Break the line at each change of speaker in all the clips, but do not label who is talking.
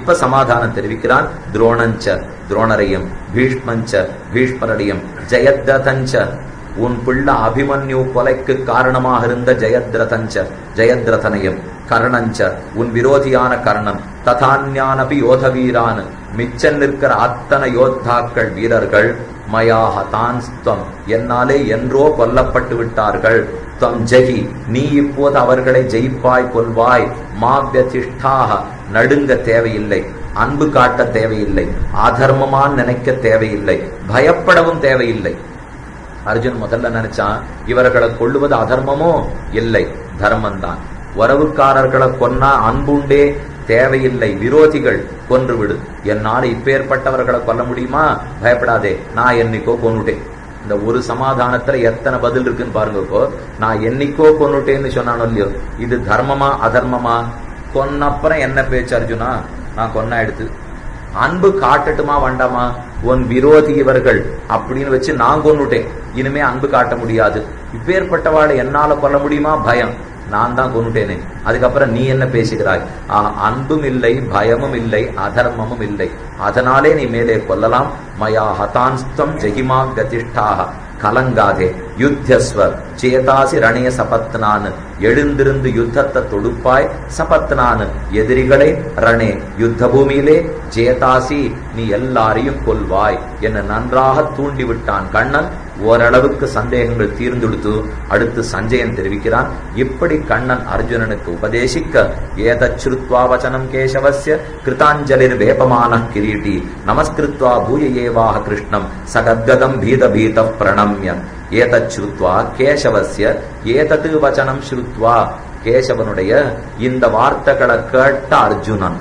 இப்ப சமாதானம் தெரிவிக்கிறான் துரோணஞ்ச துரோணரையும் பீஷ்மஞ்ச பீஷ்மரடையும் ஜெயத்ரதஞ்ச உன் பிள்ளை அபிமன்யு கொலைக்கு காரணமாக இருந்த ஜெயத்ரதஞ்ச ஜெயத்ரதனையும் கர்ணஞ்ச உன் விரோதியான கர்ணன் ததான்யானபி யோதவீரான் மிச்சம் நிற்கிற அத்தனை யோத்தாக்கள் வீரர்கள் மயாக தான்ஸ்துவம் என்னாலே என்றோ கொல்லப்பட்டு விட்டார்கள் துவம் ஜெகி நீ இப்போது அவர்களை ஜெயிப்பாய் கொல்வாய் மாவியதிஷ்டாக நடுங்க தேவையில்லை அன்பு காட்ட தேவையில்லை அதர்மமான் நினைக்க தேவையில்லை பயப்படவும் தேவையில்லை அர்ஜுன் முதல்ல நினைச்சான் இவர்களை கொள்ளுவது அதர்மமோ இல்லை தர்மம்தான் உறவுக்காரர்களை கொன்னா அன்புண்டே தேவையில்லை விரோதிகள் கொன்று விடு என்னால் இப்பேற்பட்டவர்களை கொல்ல முடியுமா பயப்படாதே நான் என்னைக்கோ கொன்னுட்டேன் இந்த ஒரு சமாதானத்துல எத்தனை பதில் இருக்குன்னு பாருங்க இப்போ நான் என்னைக்கோ கொன்னுட்டேன்னு சொன்னானோ இல்லையோ இது தர்மமா அதர்மமா கொன்னப்புறம் என்ன பேச்சு அர்ஜுனா நான் கொன்னா எடுத்து அன்பு காட்டட்டுமா வேண்டாமா உன் விரோதி இவர்கள் அப்படின்னு வச்சு நான் கொன்னுட்டேன் இனிமே அன்பு காட்ட முடியாது இப்பேற்பட்டவாளை என்னால கொல்ல முடியுமா பயம் நான் தான் கொண்டுட்டேனே அதுக்கப்புறம் நீ என்ன பேசுகிறாய் அன்பும் இல்லை பயமும் இல்லை அதர்மமும் இல்லை அதனாலே நீ மேலே கொல்லலாம் மயா ஹதான்ஸ்தம் ஜெகிமா கதிஷ்டாக கலங்காதே யுத்தஸ்வ சேதாசி ரணய சபத்னான் எழுந்திருந்து யுத்தத்தை தொடுப்பாய் சபத்னான் எதிரிகளை ரணே யுத்த பூமியிலே ஜேதாசி நீ எல்லாரையும் கொல்வாய் என நன்றாக தூண்டி விட்டான் கண்ணன் ஓரளவுக்கு சந்தேகங்கள் தீர்ந்தெடுத்து அடுத்து சஞ்சயன் தெரிவிக்கிறான் இப்படி கண்ணன் அர்ஜுனனுக்கு உபதேசிக்க ஏதச்சுருத்வா வச்சனம் கேசவசிய கிருதாஞ்சலிர் வேபமான கிரீட்டி நமஸ்கிருத்வா பூய ஏவாக கிருஷ்ணம் சகத்கதம் பீத பீத பிரணம்ய ஏதச்சுருத்வா கேசவசிய ஏதது வச்சனம் ஸ்ருத்வா கேசவனுடைய இந்த வார்த்தைகளை கேட்ட அர்ஜுனன்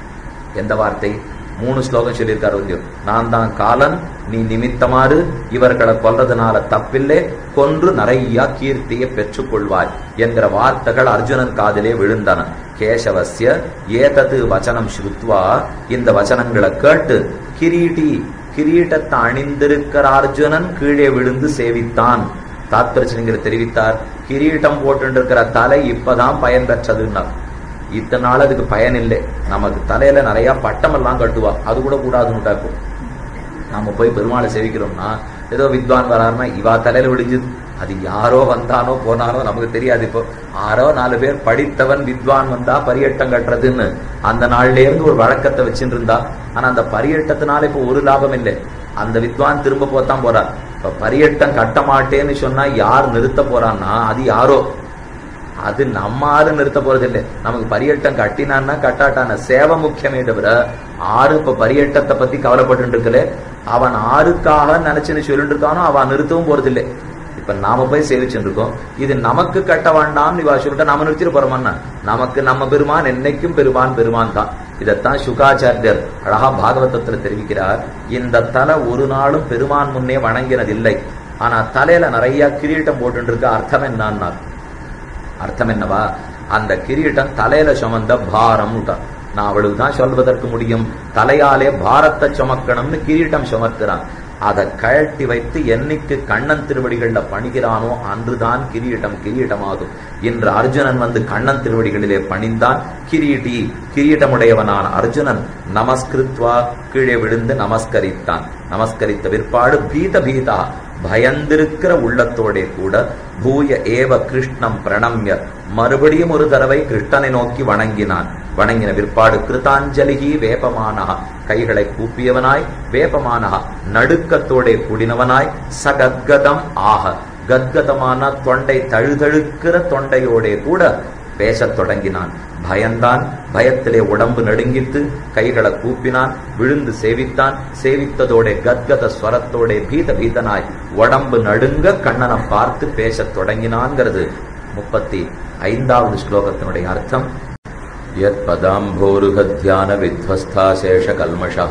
எந்த வார்த்தை மூணு ஸ்லோகம் சொல்லியிருக்காரு இல்லையோ நான் தான் காலன் நீ நிமித்தமாறு இவர்களை கொல்றதுனால தப்பில்லை கொன்று நிறைய கீர்த்தியை பெற்றுக்கொள்வாய் என்கிற வார்த்தைகள் அர்ஜுனன் காதிலே விழுந்தன கேசவசிய ஏதது வச்சனம் ஸ்ருத்வா இந்த வச்சனங்களை கேட்டு கிரீட்டி கிரீட்டத்தை அணிந்திருக்கிற அர்ஜுனன் கீழே விழுந்து சேவித்தான் தாத்பரிசனிங்கர் தெரிவித்தார் கிரீட்டம் போட்டு தலை இப்பதான் பயன் பெற்றதுன்னார் இத்தனை நாள் அதுக்கு பயன் இல்லை நமக்கு தலையில நிறைய பட்டம் எல்லாம் கட்டுவா அது கூட கூடாதுன்னு இப்போ நாம போய் பெருமாளை சேவிக்கிறோம்னா ஏதோ வித்வான் வராருன்னா இவா தலையில விடிஞ்சுது அது யாரோ வந்தானோ போனானோ நமக்கு தெரியாது இப்போ ஆரோ நாலு பேர் படித்தவன் வித்வான் வந்தா பரியட்டம் கட்டுறதுன்னு அந்த நாள்ல இருந்து ஒரு வழக்கத்தை வச்சுட்டு இருந்தா ஆனா அந்த பரியட்டத்தினால இப்போ ஒரு லாபம் இல்லை அந்த வித்வான் திரும்ப போத்தான் போறார் இப்ப பரியட்டம் கட்ட மாட்டேன்னு சொன்னா யார் நிறுத்த போறான்னா அது யாரோ அது நம்ம ஆறு நிறுத்த போறது இல்லை நமக்கு பரியட்டம் கட்டினான்னா கட்டாட்டான சேவை முக்கியமே தவிர ஆறு இப்ப பரியட்டத்தை பத்தி கவலைப்பட்டு இருக்கல அவன் ஆறுக்காக நினைச்சுன்னு சொல்லிட்டு இருக்கானோ அவன் நிறுத்தவும் போறது இல்லை இப்ப நாம போய் சேவிச்சுட்டு இருக்கோம் இது நமக்கு கட்ட வேண்டாம்னு இவா சொல்லிட்டு நாம நிறுத்திட்டு போறோம்னா நமக்கு நம்ம பெருமான் என்னைக்கும் பெருமான் பெருமான் தான் இதைத்தான் சுகாச்சாரியர் அழகா பாகவதத்துல தெரிவிக்கிறார் இந்த தலை ஒரு நாளும் பெருமான் முன்னே வணங்கினதில்லை ஆனா தலையில நிறைய கிரீட்டம் போட்டு இருக்க அர்த்தம் என்னன்னா அர்த்தம் என்னவா அந்த கிரீட்டம் தலையில சுமந்த பாரம் நான் அவளுக்கு தான் சொல்வதற்கு முடியும் தலையாலே பாரத்தை சுமக்கணும்னு கிரீட்டம் சுமக்கிறான் அதை கழட்டி வைத்து என்னைக்கு கண்ணன் திருவடிகள்ல பணிகிறானோ அன்றுதான் கிரீட்டம் கிரீட்டமாகும் இன்று அர்ஜுனன் வந்து கண்ணன் திருவடிகளிலே பணிந்தான் கிரீட்டி கிரீட்டமுடையவனான அர்ஜுனன் நமஸ்கிருத்வா கீழே விழுந்து நமஸ்கரித்தான் நமஸ்கரித்த பிற்பாடு பீத பீதா பயந்திருக்கிற உள்ளத்தோடே கூட பூய ஏவ கிருஷ்ணம் பிரணம்ய மறுபடியும் ஒரு தடவை கிருஷ்ணனை நோக்கி வணங்கினான் வணங்கின பிற்பாடு கிருதாஞ்சலிகி வேபமானகா கைகளை கூப்பியவனாய் வேபமானகா நடுக்கத்தோடே கூடினவனாய் சகத்கதம் ஆக கத்கதமான தொண்டை தழுதழுக்கிற தொண்டையோடே கூட பேசத் தொடங்கினான் பயந்தான் பயத்திலே உடம்பு நடுங்கித்து கைகளை கூப்பினான் விழுந்து சேவித்தான் சேவித்ததோட கத்கத ஸ்வரத்தோட பீத பீதனாய் உடம்பு நடுங்க கண்ணனை பார்த்து பேசத் தொடங்கினான்ங்கிறது முப்பத்தி ஐந்தாவது ஸ்லோகத்தினுடைய அர்த்தம் யத் பதாம்போருகத்யான வித்வஸ்தாசேஷ கல்மஷா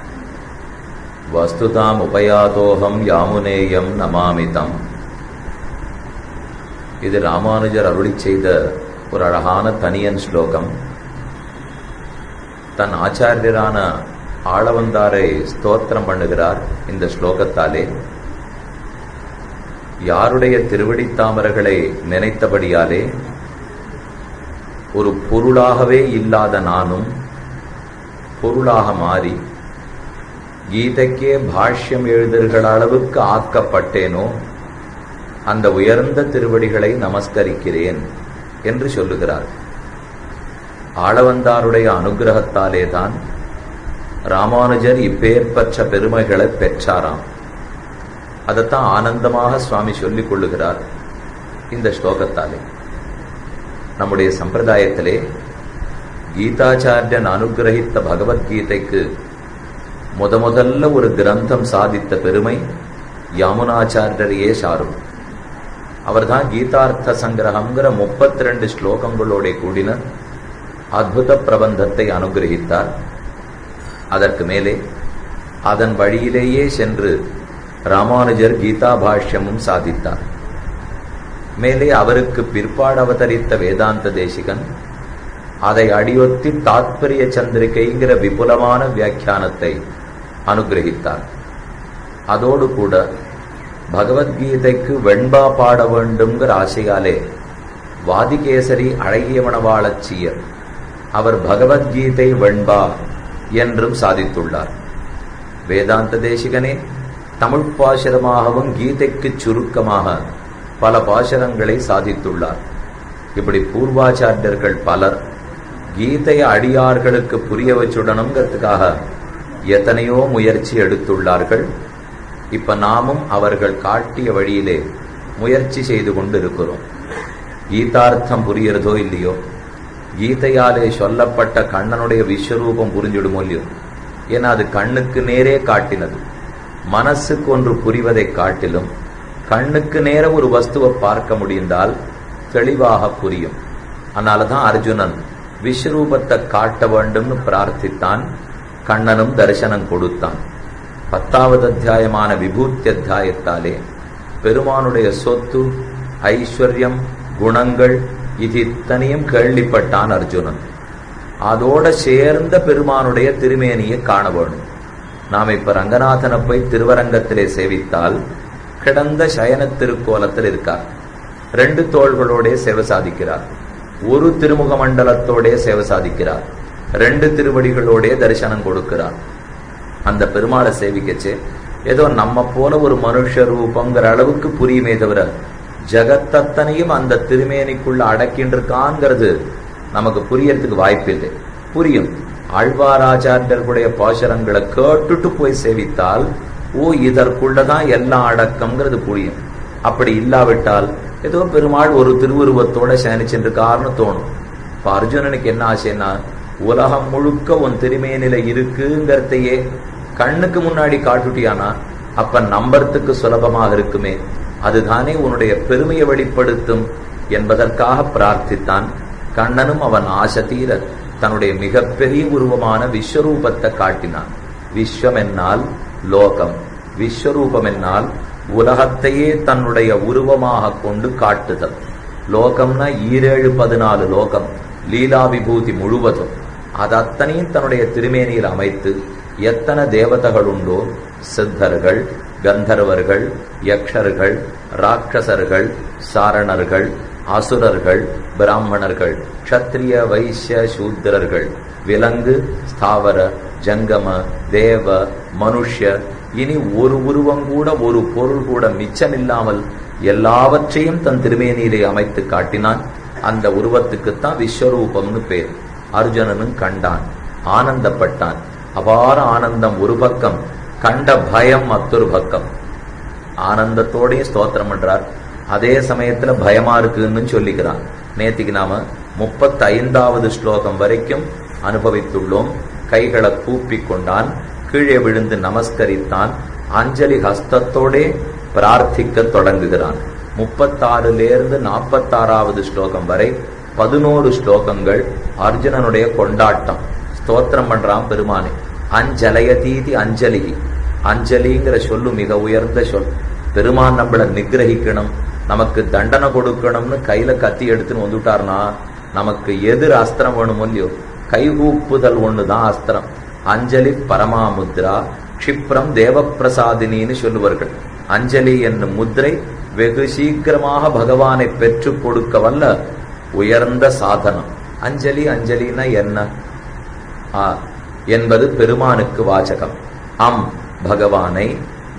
வஸ்துதாம் உபயாதோகம் யாமுனேயம் நமாமிதம் இது ராமானுஜர் அருளி செய்த ஒரு அழகான தனியன் ஸ்லோகம் தன் ஆச்சாரியரான ஆளவந்தாரை ஸ்தோத்திரம் பண்ணுகிறார் இந்த ஸ்லோகத்தாலே யாருடைய திருவடித்தாமர்களை நினைத்தபடியாலே ஒரு பொருளாகவே இல்லாத நானும் பொருளாக மாறி கீதைக்கே பாஷ்யம் எழுதுகிற அளவுக்கு ஆக்கப்பட்டேனோ அந்த உயர்ந்த திருவடிகளை நமஸ்கரிக்கிறேன் என்று சொல்லுகிறார் ஆளவந்தாருடைய அனுகிரகத்தாலே தான் ராமானுஜர் இப்பேற்பற்ற பெருமைகளை பெற்றாராம் அதைத்தான் ஆனந்தமாக சுவாமி சொல்லிக் கொள்ளுகிறார் இந்த ஸ்லோகத்தாலே நம்முடைய சம்பிரதாயத்திலே கீதாச்சாரியன் அனுகிரகித்த பகவத்கீதைக்கு முத முதல்ல ஒரு கிரந்தம் சாதித்த பெருமை யாமுனாச்சாரியரையே சாரும் அவர்தான் கீதார்த்த சங்கிரகம்ங்கிற முப்பத்தி ரெண்டு ஸ்லோகங்களோட கூடின அத்புத பிரபந்தத்தை அனுகிரகித்தார் அதற்கு மேலே அதன் வழியிலேயே சென்று ராமானுஜர் கீதா பாஷ்யமும் சாதித்தார் மேலே அவருக்கு பிற்பாடு அவதரித்த வேதாந்த தேசிகன் அதை அடியொத்தி தாத்பரிய சந்திரிகைங்கிற விபுலமான வியாக்கியானத்தை அனுகிரகித்தார் அதோடு கூட பகவத்கீதைக்கு வெண்பா பாட வேண்டும்ங்கிற ஆசையாலே வாதிகேசரி அழகியவனவாளச்சியர் அவர் பகவத்கீதை வெண்பா என்றும் சாதித்துள்ளார் வேதாந்த தேசிகனே தமிழ் பாசுரமாகவும் கீதைக்கு சுருக்கமாக பல பாசுரங்களை சாதித்துள்ளார் இப்படி பூர்வாச்சாரியர்கள் பலர் கீதை அடியார்களுக்கு புரிய வச்சுடணுங்கிறதுக்காக எத்தனையோ முயற்சி எடுத்துள்ளார்கள் இப்ப நாமும் அவர்கள் காட்டிய வழியிலே முயற்சி செய்து கொண்டு இருக்கிறோம் கீதார்த்தம் புரியறதோ இல்லையோ கீதையாலே சொல்லப்பட்ட கண்ணனுடைய விஸ்வரூபம் புரிஞ்சிடுமோ இல்லையோ ஏன்னா அது கண்ணுக்கு நேரே காட்டினது மனசுக்கு ஒன்று புரிவதை காட்டிலும் கண்ணுக்கு நேர ஒரு வஸ்துவை பார்க்க முடிந்தால் தெளிவாக புரியும் அதனாலதான் அர்ஜுனன் விஸ்வரூபத்தை காட்ட வேண்டும்னு பிரார்த்தித்தான் கண்ணனும் தரிசனம் கொடுத்தான் பத்தாவது அத்தியாயமான விபூத்தி அத்தியாயத்தாலே பெருமானுடைய சொத்து ஐஸ்வர்யம் குணங்கள் இது இத்தனையும் கேள்விப்பட்டான் அர்ஜுனன் அதோட சேர்ந்த பெருமானுடைய திருமேனியை காண வேணும் நாம் இப்ப ரங்கநாதனை போய் திருவரங்கத்திலே சேவித்தால் கிடந்த சயன திருக்கோலத்தில் இருக்கார் ரெண்டு தோள்களோட சேவை சாதிக்கிறார் ஒரு திருமுக மண்டலத்தோட சேவை சாதிக்கிறார் ரெண்டு திருவடிகளோட தரிசனம் கொடுக்கிறார் அந்த பெருமாளை சேவிக்கச்சு ஏதோ நம்ம போல ஒரு மனுஷ ரூபங்கிற அளவுக்கு புரியுமே தவிர ஜகத்தத்தனையும் அந்த திருமேனிக்குள்ள அடக்கின்றிருக்கான்ங்கிறது நமக்கு புரியறதுக்கு வாய்ப்பில்லை புரியும் ஆழ்வாராச்சாரியர்களுடைய பாசரங்களை கேட்டுட்டு போய் சேவித்தால் ஓ இதற்குள்ளதான் எல்லாம் அடக்கம்ங்கிறது புரியும் அப்படி இல்லாவிட்டால் ஏதோ பெருமாள் ஒரு திருவுருவத்தோட சயனிச்சிருக்காருன்னு தோணும் இப்ப அர்ஜுனனுக்கு என்ன ஆசைன்னா உலகம் முழுக்க உன் திருமேனில இருக்குங்கிறதையே கண்ணுக்கு முன்னாடி காட்டுட்டியானா அப்ப நம்பறதுக்கு சுலபமாக இருக்குமே அதுதானே உன்னுடைய பெருமையை வெளிப்படுத்தும் என்பதற்காக பிரார்த்தித்தான் கண்ணனும் அவன் ஆசை தீர தன்னுடைய மிகப்பெரிய உருவமான விஸ்வரூபத்தை காட்டினான் விஸ்வம் என்னால் லோகம் விஸ்வரூபம் என்னால் உலகத்தையே தன்னுடைய உருவமாக கொண்டு காட்டுதல் லோகம்னா ஈரேழு பதினாலு லோகம் லீலா விபூதி முழுவதும் அது அத்தனையும் தன்னுடைய திருமேனியில் அமைத்து எத்தனை தேவதைகள் உண்டோ சித்தர்கள் கந்தர்வர்கள் யக்ஷர்கள் ராட்சசர்கள் சாரணர்கள் அசுரர்கள் பிராமணர்கள் க்ஷத்ரிய வைசிய சூத்திரர்கள் விலங்கு ஸ்தாவர ஜங்கம தேவ மனுஷ்ய இனி ஒரு உருவம் கூட ஒரு பொருள் கூட மிச்சமில்லாமல் எல்லாவற்றையும் தன் திருமேனியிலே அமைத்து காட்டினான் அந்த உருவத்துக்குத்தான் விஸ்வரூபம்னு பேர் அர்ஜுனனும் கண்டான் ஆனந்தப்பட்டான் அபார ஆனந்தம் ஒரு பக்கம் கண்ட பயம் மற்றொரு பக்கம் ஆனந்தத்தோடையும் ஸ்தோத்திரம் பண்றார் அதே சமயத்துல பயமா இருக்குன்னு சொல்லிக்கிறான் நேத்திக்கு நாம முப்பத்தி ஐந்தாவது ஸ்லோகம் வரைக்கும் அனுபவித்துள்ளோம் கைகளை கூப்பி கொண்டான் கீழே விழுந்து நமஸ்கரித்தான் அஞ்சலி ஹஸ்தத்தோடே பிரார்த்திக்க தொடங்குகிறான் முப்பத்தாறுலேருந்து நாற்பத்தாறாவது ஸ்லோகம் வரை பதினோரு ஸ்லோகங்கள் அர்ஜுனனுடைய கொண்டாட்டம் ஸ்தோத்திரம் பண்றான் பெருமானே அஞ்சலயதீதி அஞ்சலி அஞ்சலிங்கிற சொல்லு மிக உயர்ந்த சொல் பெருமான் நம்மளை நிகிரகிக்கணும் நமக்கு தண்டனை கொடுக்கணும்னு கையில கத்தி எடுத்துன்னு வந்துட்டார்னா நமக்கு எதிர் அஸ்திரம் வேணும் இல்லையோ கைகூப்புதல் ஒண்ணுதான் அஸ்திரம் அஞ்சலி பரமாமுத்ரா க்ஷிப்ரம் தேவப்பிரசாதினின்னு சொல்லுவார்கள் அஞ்சலி என்னும் முத்திரை வெகு சீக்கிரமாக பகவானை பெற்று கொடுக்க வல்ல உயர்ந்த சாதனம் அஞ்சலி அஞ்சலினா என்ன என்பது பெருமானுக்கு வாச்சகம் அம் பகவானை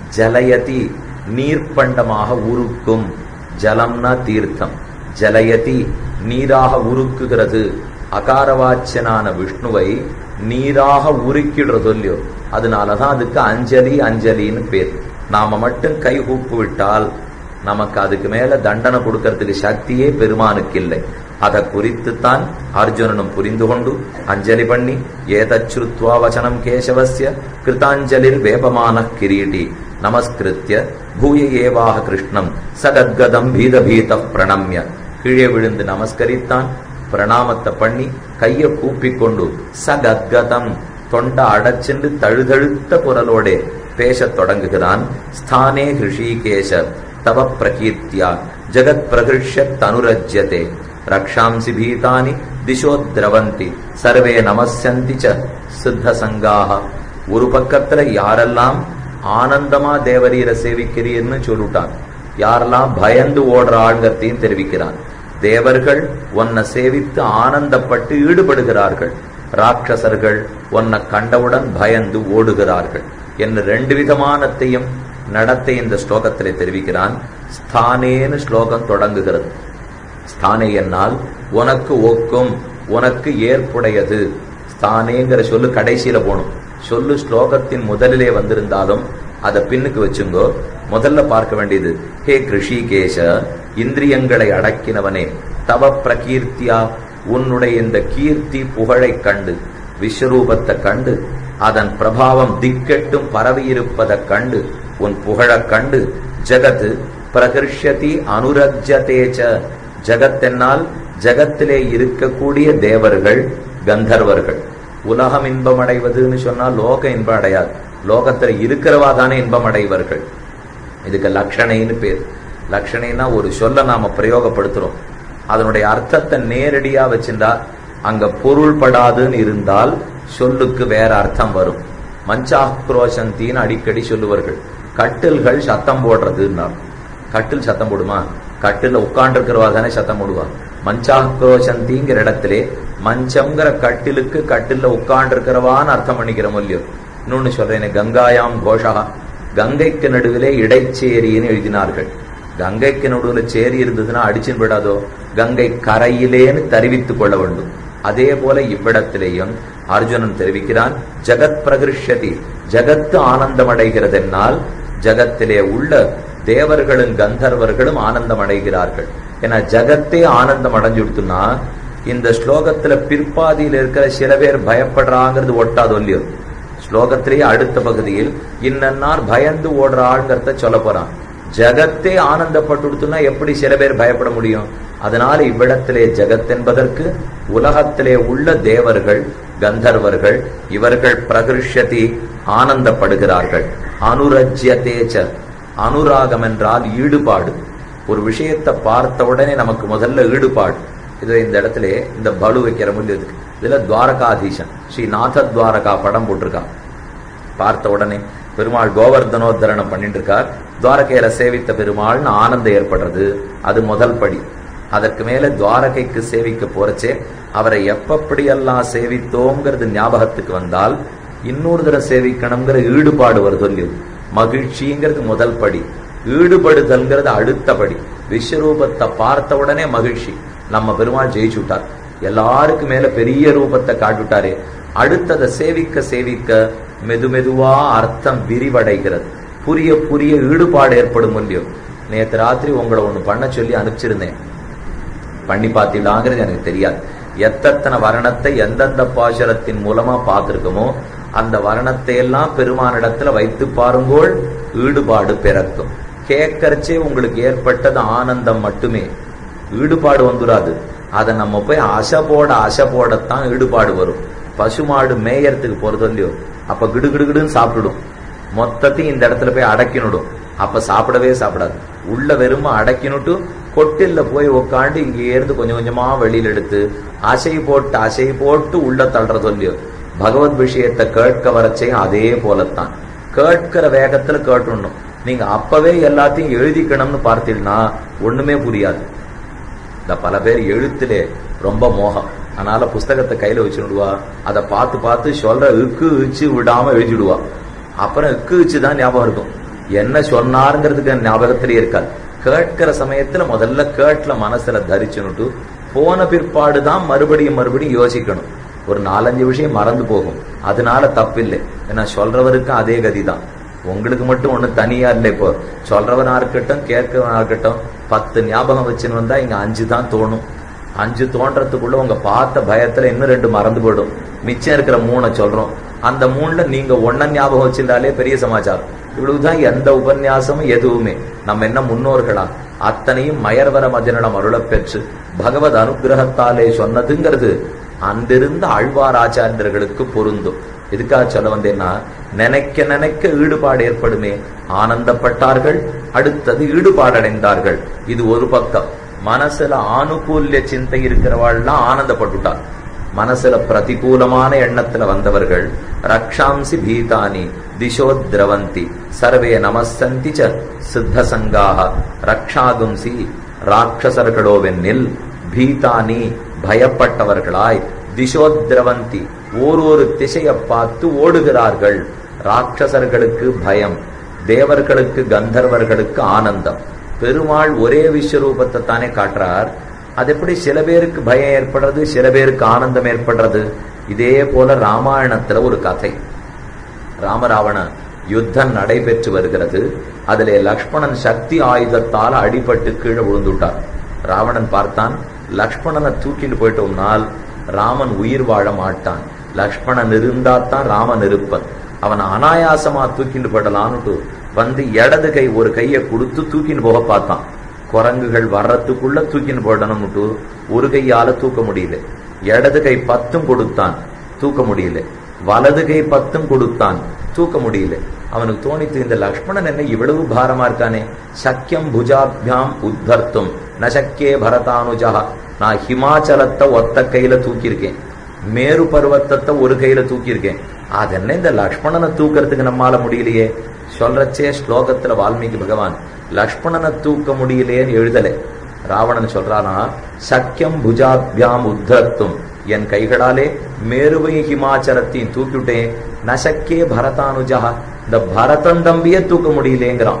ஜலயதி நீர்ப்பண்டமாக உருக்கும் ஜலம்னா தீர்த்தம் ஜலயதி நீராக உருக்குகிறது அகாரவாச்சனான விஷ்ணுவை நீராக உருக்கிடுறது இல்லையோ அதனாலதான் அதுக்கு அஞ்சலி அஞ்சலின்னு பேர் நாம மட்டும் கை கூப்பு விட்டால் நமக்கு அதுக்கு மேல தண்டனை கொடுக்கறதுக்கு சக்தியே பெருமானுக்கு இல்லை அதை குறித்துத்தான் அர்ஜுனனும் புரிந்து கொண்டு அஞ்சலி பண்ணி ஏதச்சுருத்வா வச்சனம் கேசவசிய கிருதாஞ்சலில் வேபமான கிரீடி நமஸ்கிருத்திய பூய ஏவாக கிருஷ்ணம் சகத்கதம் பீத பீத பிரணம்ய கீழே விழுந்து நமஸ்கரித்தான் பிரணாமத்தை பண்ணி கைய கூப்பிக்கொண்டு சகத்கதம் தொண்ட அடச்சென்று தழுதழுத்த குரலோடே பேசத் தொடங்குகிறான் ஸ்தானே ஹிருஷிகேஷ தவ பிரகீர்த்தியா ஜகத் பிரகிருஷ்ய தனுரஜ்யதே ரக்ஷாம்சி பீதானி திசோ திரவந்தி சர்வே நமஸ்யந்தி ச சித்த சங்காக ஒரு பக்கத்துல யாரெல்லாம் ஆனந்தமா தேவரீரை சேவிக்கிறீர்னு சொல்லிட்டான் யாரெல்லாம் பயந்து ஓடுற ஆழ்கத்தையும் தெரிவிக்கிறான் தேவர்கள் உன்னை சேவித்து ஆனந்தப்பட்டு ஈடுபடுகிறார்கள் ராட்சசர்கள் உன்னை கண்டவுடன் பயந்து ஓடுகிறார்கள் என்று ரெண்டு விதமானத்தையும் நடத்தை இந்த ஸ்லோகத்திலே தெரிவிக்கிறான் ஸ்தானேன்னு ஸ்லோகம் தொடங்குகிறது ஸ்தானே என்னால் உனக்கு ஒக்கும் உனக்கு ஏற்புடையது ஸ்தானேங்கிற சொல்லு கடைசியில போகணும் சொல்லு ஸ்லோகத்தின் முதலிலே வந்திருந்தாலும் அதை பின்னுக்கு வச்சுங்கோ முதல்ல பார்க்க வேண்டியது ஹே கிருஷிகேஷ இந்திரியங்களை அடக்கினவனே தவ பிரகீர்த்தியா உன்னுடைய இந்த கீர்த்தி புகழை கண்டு விஸ்வரூபத்தை கண்டு அதன் பிரபாவம் திக்கெட்டும் பரவியிருப்பதைக் கண்டு உன் புகழக் கண்டு ஜகத்து பிரகர்ஷதி அனுரஜ்யதேச்ச ஜகத்தென்னால் ஜகத்திலே இருக்கக்கூடிய தேவர்கள் கந்தர்வர்கள் உலகம் இன்பம் அடைவதுன்னு சொன்னா லோக இன்பம் அடையாது லோகத்துல இருக்கிறவா தானே இன்பம் அடைவர்கள் இதுக்கு லக்ஷணைன்னு பேர் லக்ஷணைனா ஒரு சொல்ல நாம பிரயோகப்படுத்துறோம் அதனுடைய அர்த்தத்தை நேரடியா வச்சிருந்தா அங்க பொருள் படாதுன்னு இருந்தால் சொல்லுக்கு வேற அர்த்தம் வரும் மஞ்சாக்ரோஷந்தின்னு அடிக்கடி சொல்லுவார்கள் கட்டில்கள் சத்தம் போடுறதுன்னா கட்டில் சத்தம் போடுமா கட்டில உட்கார்ந்து இருக்கிறவா தானே சத்தம் போடுவா மஞ்சாக்ரோஷந்திங்கிற இடத்திலே மஞ்சம்ங்கிற கட்டிலுக்கு கட்டில உட்கார்ந்து இருக்கிறவான்னு அர்த்தம் பண்ணிக்கிறோம் இல்லையோ இன்னொன்னு சொல்றேன் கங்காயாம் கோஷா கங்கைக்கு நடுவிலே இடைச்சேரின்னு எழுதினார்கள் கங்கைக்கு நடுவுல சேரி இருந்ததுன்னா அடிச்சுன்னு விடாதோ கங்கை கரையிலேன்னு தெரிவித்துக் கொள்ள வேண்டும் அதே போல இவ்விடத்திலேயும் அர்ஜுனன் தெரிவிக்கிறான் ஜகத் பிரகிருஷ்யதி ஜகத்து ஆனந்தம் அடைகிறதென்னால் ஜகத்திலே உள்ள தேவர்களும் கந்தர்வர்களும் ஆனந்தம் அடைகிறார்கள் ஏன்னா ஜகத்தே ஆனந்தம் அடைஞ்சுடுத்துனா இந்த ஸ்லோகத்துல பிற்பாதியில் இருக்கிற சில பேர் பயப்படுறாங்கிறது ஒட்டாது இல்லையோ ஸ்லோகத்திலேயே அடுத்த பகுதியில் இன்னன்னார் பயந்து ஓடுற ஆளுங்கிறத சொல்ல போறான் ஜகத்தே ஆனந்தப்பட்டுடுத்துனா எப்படி சில பேர் பயப்பட முடியும் அதனால இவ்விடத்திலே ஜகத் என்பதற்கு உலகத்திலே உள்ள தேவர்கள் கந்தர்வர்கள் இவர்கள் பிரகிருஷ்யதி ஆனந்தப்படுகிறார்கள் அனுரஜ்யதேச்ச அனுராகம் என்றால் ஈடுபாடு ஒரு விஷயத்தை பார்த்த உடனே நமக்கு முதல்ல ஈடுபாடு இது இந்த இடத்துல இந்த பலு வைக்கிற முடியும் இதுக்கு இதுல துவாரகாதீசன் ஸ்ரீ நாத துவாரகா படம் போட்டிருக்கான் பார்த்த உடனே பெருமாள் கோவர்தனோத்தரணம் பண்ணிட்டு இருக்கார் துவாரகையில சேவித்த பெருமாள்னு ஆனந்தம் ஏற்படுறது அது முதல் படி அதற்கு மேல துவாரகைக்கு சேவிக்க போறச்சே அவரை எப்படியெல்லாம் சேவித்தோங்கிறது ஞாபகத்துக்கு வந்தால் இன்னொரு தடவை சேவிக்கணுங்கிற ஈடுபாடு வருது இல்லையோ மகிழ்ச்சிங்கிறது முதல் படி ஈடுபடுதல்ங்கிறது அடுத்த படி விஸ்வரூபத்தை பார்த்த உடனே மகிழ்ச்சி நம்ம பெருமாள் ஜெயிச்சு விட்டார் எல்லாருக்கும் மேல பெரிய ரூபத்தை காட்டுட்டாரே அடுத்ததை சேவிக்க சேவிக்க மெது மெதுவா அர்த்தம் விரிவடைகிறது புரிய புரிய ஈடுபாடு ஏற்படும் இல்லையோ நேத்து ராத்திரி உங்களை ஒண்ணு பண்ண சொல்லி அனுப்பிச்சிருந்தேன் பண்ணி பார்த்தீங்களாங்கிறது எனக்கு தெரியாது எத்தனை வர்ணத்தை எந்தெந்த பாசுரத்தின் மூலமா பார்த்திருக்கோமோ அந்த வர்ணத்தை எல்லாம் பெருமானிடத்துல வைத்து பாருங்கோள் ஈடுபாடு பிறக்கும் கேட்கறச்சே உங்களுக்கு ஏற்பட்டது ஆனந்தம் மட்டுமே ஈடுபாடு வந்துடாது அதை நம்ம போய் அசை போட அசை போடத்தான் ஈடுபாடு வரும் பசுமாடு மேயறதுக்கு போறது இல்லையோ அப்ப கிடு கிடுகிடுன்னு சாப்பிட்டுடும் மொத்தத்தையும் இந்த இடத்துல போய் அடக்கினுடும் அப்ப சாப்பிடவே சாப்பிடாது உள்ள வெறும அடக்கினுட்டு கொட்டில்ல போய் உக்காண்டு இங்க இருந்து கொஞ்சம் கொஞ்சமா வெளியில எடுத்து அசை போட்டு அசை போட்டு உள்ள தள்ளுறது இல்லையோ பகவத் விஷயத்தை கேட்க வரச்சையும் அதே போலத்தான் கேட்கிற வேகத்துல கேட்டுடணும் நீங்க அப்பவே எல்லாத்தையும் எழுதிக்கணும்னு பார்த்தீங்கன்னா ஒண்ணுமே புரியாது இந்த பல பேர் எழுத்திலே ரொம்ப மோகம் அதனால புஸ்தகத்தை கையில வச்சுடுவா அதை பார்த்து பார்த்து சொல்ற இக்கு இச்சு விடாம எழுதிடுவா அப்புறம் இக்கு இச்சு தான் ஞாபகம் இருக்கும் என்ன சொன்னாருங்கிறதுக்கு ஞாபகத்திலே இருக்காது கேட்கிற சமயத்துல முதல்ல கேட்ல மனசுல தரிச்சுனுட்டு போன பிற்பாடு தான் மறுபடியும் மறுபடியும் யோசிக்கணும் ஒரு நாலஞ்சு விஷயம் மறந்து போகும் அதனால தப்பில்லை ஏன்னா சொல்றவருக்கு அதே கதிதான் உங்களுக்கு மட்டும் ஒண்ணு தனியா இல்லை இப்போ சொல்றவனா இருக்கட்டும் கேட்கவனா இருக்கட்டும் பத்து ஞாபகம் வச்சுன்னு வந்தா இங்க அஞ்சு தான் தோணும் அஞ்சு தோன்றதுக்குள்ள உங்க பார்த்த பயத்துல இன்னும் ரெண்டு மறந்து போயிடும் மிச்சம் இருக்கிற மூணை சொல்றோம் அந்த மூணுல நீங்க ஒன்ன ஞாபகம் வச்சிருந்தாலே பெரிய சமாச்சாரம் இவ்வளவுதான் எந்த உபன்யாசமும் எதுவுமே நம்ம என்ன முன்னோர்களா அத்தனையும் மயர்வர மதினிடம் அருளப் பெற்று பகவத் அனுகிரகத்தாலே சொன்னதுங்கிறது அன்றிருந்த ஆழ்வார் ஆச்சாரியர்களுக்கு பொருந்தும் எதுக்காக சொல்ல வந்தேன்னா நினைக்க நினைக்க ஈடுபாடு ஏற்படுமே ஆனந்தப்பட்டார்கள் அடுத்தது ஈடுபாடடைந்தார்கள் இது ஒரு பக்கம் மனசுல ஆனுகூல்ய சிந்தை இருக்கிறவாள்லாம் ஆனந்தப்பட்டுட்டார் மனசுல பிரதிகூலமான எண்ணத்துல வந்தவர்கள் ரக்ஷாம்சி பீதானி திசோ திரவந்தி சர்வே நமசந்தி ச சித்த சங்காக ரக்ஷாகும்சி ராட்சசர்களோவென்னில் பீதானி பயப்பட்டவர்களாய் திசோத்ரவந்தி ஓரொரு திசையை பார்த்து ஓடுகிறார்கள் ராட்சசர்களுக்கு பயம் தேவர்களுக்கு கந்தர்வர்களுக்கு ஆனந்தம் பெருமாள் ஒரே விஸ்வரூபத்தை தானே காட்டுறார் அது எப்படி சில பேருக்கு பயம் ஏற்படுறது சில பேருக்கு ஆனந்தம் ஏற்படுறது இதே போல ராமாயணத்துல ஒரு கதை ராமராவண யுத்தம் நடைபெற்று வருகிறது அதிலே லக்ஷ்மணன் சக்தி ஆயுதத்தால் அடிபட்டு கீழே விழுந்துட்டார் ராவணன் பார்த்தான் லக்ஷ்மணனை தூக்கிட்டு போயிட்டோம்னால் ராமன் உயிர் வாழ மாட்டான் லக்ஷ்மணன் இருந்தாத்தான் ராமன் இருப்பன் அவன் அனாயாசமா தூக்கிட்டு போயிடலான்னுட்டு வந்து இடது கை ஒரு கையை கொடுத்து தூக்கின்னு போக பார்த்தான் குரங்குகள் வர்றதுக்குள்ள தூக்கின்னு போடணும்னுட்டு ஒரு கையால தூக்க முடியல இடது கை பத்தும் கொடுத்தான் தூக்க முடியல வலது கை பத்தும் கொடுத்தான் தூக்க முடியல அவனுக்கு தோணித்து இந்த லக்ஷ்மணன் என்ன இவ்வளவு பாரமா இருக்கானே சக்கியம் புஜாபியாம் உத்தர்த்தும் நசக்கே பரதானுஜா நான் ஹிமாச்சலத்தை ஒத்த கையில தூக்கியிருக்கேன் மேரு பர்வத்தத்தை ஒரு கையில தூக்கியிருக்கேன் அது என்ன இந்த லக்ஷ்மணனை தூக்கிறதுக்கு நம்மால முடியலையே சொல்றச்சே ஸ்லோகத்துல வால்மீகி பகவான் லக்ஷ்மணனை தூக்க முடியலையேன்னு எழுதலை ராவணன் சொல்றானா சக்கியம் புஜாபியாம் உத்தர்த்தும் என் கைகளாலே மேருவை ஹிமாச்சலத்தையும் தூக்கிவிட்டேன் நசக்கே பரதானுஜா இந்த பரதன் தம்பியே தூக்க முடியலேங்கிறான்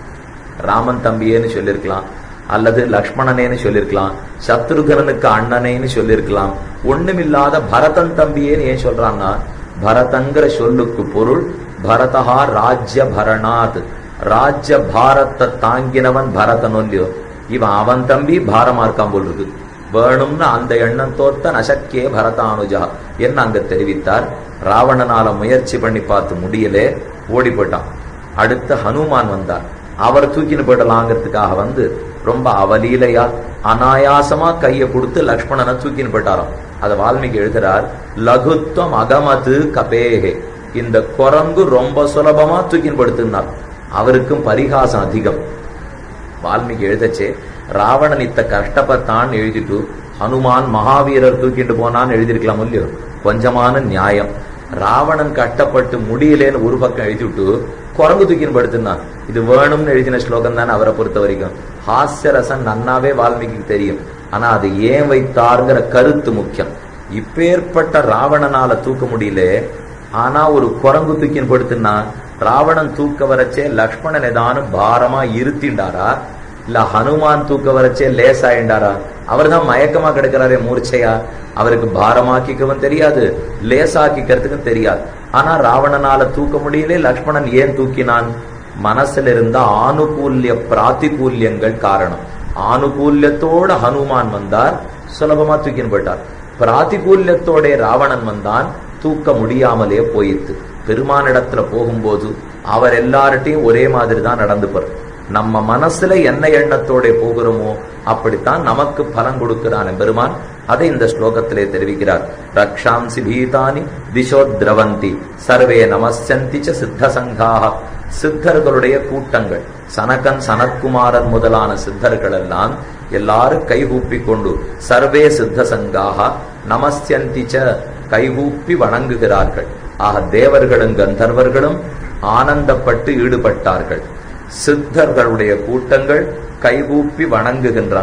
ராமன் தம்பியேன்னு சொல்லியிருக்கலாம் அல்லது லக்ஷ்மணனேன்னு சொல்லியிருக்கலாம் சத்ருகனனுக்கு அண்ணனேன்னு சொல்லியிருக்கலாம் ஒண்ணுமில்லாத பரதன் தம்பியேன்னு ஏன் சொல்றான்னா பரதங்கிற சொல்லுக்கு பொருள் பரதஹா ராஜ்ய பரணாத் ராஜ்ய பாரத்தை தாங்கினவன் பரதன் இல்லையோ இவன் அவன் தம்பி பாரமா இருக்கான் போல் இருக்கு வேணும்னு அந்த எண்ணம் தோத்த நசக்கே பரதானுஜா என்ன அங்க தெரிவித்தார் ராவணனால முயற்சி பண்ணி பார்த்து முடியலே ஓடி போயிட்டான் அடுத்து ஹனுமான் வந்தார் அவர் தூக்கின்னு போயிடலாங்கிறதுக்காக வந்து ரொம்ப அவலீலையா அனாயாசமா கையை கொடுத்து லக்ஷ்மணனை தூக்கின்னு போயிட்டாராம் அத வால்மீகி எழுதுறார் லகுத்வம் அகமது கபேஹே இந்த குரங்கு ரொம்ப சுலபமா தூக்கின்னு படுத்துனார் அவருக்கும் பரிகாசம் அதிகம் வால்மீகி எழுதச்சே ராவணன் இத்த கஷ்டப்பத்தான் எழுதிட்டு ஹனுமான் மகாவீரர் தூக்கிட்டு போனான்னு எழுதியிருக்கலாம் இல்லையோ கொஞ்சமான நியாயம் ராவணன் கட்டப்பட்டு முடியலேன்னு ஒரு பக்கம் எழுதிவிட்டு குரங்கு தூக்கின்னு படுத்துனான் இது வேணும்னு எழுதின ஸ்லோகம் தானே அவரை பொறுத்த வரைக்கும் ஹாஸ்யரசன் நன்னாவே வால்மீகிக்கு தெரியும் ஆனா அது ஏன் வைத்தாருங்கிற கருத்து முக்கியம் இப்பேற்பட்ட ராவணனால தூக்க முடியல ஆனா ஒரு குரங்கு தூக்கின்னு படுத்துனா ராவணன் தூக்க வரச்சே லக்ஷ்மணன் ஏதானும் பாரமா இருத்திண்டாரா இல்ல ஹனுமான் தூக்க வரச்சே லேசாயிண்டாரா அவர் தான் மயக்கமா கிடக்கிறாரே மூர்ச்சையா அவருக்கு பாரமாக்கிக்கவும் தெரியாது லேசாக்கிக்கிறதுக்கும் தெரியாது ஆனா ராவணனால தூக்க முடியலே லக்ஷ்மணன் ஏன் தூக்கினான் மனசுல இருந்த ஆணுகூல்ய பிராத்திகூல்யங்கள் காரணம் ஆணுகூல்யத்தோட ஹனுமான் வந்தார் சுலபமா தூக்கின்னு போயிட்டார் பிராத்திகூல்யத்தோட ராவணன் வந்தான் தூக்க முடியாமலே போயிட்டு பெருமானிடத்துல போகும்போது அவர் எல்லார்ட்டையும் ஒரே மாதிரி தான் நடந்துப்பார் நம்ம மனசுல என்ன எண்ணத்தோட போகிறோமோ அப்படித்தான் நமக்கு பலன் கொடுக்கிறான் பெருமான் அதை இந்த ஸ்லோகத்திலே தெரிவிக்கிறார் ரக்ஷாம்சி பீதானி திசோ திரவந்தி சர்வே நமசந்தி ச சித்த சங்காக சித்தர்களுடைய கூட்டங்கள் சனகன் சனத்குமாரன் முதலான சித்தர்கள் எல்லாம் எல்லாரும் கைகூப்பி கொண்டு சர்வே சித்த சங்காக நமஸ்யந்தி ச கைகூப்பி வணங்குகிறார்கள் ஆக தேவர்களும் கந்தர்வர்களும் ஆனந்தப்பட்டு ஈடுபட்டார்கள் சித்தர்களுடைய கூட்டங்கள் கைகூப்பி வணங்குகின்றன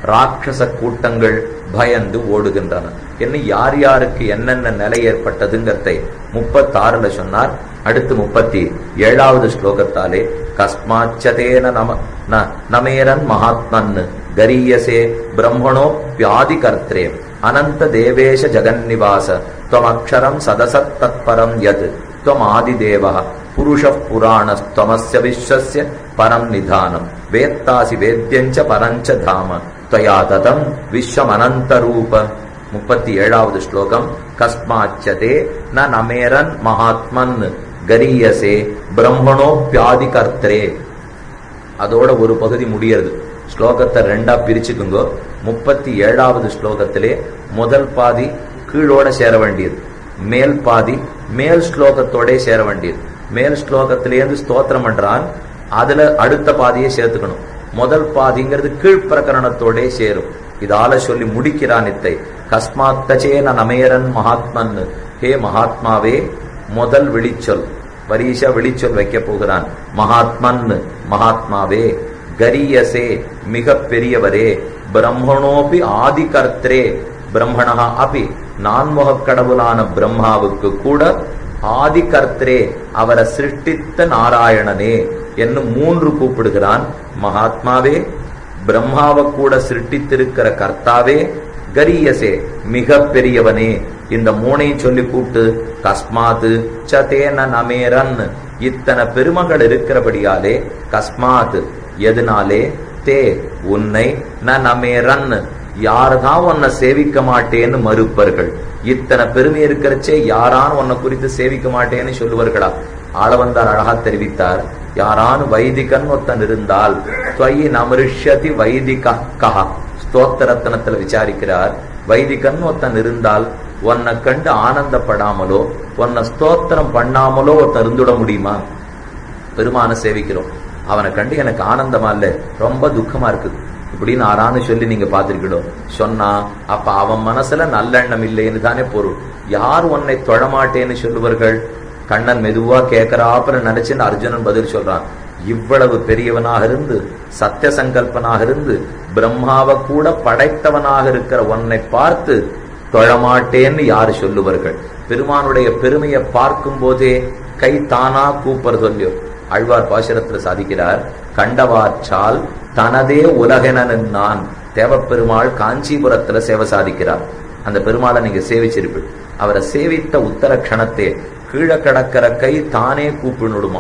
ராட்சச கூட்டங்கள் பயந்து ஓடுகின்றன என்ன யார் யாருக்கு என்னென்ன நிலை ஏற்பட்டதுங்கிறதை முப்பத்தாறுல சொன்னார் அடுத்து முப்பத்தி ஏழாவது ஸ்லோகத்தாலே கஸ்மாச்சதேன நம ந- நமேரன் மகாத்மன் கரியசே பிரம்மணோ வியாதி கர்த்தரே அனந்த தேவேஷ ஜெகன்னிவாச त्वमक्षरम् सदसत् तत्परम् यत् त्वमादिदेवः पुरुषः पुराणस्त्वमस्य विश्वस्य परम् निधानम् वेत्तासि वेद्यम् च परम् च धाम त्वया ततम् विश्वमनन्तरूप முப்பத்தி ஏழாவது ஸ்லோகம் கஸ்மாச்சதே ந நமேரன் மகாத்மன் கரியசே பிரம்மணோப்பியாதி கர்த்தரே அதோட ஒரு பகுதி முடியறது ஸ்லோகத்தை ரெண்டா பிரிச்சுக்குங்கோ முப்பத்தி ஏழாவது ஸ்லோகத்திலே முதல் பாதி கீழோட சேர வேண்டியது மேல் பாதி மேல் ஸ்லோகத்தோட சேர வேண்டியது மேல் ஸ்லோகத்திலேருந்து ஸ்தோத்திரம் பண்றான் அதுல அடுத்த பாதியை சேர்த்துக்கணும் முதல் பாதிங்கிறது கீழ்ப்பிரகரணத்தோட சேரும் இதால சொல்லி முடிக்கிறான் இத்தை கஸ்மாத்தச்சேன நமேரன் மகாத்மன் ஹே மகாத்மாவே முதல் விழிச்சொல் பரீஷா விழிச்சொல் வைக்க போகிறான் மகாத்மன் மகாத்மாவே கரியசே மிக பெரியவரே பிரம்மணோபி ஆதி கர்த்தரே பிரம்மணா அபி நான்முக கடவுளான பிரம்மாவுக்கு கூட ஆதி கர்த்தரே அவரை சிருஷ்டித்த நாராயணனே என்னும் மூன்று கூப்பிடுகிறான் மகாத்மாவே பிரம்மாவை கூட சிருஷ்டித்திருக்கிற கர்த்தாவே கரியசே மிக பெரியவனே இந்த மூணையும் சொல்லி கூப்பிட்டு கஸ்மாத்து சதேன நமேரன் இத்தனை பெருமகள் இருக்கிறபடியாலே கஸ்மாத் எதனாலே தே உன்னை ந நமேரன் யார்தான் உன்னை சேவிக்க மாட்டேன்னு மறுப்பர்கள் இத்தனை பெருமை இருக்கிறச்சே யாரான் உன்னை குறித்து சேவிக்க மாட்டேன்னு சொல்லுவார்களா ஆளவந்தார் அழகா தெரிவித்தார் யாரான் வைதிகன் ஒருத்தன் இருந்தால் துவயி நமரிஷ்யதி வைதிக கஹா ஸ்தோத்திரத்தனத்துல விசாரிக்கிறார் வைதிகன் ஒருத்தன் இருந்தால் உன்னை கண்டு ஆனந்தப்படாமலோ உன்னை ஸ்தோத்திரம் பண்ணாமலோ ஒருத்தன் இருந்துட முடியுமா பெருமான சேவிக்கிறோம் அவனை கண்டு எனக்கு ஆனந்தமா இல்ல ரொம்ப துக்கமா இருக்குது இப்படின்னு ஆறான்னு சொல்லி நீங்க பாத்திருக்கணும் சொன்னா அப்ப அவன் மனசுல நல்லெண்ணம் இல்லைன்னு தானே பொருள் யார் உன்னை தொழமாட்டேன்னு சொல்லுவார்கள் கண்ணன் மெதுவா கேட்கறாப்புல நினைச்சுன்னு அர்ஜுனன் பதில் சொல்றான் இவ்வளவு பெரியவனாக இருந்து சத்திய சங்கல்பனாக இருந்து பிரம்மாவை கூட படைத்தவனாக இருக்கிற உன்னை பார்த்து தொழமாட்டேன்னு யாரு சொல்லுவார்கள் பெருமானுடைய பெருமையை பார்க்கும் போதே கை தானா கூப்பர் சொல்லியோ ஆழ்வார் பாசுரத்துல சாதிக்கிறார் கண்டவாற்றால் தனதே உலகென நான் தேவப்பெருமாள் காஞ்சிபுரத்துல சேவை சாதிக்கிறார் அந்த பெருமாளை நீங்க சேவிச்சிருப்பீள் அவரை சேவித்த உத்தர கணத்தே கீழே கடக்கிற கை தானே கூப்பிடுமா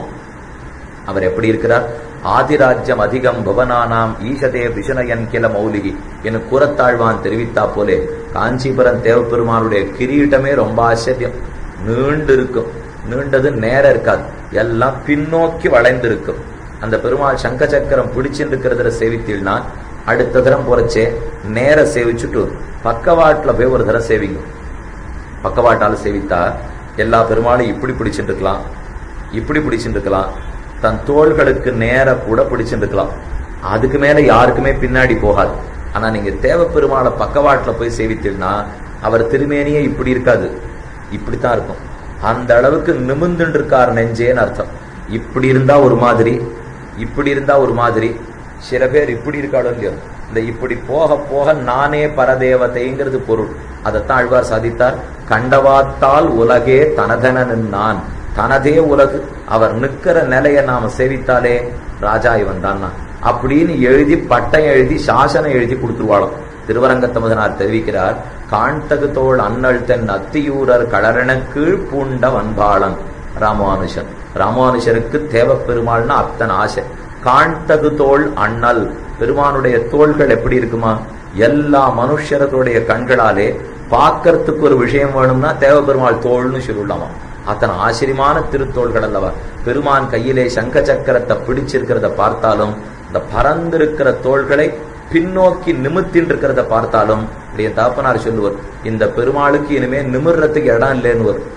அவர் எப்படி இருக்கிறார் ஆதிராஜ்யம் அதிகம் புவனானாம் ஈசதே விஷனயன் கில மௌலிகி என கூறத்தாழ்வான் தெரிவித்தா போலே காஞ்சிபுரம் தேவப்பெருமானுடைய கிரீட்டமே ரொம்ப ஆச்சரியம் நீண்டு இருக்கும் நீண்டது நேர இருக்காது எல்லாம் பின்னோக்கி வளைந்து இருக்கும் அந்த பெருமாள் சங்க சக்கரம் பிடிச்சிட்டு இருக்கிறதுல சேவித்தீள்னா அடுத்த தரம் போறச்சே நேர சேவிச்சுட்டு பக்கவாட்டுல போய் ஒரு தரம் சேவிங்க பக்கவாட்டால சேவித்தா எல்லா பெருமாளும் இப்படி பிடிச்சிட்டு இருக்கலாம் இப்படி பிடிச்சிட்டு இருக்கலாம் தன் தோள்களுக்கு நேர கூட பிடிச்சிட்டு இருக்கலாம் அதுக்கு மேல யாருக்குமே பின்னாடி போகாது ஆனா நீங்க தேவ பெருமாளை பக்கவாட்டுல போய் சேவித்தீங்கன்னா அவர் திருமேனியே இப்படி இருக்காது இப்படித்தான் இருக்கும் அந்த அளவுக்கு நிமிர்ந்துட்டு இருக்கார் நெஞ்சேன்னு அர்த்தம் இப்படி இருந்தா ஒரு மாதிரி இப்படி இருந்தா ஒரு மாதிரி சில பேர் இப்படி இருக்காளோ இல்லையோ இந்த இப்படி போக போக நானே பரதேவதைங்கிறது பொருள் அதைத்தான் ஆழ்வார் சாதித்தார் கண்டவாத்தால் உலகே தனதன நான் தனதே உலகு அவர் நிக்கிற நிலையை நாம சேவித்தாலே ராஜா இவன் தான்னா அப்படின்னு எழுதி பட்டம் எழுதி சாசனம் எழுதி கொடுத்துருவாளாம் திருவரங்கத்தமதனார் தெரிவிக்கிறார் காண்டகு தோள் அண்ணல் தென் அத்தியூரர் களரண கீழ் பூண்ட வன்பாளன் ராமானுஷன் ராமானுஷருக்கு தேவப்பெருமாள்னா அத்தனை ஆசை காண்டகு தோள் அண்ணல் பெருமானுடைய தோள்கள் எப்படி இருக்குமா எல்லா மனுஷர்களுடைய கண்களாலே பார்க்கறதுக்கு ஒரு விஷயம் வேணும்னா தேவபெருமாள் தோள்னு சொல்லலாமா அத்தனை ஆச்சரியமான திருத்தோள்கள் அல்லவா பெருமான் கையிலே சங்க சக்கரத்தை பிடிச்சிருக்கிறத பார்த்தாலும் இந்த பறந்திருக்கிற தோள்களை பின்னோக்கி நிமித்தின் இருக்கிறத பார்த்தாலும் என் தாப்பனார் சொல்லுவார் இந்த பெருமாளுக்கு இனிமே நிமிர்றதுக்கு இடம் இல்லைன்னு வரும்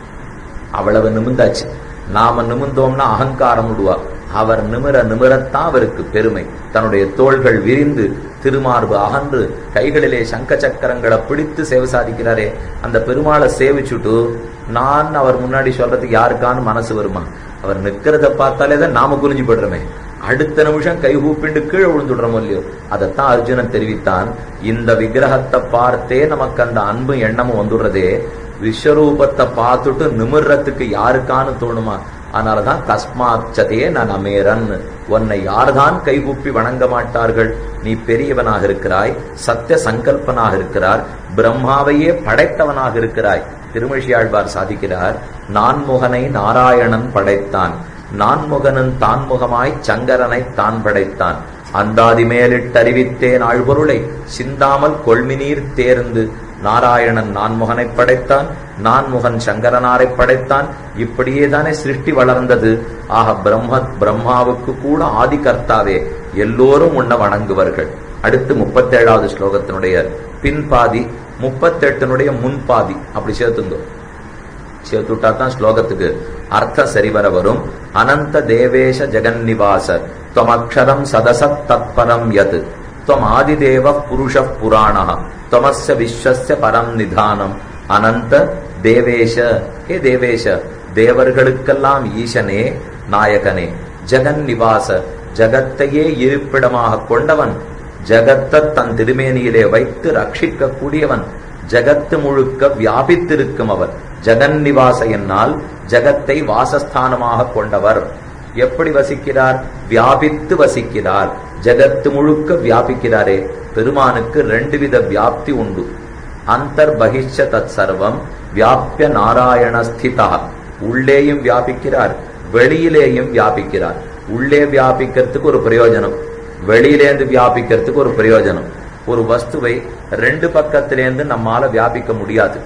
அவ்வளவு நிமிந்தாச்சு நாம நிமிந்தோம்னா அகங்காரம் விடுவா அவர் நிமிர நிமிரத்தான் அவருக்கு பெருமை தன்னுடைய தோள்கள் விரிந்து திருமார்பு அகன்று கைகளிலே சங்க சக்கரங்களை பிடித்து சேவை சாதிக்கிறாரே அந்த பெருமாளை சேவிச்சுட்டு நான் அவர் முன்னாடி சொல்றதுக்கு யாருக்கான்னு மனசு வருமா அவர் நிக்கிறத பார்த்தாலே தான் நாம குறிஞ்சு போடுறோமே அடுத்த நிமிஷம் கை கூப்பிண்டு கீழே விழுந்துடுறோம் இல்லையோ அதைத்தான் அர்ஜுனன் தெரிவித்தான் இந்த விக்கிரகத்தை பார்த்தே நமக்கு அந்த அன்பு எண்ணமும் வந்துடுறதே விஸ்வரூபத்தை பார்த்துட்டு நிமிர்றதுக்கு யாருக்கான்னு தோணுமா அதனாலதான் தஸ்மாச்சதையே நான் அமேரன் உன்னை யார்தான் கைகூப்பி வணங்க மாட்டார்கள் நீ பெரியவனாக இருக்கிறாய் சத்திய சங்கல்பனாக இருக்கிறார் பிரம்மாவையே படைத்தவனாக இருக்கிறாய் திருமழியாழ்வார் சாதிக்கிறார் நான்முகனை நாராயணன் படைத்தான் நான்முகனன் தான்முகமாய் சங்கரனை தான் படைத்தான் அந்தாதி மேலிட்டறிவித்தேன் ஆழ்பொருளை சிந்தாமல் கொள்மினீர் தேர்ந்து நாராயணன் நான்முகனை படைத்தான் நான்முகன் சங்கரனாரை படைத்தான் இப்படியே தானே சிருஷ்டி வளர்ந்தது ஆக பிரம்ம பிரம்மாவுக்கு கூட ஆதி கர்த்தாவே எல்லோரும் உன்னை வணங்குவார்கள் அடுத்து முப்பத்தேழாவது ஸ்லோகத்தினுடைய பின்பாதி முப்பத்தெட்டினுடைய முன்பாதி அப்படி சேர்த்துங்க சேர்த்துட்டா தான் ஸ்லோகத்துக்கு அர்த்தம் சரிவர வரும் அனந்த தேவேஷ ஜெகன்னிவாச துவமக்ஷரம் சதசத் தத்பரம் யத் துவம் ஆதிதேவ புருஷ புராண துவமஸ்ய விஸ்வஸ்ய பரம் நிதானம் அனந்த தேவேஷ ஹே தேவேஷ தேவர்களுக்கெல்லாம் ஈசனே நாயகனே ஜெகன் நிவாச ஜகத்தையே இருப்பிடமாக கொண்டவன் ஜகத்தை தன் திருமேனியிலே வைத்து ரட்சிக்க கூடியவன் ஜகத்து முழுக்க வியாபித்திருக்கும் அவர் ஜெகன் நிவாச என்னால் ஜகத்தை வாசஸ்தானமாக கொண்டவர் எப்படி வசிக்கிறார் வியாபித்து வசிக்கிறார் ஜகத்து முழுக்க வியாபிக்கிறாரே பெருமானுக்கு ரெண்டு வித வியாப்தி உண்டு அந்தர் பகிஷ்ய தத் சர்வம் வியாபிய நாராயண ஸ்திதா உள்ளேயும் வியாபிக்கிறார் வெளியிலேயும் வியாபிக்கிறார் உள்ளே வியாபிக்கிறதுக்கு ஒரு பிரயோஜனம் வெளியிலேந்து வியாபிக்கிறதுக்கு ஒரு பிரயோஜனம் ஒரு வஸ்துவை ரெண்டு பக்கத்திலேருந்து நம்மால வியாபிக்க முடியாது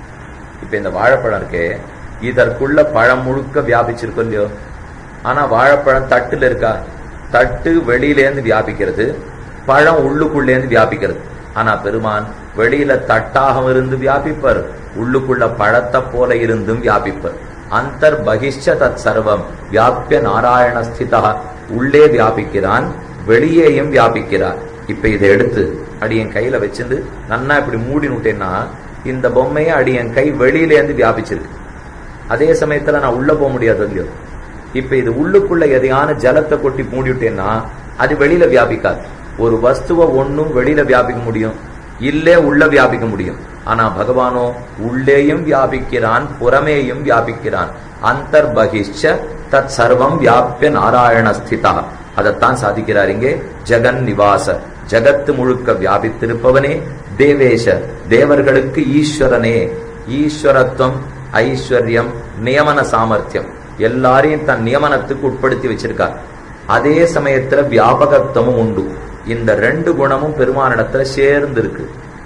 இப்ப இந்த வாழைப்பழம் இருக்கே இதற்குள்ள பழம் முழுக்க வியாபிச்சிருக்கும் இல்லையோ ஆனா வாழைப்பழம் தட்டுல இருக்கா தட்டு வெளியிலேருந்து வியாபிக்கிறது பழம் உள்ளுக்குள்ளேருந்து வியாபிக்கிறது ஆனா பெருமான் வெளியில தட்டாகவும் இருந்து வியாபிப்பர் உள்ளுக்குள்ள பழத்தை போல இருந்தும் வியாபிப்பர் அந்தர் பகிஷ்ட தத் சர்வம் வியாபிய நாராயண ஸ்திதா உள்ளே வியாபிக்கிறான் வெளியேயும் வியாபிக்கிறார் இப்ப இதை எடுத்து அடி என் கையில வச்சிருந்து நன்னா இப்படி மூடி விட்டேன்னா இந்த பொம்மையை அடி என் கை வெளியிலேருந்து வியாபிச்சிருக்கு அதே சமயத்துல நான் உள்ள போக முடியாது இல்லையோ இப்ப இது உள்ளுக்குள்ள எதையான ஜலத்தை கொட்டி மூடிவிட்டேன்னா அது வெளியில வியாபிக்காது ஒரு வஸ்துவ ஒண்ணும் வெளியில வியாபிக்க முடியும் இல்லே உள்ள வியாபிக்க முடியும் ஆனா பகவானோ உள்ளேயும் வியாபிக்கிறான் புறமேயும் வியாபிக்கிறான் அந்தர் பகிஷ்ச தத் சர்வம் வியாபிய நாராயண ஸ்திதா அதைத்தான் சாதிக்கிறார் இங்கே ஜெகன் நிவாச ஜகத்து முழுக்க வியாபித்திருப்பவனே தேவேஷ தேவர்களுக்கு ஈஸ்வரனே ஈஸ்வரத்துவம் ஐஸ்வர்யம் நியமன சாமர்த்தியம் எல்லாரையும் தன் நியமனத்துக்கு உட்படுத்தி வச்சிருக்கார் அதே சமயத்துல வியாபகத்துவமும் உண்டு இந்த ரெண்டு குணமும் பெருமானிடத்துல சேர்ந்து இருக்கு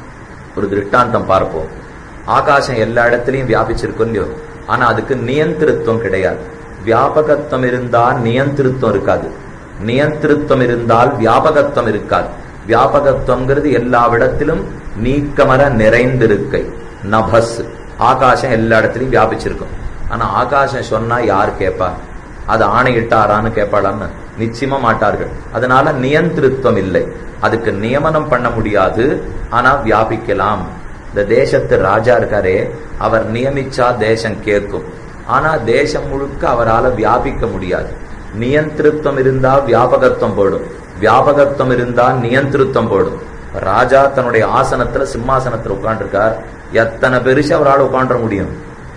ஒரு திருஷ்டாந்தம் பார்ப்போம் ஆகாசம் எல்லா இடத்துலயும் வியாபிச்சிருக்கும் இல்லையோ ஆனா அதுக்கு நியந்திருத்துவம் கிடையாது வியாபகத்துவம் இருந்தால் நியந்திருத்துவம் இருக்காது நியந்திருத்துவம் இருந்தால் வியாபகத்துவம் இருக்காது வியாபகத்துவங்கிறது எல்லா இடத்திலும் நீக்கமர நிறைந்திருக்கை நபஸ் ஆகாசம் எல்லா இடத்துலயும் வியாபிச்சிருக்கும் ஆனா ஆகாசம் சொன்னா யார் கேட்பா அது ஆணையிட்டாரான்னு கேட்பாளான்னு நிச்சயமா மாட்டார்கள் அதனால நியந்திருத்துவம் இல்லை அதுக்கு நியமனம் பண்ண முடியாது ஆனா வியாபிக்கலாம் இந்த தேசத்து ராஜா இருக்காரே அவர் நியமிச்சா தேசம் கேட்கும் ஆனா தேசம் முழுக்க அவரால் வியாபிக்க முடியாது நியந்திருத்தம் இருந்தா வியாபகத்துவம் போடும் வியாபகத்துவம் இருந்தா நியந்திருத்தம் போடும் ராஜா தன்னுடைய ஆசனத்துல சிம்மாசனத்துல உட்காந்துருக்கார் எத்தனை பெருசு அவரால் உட்காந்துட முடியும்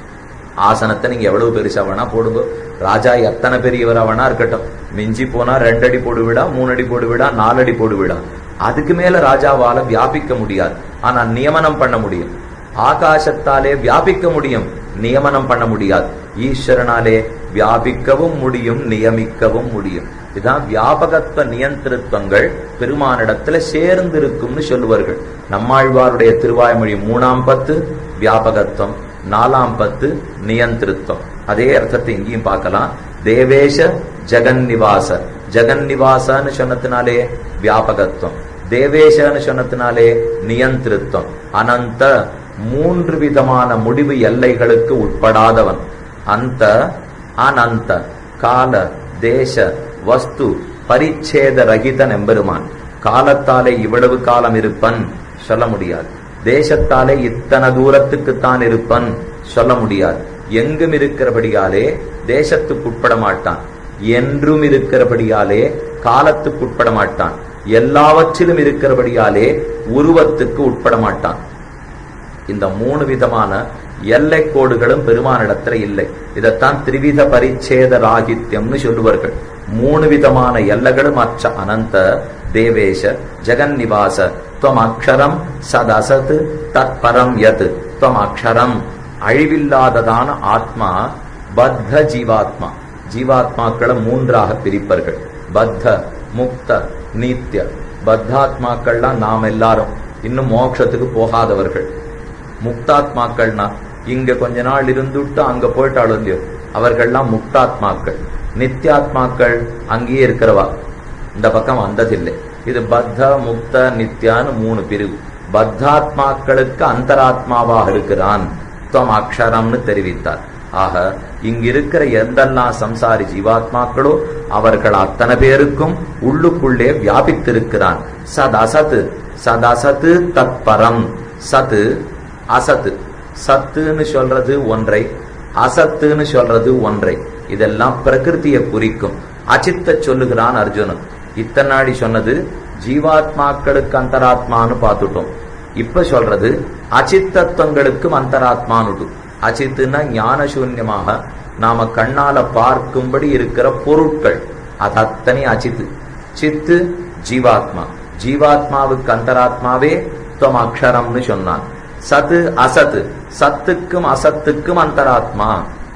ஆசனத்தை நீங்க எவ்வளவு பெருசா வேணா போடுங்க ராஜா எத்தனை பெரியவரா வேணா இருக்கட்டும் மிஞ்சி போனா ரெண்டு அடி போடு விடா மூணு அடி போடு விடா நாலு அடி போடு விடா அதுக்கு மேல ராஜாவால வியாபிக்க முடியாது ஆனா நியமனம் பண்ண முடியும் ஆகாசத்தாலே வியாபிக்க முடியும் நியமனம் பண்ண முடியாது ஈஸ்வரனாலே வியாபிக்கவும் முடியும் நியமிக்கவும் முடியும் இதுதான் வியாபகத்துவ நியந்திரத்துவங்கள் பெருமானிடத்துல சேர்ந்து இருக்கும்னு சொல்லுவார்கள் நம்மாழ்வாருடைய திருவாய்மொழி மூணாம் பத்து வியாபகத்துவம் நாலாம் பத்து நியந்திருத்தம் அதே அர்த்தத்தை இங்கேயும் பார்க்கலாம் தேவேஷ ஜெகன் நிவாச ஜெகன் நிவாசன்னு சொன்னதுனாலே வியாபகத்துவம் தேவேஷன்னு சொன்னதுனாலே நியந்திருத்தம் அனந்த மூன்று விதமான முடிவு எல்லைகளுக்கு உட்படாதவன் அந்த அனந்த கால தேச வஸ்து பரிச்சேத ரகிதன் எம்பெருமான் காலத்தாலே இவ்வளவு காலம் இருப்பன் சொல்ல முடியாது தேசத்தாலே இத்தனை தூரத்துக்குத்தான் இருப்பன் சொல்ல முடியாது எங்கும் இருக்கிறபடியாலே தேசத்துக்கு உட்பட மாட்டான் என்றும் இருக்கிறபடியாலே காலத்துக்கு உட்பட மாட்டான் எல்லாவற்றிலும் இருக்கிறபடியாலே உருவத்துக்கு உட்பட மாட்டான் இந்த மூணு விதமான எல்லை கோடுகளும் பெருமானிடத்துல இல்லை இதைத்தான் திரிவித பரிச்சேத ராகித்யம்னு சொல்லுவார்கள் மூணு விதமான எல்லைகளும் அற்ற அனந்த தேவேஷ ஜெகன்னிவாச துவம் அக்ஷரம் சதசத் தத்பரம் யத் துவம் அக்ஷரம் அழிவில்லாததான ஆத்மா பத்த ஜீவாத்மா ஜீவாத்மாக்களை மூன்றாக பிரிப்பார்கள் பத்த முக்த நீத்திய பத்தாத்மாக்கள்லாம் நாம் எல்லாரும் இன்னும் மோட்சத்துக்கு போகாதவர்கள் முக்தாத்மாக்கள்னா இங்க கொஞ்ச நாள் இருந்துட்டு அங்க போயிட்டாலும் இல்லையோ அவர்கள்லாம் முக்தாத்மாக்கள் நித்யாத்மாக்கள் அங்கேயே இருக்கிறவா இந்த பக்கம் வந்ததில்லை இது பத்த முக்த நித்யான்னு மூணு பிரிவு பத்தாத்மாக்களுக்கு அந்தராத்மாவாக இருக்கிறான் துவம் அக்ஷரம்னு தெரிவித்தார் ஆக இங்க இருக்கிற எந்தெல்லாம் சம்சாரி ஜீவாத்மாக்களோ அவர்கள் அத்தனை பேருக்கும் உள்ளுக்குள்ளே வியாபித்திருக்கிறான் சத் அசத்து சத் அசத்து தத்பரம் சத்து அசத்து சத்துன்னு சொல்றது ஒன்றை அசத்துன்னு சொல்றது ஒன்றை இதெல்லாம் பிரகிருதியை குறிக்கும் அச்சித்த சொல்லுகிறான் அர்ஜுனன் இத்தனாடி சொன்னது ஜீவாத்மாக்களுக்கு அந்தராத்மான்னு பார்த்துட்டோம் இப்ப சொல்றது அச்சித்தத்துவங்களுக்கும் அந்தராத்மானுடு அச்சித்துனா ஞான சூன்யமாக நாம கண்ணால பார்க்கும்படி இருக்கிற பொருட்கள் அது அத்தனை அச்சித்து சித்து ஜீவாத்மா ஜீவாத்மாவுக்கு அந்தராத்மாவே துவம் அக்ஷரம்னு சொன்னான் சத்து அசத்து சத்துக்கும் அசத்துக்கும் அந்தராத்மா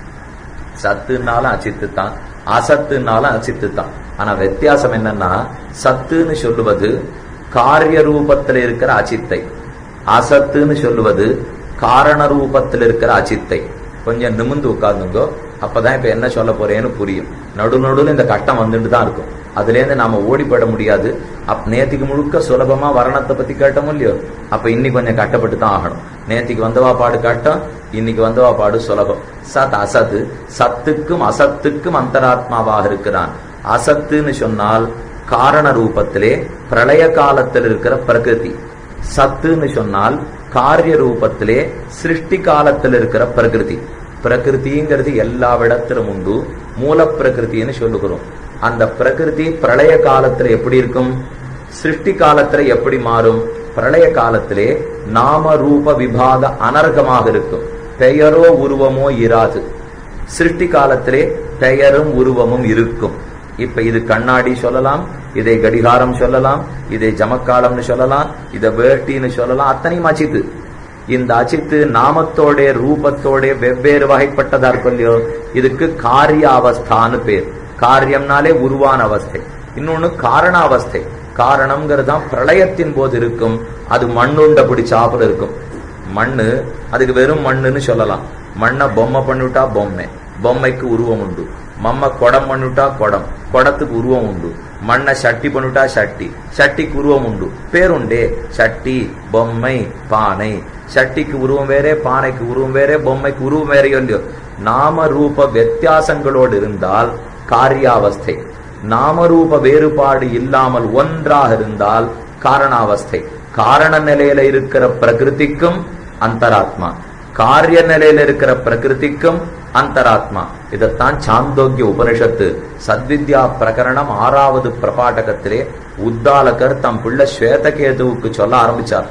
சத்துனாலும் அச்சித்து தான் அசத்துனாலும் அச்சித்து தான் ஆனா வித்தியாசம் என்னன்னா சத்துன்னு சொல்லுவது காரிய ரூபத்தில் இருக்கிற அச்சித்தை அசத்துன்னு சொல்லுவது காரண ரூபத்தில் இருக்கிற அச்சித்தை கொஞ்சம் நிமிந்து உட்கார்ந்துங்கோ அப்பதான் இப்ப என்ன சொல்ல போறேன்னு புரியும் நடு நடுவில் இந்த கட்டம் வந்துட்டு தான் இருக்கும் அதுல இருந்து நாம ஓடி போயிட முடியாது அப் நேத்திக்கு முழுக்க சுலபமா வரணத்தை பத்தி கேட்டோம் இல்லையோ அப்ப இன்னைக்கு கொஞ்சம் கட்டப்பட்டு தான் ஆகணும் நேத்திக்கு வந்தவா பாடு கட்டம் இன்னைக்கு வந்தவா பாடு சுலபம் சத் அசத்து சத்துக்கும் அசத்துக்கும் அந்தராத்மாவாக இருக்கிறான் அசத்துன்னு சொன்னால் காரண ரூபத்திலே பிரளய காலத்தில் இருக்கிற பிரகிருதி சத்துன்னு சொன்னால் காரிய ரூபத்திலே சிருஷ்டி காலத்தில் இருக்கிற பிரகிருதி பிரகிருதிங்கிறது எல்லா இடத்திலும் உண்டு மூல பிரகிருத்தின்னு சொல்லுகிறோம் அந்த பிரகிருதி பிரளய காலத்துல எப்படி இருக்கும் சிருஷ்டி காலத்துல எப்படி மாறும் பிரளய காலத்திலே நாம ரூப விபாக அனர்கமாக இருக்கும் பெயரோ உருவமோ இராது சிருஷ்டி காலத்திலே பெயரும் உருவமும் இருக்கும் இப்ப இது கண்ணாடி சொல்லலாம் இதை கடிகாரம் சொல்லலாம் இதை ஜமக்காலம்னு சொல்லலாம் இதை வேட்டின்னு சொல்லலாம் அத்தனையும் அச்சித்து இந்த அச்சித்து நாமத்தோட ரூபத்தோட வெவ்வேறு வகைப்பட்டதா இருக்கும் இல்லையோ இதுக்கு காரிய அவஸ்தான்னு பேர் காரியம்னாலே உருவான அவஸ்தை இன்னொன்னு காரண அவஸ்தை காரணம்ங்கிறது தான் பிரளயத்தின் போது இருக்கும் அது மண்ணுண்ட பிடிச்சாப்புல இருக்கும் மண்ணு அதுக்கு வெறும் மண்ணுன்னு சொல்லலாம் மண்ணை பொம்மை பண்ணிவிட்டா பொம்மை பொம்மைக்கு உருவம் உண்டு மம்ம குடம் பண்ணிவிட்டா குடம் குடத்துக்கு உருவம் உண்டு மண்ணை சட்டி பண்ணிவிட்டா சட்டி சட்டிக்கு உருவம் உண்டு பேருண்டே சட்டி பொம்மை பானை சட்டிக்கு உருவம் வேறே பானைக்கு உருவம் வேறே பொம்மைக்கு உருவம் வேறையோ இல்லையோ நாம ரூப வித்தியாசங்களோடு இருந்தால் காரியாவஸ்தை நாமரூப வேறுபாடு இல்லாமல் ஒன்றாக இருந்தால் காரணாவஸ்தை காரண நிலையில இருக்கிற பிரகிருதிக்கும் அந்தராத்மா காரிய நிலையில இருக்கிற பிரகிருதிக்கும் அந்தராத்மா இதைத்தான் சாந்தோக்கிய உபனிஷத்து சத்வித்யா பிரகரணம் ஆறாவது பிரபாடகத்திலே உத்தாலகர் தம் பிள்ளை ஸ்வேதகேதுவுக்கு சொல்ல ஆரம்பிச்சார்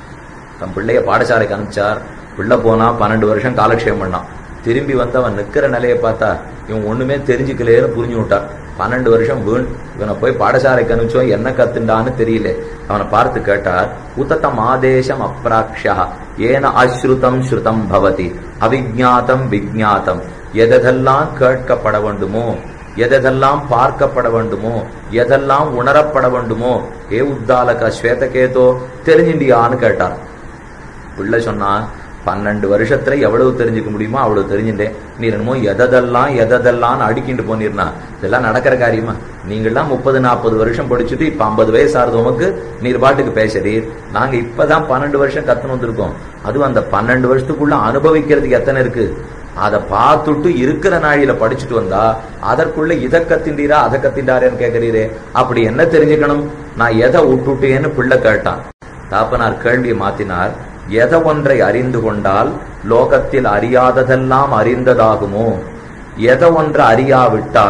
தம் பிள்ளைய பாடசாலைக்கு அனுப்பிச்சார் பிள்ளை போனா பன்னெண்டு வருஷம் காலக்ஷேபம் பண்ணான் திரும்பி வந்து அவன் நிக்கிற நிலையை பார்த்தா இவன் ஒண்ணுமே தெரிஞ்சுக்கலையேன்னு புரிஞ்சு விட்டான் பன்னெண்டு வருஷம் வீண் இவனை போய் பாடசாலைக்கு அனுப்பிச்சோம் என்ன கத்துண்டான்னு தெரியல அவனை பார்த்து கேட்டார் உத்தத்தம் ஆதேசம் அப்ராக்ஷா ஏன அஸ்ருதம் ஸ்ருதம் பவதி அவிஜாத்தம் விஜாத்தம் எதெல்லாம் கேட்கப்பட வேண்டுமோ எதெல்லாம் பார்க்கப்பட வேண்டுமோ எதெல்லாம் உணரப்பட வேண்டுமோ ஏ உத்தாலக ஸ்வேதகேதோ தெரிஞ்சிண்டியான்னு கேட்டார் பிள்ளை சொன்னா பன்னெண்டு வருஷத்துல எவ்வளவு தெரிஞ்சுக்க முடியுமோ அவ்வளவு தெரிஞ்சுட்டேன் நீ என்னமோ எதெல்லாம் எதெல்லாம் அடிக்கிட்டு போனீர்னா இதெல்லாம் நடக்கிற காரியமா நீங்கெல்லாம் முப்பது நாற்பது வருஷம் படிச்சுட்டு இப்ப ஐம்பது வயசு ஆறுதவங்களுக்கு நீர் பாட்டுக்கு பேசுறீர் நாங்க இப்பதான் பன்னெண்டு வருஷம் கத்துன்னு வந்திருக்கோம் அதுவும் அந்த பன்னெண்டு வருஷத்துக்குள்ள அனுபவிக்கிறதுக்கு எத்தனை இருக்கு அதை பார்த்துட்டு இருக்கிற நாழியில படிச்சுட்டு வந்தா அதற்குள்ள இதை கத்திண்டீரா அதை கத்திண்டாரேன்னு கேட்கிறீரே அப்படி என்ன தெரிஞ்சுக்கணும் நான் எதை விட்டுட்டேன்னு பிள்ளை கேட்டான் தாப்பனார் கேள்வியை மாத்தினார் எதை ஒன்றை அறிந்து கொண்டால் லோகத்தில் அறியாததெல்லாம் அறிந்ததாகுமோ எதை ஒன்றை அறியாவிட்டால்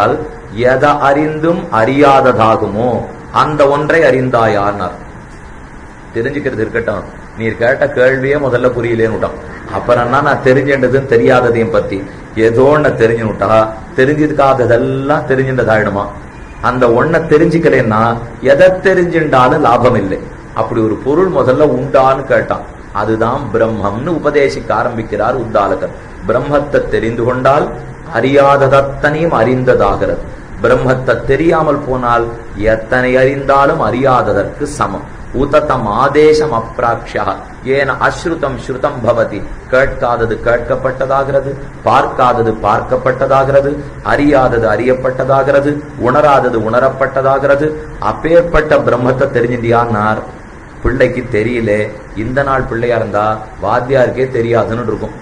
எதை அறிந்தும் அறியாததாகுமோ அந்த ஒன்றை அறிந்தாயான்னார் தெரிஞ்சுக்கிறது இருக்கட்டும் நீர் கேட்ட கேள்வியே முதல்ல புரியலேன்னு விட்டான் அப்புறம்னா நான் தெரிஞ்சின்றதும் தெரியாததையும் பத்தி ஏதோ ஒண்ண தெரிஞ்சு விட்டா தெரிஞ்சிருக்காததெல்லாம் தெரிஞ்சின்றதாயிடுமா அந்த ஒன்ன தெரிஞ்சுக்கலன்னா எதை தெரிஞ்சின்றாலும் லாபம் இல்லை அப்படி ஒரு பொருள் முதல்ல உண்டான்னு கேட்டான் அதுதான் பிரம்மம்னு உபதேசிக்க ஆரம்பிக்கிறார் உத்தாலகர் பிரம்மத்தை தெரிந்து கொண்டால் அறியாததத்தனையும் அறிந்ததாகிறது பிரம்மத்தை தெரியாமல் போனால் எத்தனை அறிந்தாலும் அறியாததற்கு சமம் உதத்தம் ஆதேசம் அப்ராக்ஷா ஏன அஸ்ருதம் ஸ்ருதம் பவதி கேட்காதது கேட்கப்பட்டதாகிறது பார்க்காதது பார்க்கப்பட்டதாகிறது அறியாதது அறியப்பட்டதாகிறது உணராதது உணரப்பட்டதாகிறது அப்பேற்பட்ட பிரம்மத்தை தெரிஞ்சிட்டியான்னார் பிள்ளைக்கு தெரியல இந்த நாள் பிள்ளையா இருந்தா வாத்தியாருக்கே தெரியாதுன்னு இருக்கும்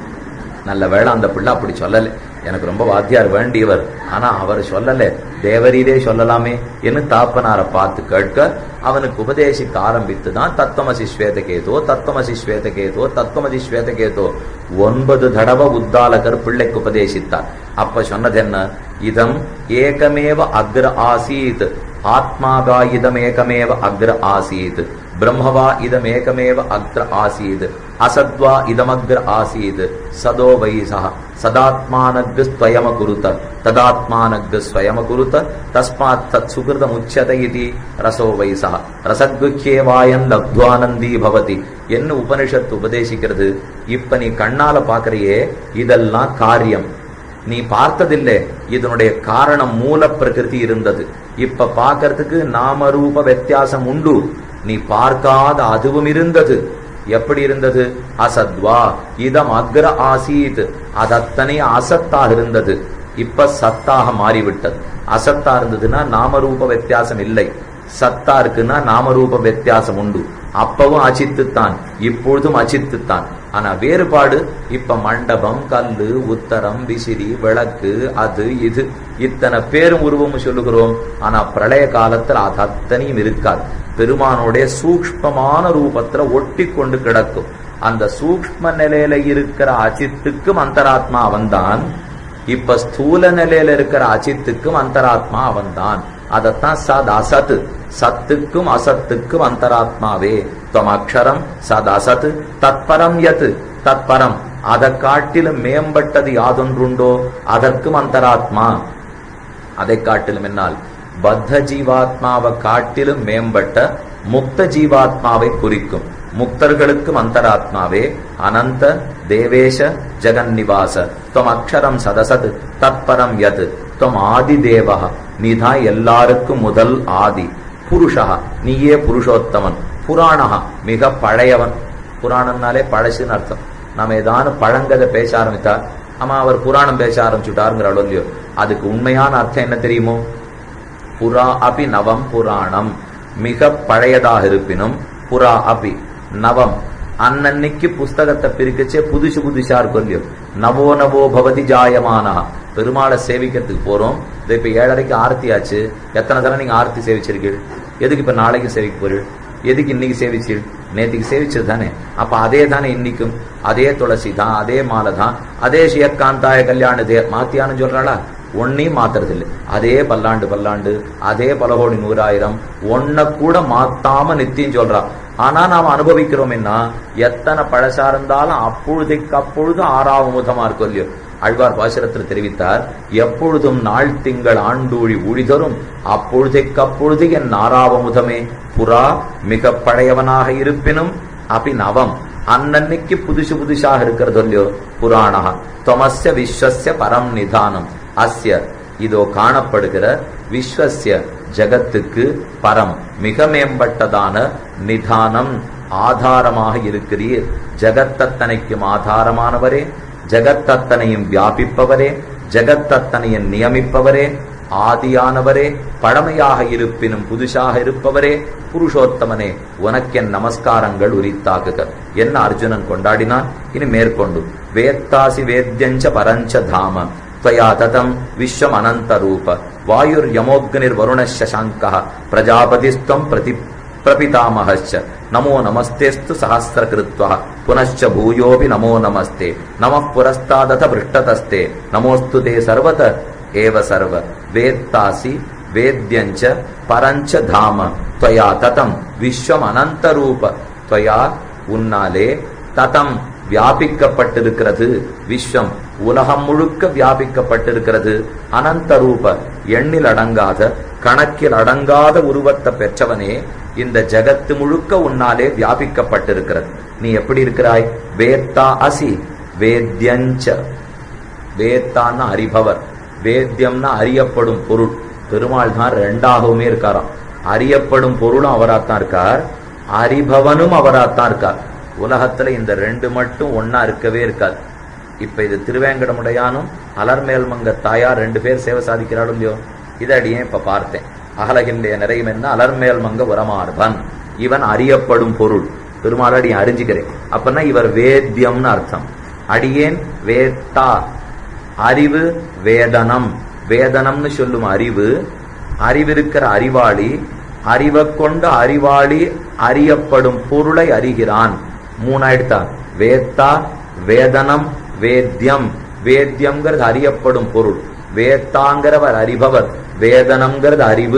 நல்ல வேளை அந்த பிள்ளை அப்படி சொல்லல எனக்கு ரொம்ப வாத்தியார் வேண்டியவர் ஆனா அவர் சொல்லல தேவரீரே சொல்லலாமே என்று தாப்பனாரை பார்த்து கேட்க அவனுக்கு உபதேசிக்க ஆரம்பித்து தான் தத்துவமசி ஸ்வேதகேதோ தத்துவமசி ஸ்வேதகேதோ தத்துவமசி ஸ்வேதகேதோ ஒன்பது தடவை உத்தாலகர் பிள்ளைக்கு உபதேசித்தார் அப்ப சொன்னது என்ன இதம் ஏகமேவ அக்ர ஆசீத் ஆத்மாவா இதமேகமேவ அக்ர ஆசீத் பிரம்மவா இதமேகமேவ அக்ர ஆசீத் அசத்வா இதமக்ர ஆசீத் சதோ வைசா சதாத்மானக் ஸ்வயம குருத ததாத்மானக் ஸ்வயம குருத தஸ்மாத் தத் சுகிருதம் உச்சத இதி ரசோ வைசா ரசத்குக்கியேவாயன் லப்துவானந்தி பவதி என்ன உபனிஷத்து உபதேசிக்கிறது இப்ப நீ கண்ணால பாக்குறியே இதெல்லாம் காரியம் நீ பார்த்ததில்லை இதனுடைய காரணம் மூல பிரகிருதி இருந்தது இப்ப பார்க்கறதுக்கு நாமரூப வித்தியாசம் உண்டு நீ பார்க்காத அதுவும் இருந்தது எப்படி இருந்தது அசத்வா இதம் அக்ர ஆசீத் அதத்தனை அசத்தாக இருந்தது இப்ப சத்தாக மாறிவிட்டது அசத்தா இருந்ததுன்னா நாமரூப வித்தியாசம் இல்லை சத்தா இருக்குன்னா நாமரூப வித்தியாசம் உண்டு அப்பவும் அச்சித்துத்தான் இப்பொழுதும் அச்சித்துத்தான் ஆனா வேறுபாடு இப்ப மண்டபம் கல்லு உத்தரம் விசிறி விளக்கு அது இது இத்தனை பேரும் உருவம் சொல்லுகிறோம் ஆனா பிரளய காலத்துல அது அத்தனையும் இருக்காது பெருமானுடைய சூக்ஷ்மமான ரூபத்துல ஒட்டி கொண்டு கிடக்கும் அந்த சூக்ஷ்ம நிலையில இருக்கிற அச்சித்துக்கும் அந்தராத்மா அவன்தான் இப்ப ஸ்தூல நிலையில இருக்கிற அச்சித்துக்கும் அந்தராத்மா அவன்தான் அதத்தான் சத் அசத் சத்துக்கும் அசத்துக்கும் அந்தராத்மாவே துவம் அக்ஷரம் சத் அசத் தத்பரம் யத் தத்பரம் அதை காட்டிலும் மேம்பட்டது யாதொன்றுண்டோ அதற்கும் அந்தராத்மா அதை காட்டிலும் என்னால் பத்த ஜீவாத்மாவை காட்டிலும் மேம்பட்ட முக்த ஜீவாத்மாவை குறிக்கும் முக்தர்களுக்கும் அந்தராத்மாவே அனந்த தேவேஷ ஜெகன்னிவாச துவம் அக்ஷரம் சதசத் தத்பரம் யத் துவம் ஆதி தேவா நீதான் எல்லாருக்கும் முதல் ஆதி புருஷா நீயே புருஷோத்தமன் புராணா மிக பழையவன் புராணம்னாலே பழசுன்னு அர்த்தம் நாம ஏதானு பழங்கதை பேச ஆரம்பித்தா ஆமா அவர் புராணம் பேச ஆரம்பிச்சுட்டாருங்கிற இல்லையோ அதுக்கு உண்மையான அர்த்தம் என்ன தெரியுமோ புரா அபி நவம் புராணம் மிக பழையதாக இருப்பினும் புரா அபி நவம் அன்னன்னைக்கு புஸ்தகத்தை பிரிக்கச்சே புதுசு புதுசா இருக்கும் இல்லையோ நவோ நவோ பவதி ஜாயமானா பெருமாளை சேவிக்கிறதுக்கு போறோம் இது இப்ப ஏழரைக்கு ஆர்த்தி ஆச்சு எத்தனை தடவை நீங்க ஆர்த்தி சேவிச்சிருக்கீள் எதுக்கு இப்ப நாளைக்கு சேவிக்க போறீள் எதுக்கு இன்னைக்கு சேவிச்சீள் நேற்றுக்கு சேவிச்சது தானே அப்ப அதே தானே இன்னைக்கும் அதே துளசி தான் அதே மாலை தான் அதே சியக்காந்தாய கல்யாணதே மாத்தியான்னு சொல்றாளா ஒன்னையும் மாத்துறதில்லை அதே பல்லாண்டு பல்லாண்டு அதே பலகோடி நூறாயிரம் ஒன்ன கூட மாத்தாம நித்தியம் சொல்றா ஆனா நாம் அனுபவிக்கிறோம்னா எத்தனை பழசா இருந்தாலும் அப்பொழுதைக்கு அப்பொழுது ஆறாவமுதமா இருக்கும் இல்லையோ ஆழ்வார் பாசுரத்தில் தெரிவித்தார் எப்பொழுதும் நாள் திங்கள் ஆண்டூழி ஊழிதரும் அப்பொழுதைக்கு அப்பொழுது என் ஆறாவமுதமே புறா மிக பழையவனாக இருப்பினும் அபி நவம் அன்னன்னைக்கு புதுசு புதுசாக இருக்கிறது இல்லையோ புராணா தொமஸ்ய விஸ்வஸ்ய பரம் நிதானம் அஸ்ய இதோ காணப்படுகிற விஸ்வசிய ஜகத்துக்கு பரம் மிக மேம்பட்டதான நிதானம் ஆதாரமாக இருக்கிறீர் ஜகத்தத்தனைக்கும் ஆதாரமானவரே ஜகத்தத்தனையும் வியாபிப்பவரே ஜகத்தத்தனையும் நியமிப்பவரே ஆதியானவரே பழமையாக இருப்பினும் புதுசாக இருப்பவரே புருஷோத்தமனே உனக்கென் நமஸ்காரங்கள் உரித்தாக்குக என்ன அர்ஜுனன் கொண்டாடினான் இனி மேற்கொண்டு வேத்தாசி வேத்யஞ்ச பரஞ்ச தாம त्वया ततम् विश्वम् अनन्तरूप वायुर्यमोऽग्निर्वरुणः शशाङ्कः प्रजापतिस्त्वम् प्रति प्रपितामहश्च नमो नमस्तेऽस्तु सहस्रकृत्वः पुनश्च भूयोऽपि नमो नमस्ते नमः पुरस्तादथ पृष्ठतस्ते नमोऽस्तु ते सर्वत ஏவ சர்வ வேத்தாசி வேத்யஞ்ச பரஞ்ச தாம துவயா ததம் விஸ்வம் அனந்த ரூப துவயா உன்னாலே ததம் வியாபிக்கப்பட்டிருக்கிறது விஸ்வம் உலகம் முழுக்க வியாபிக்கப்பட்டிருக்கிறது அனந்த ரூப எண்ணில் அடங்காத கணக்கில் அடங்காத உருவத்தை பெற்றவனே இந்த ஜகத்து முழுக்க உன்னாலே வியாபிக்கப்பட்டிருக்கிறது நீ எப்படி இருக்கிறாய் வேத்தா அசி வேத்யஞ்ச வேத்தான்னா அறிபவர் வேத்தியம்னா அறியப்படும் பொருள் பெருமாள் தான் ரெண்டாகவுமே இருக்காராம் அறியப்படும் பொருளும் அவராத்தான் இருக்கார் அறிபவனும் அவராத்தான் இருக்கார் உலகத்துல இந்த ரெண்டு மட்டும் ஒன்னா இருக்கவே இருக்காது இப்ப இது திருவேங்கடமுடையானும் அலர்மேல்மங்க தாயார் ரெண்டு பேர் சேவை சாதிக்கிறாலும் இல்லையோ இதடியே இப்ப பார்த்தேன் அகலகின்றைய நிறையும் என்ன அலர்மேல்மங்க உரமார்பன் இவன் அறியப்படும் பொருள் பெருமாள் அடியேன் அறிஞ்சுக்கிறேன் அப்பன்னா இவர் வேத்தியம்னு அர்த்தம் அடியேன் வேத்தா அறிவு வேதனம் வேதனம்னு சொல்லும் அறிவு அறிவிருக்கிற அறிவாளி அறிவை கொண்ட அறிவாளி அறியப்படும் பொருளை அறிகிறான் மூணாயிடுத்தா வேத்தா வேதனம் வேத்தியம் வேத்தியம்ங்கிறது அறியப்படும் பொருள் வேத்தாங்கிறவர் அறிபவர் வேதனம்ங்கிறது அறிவு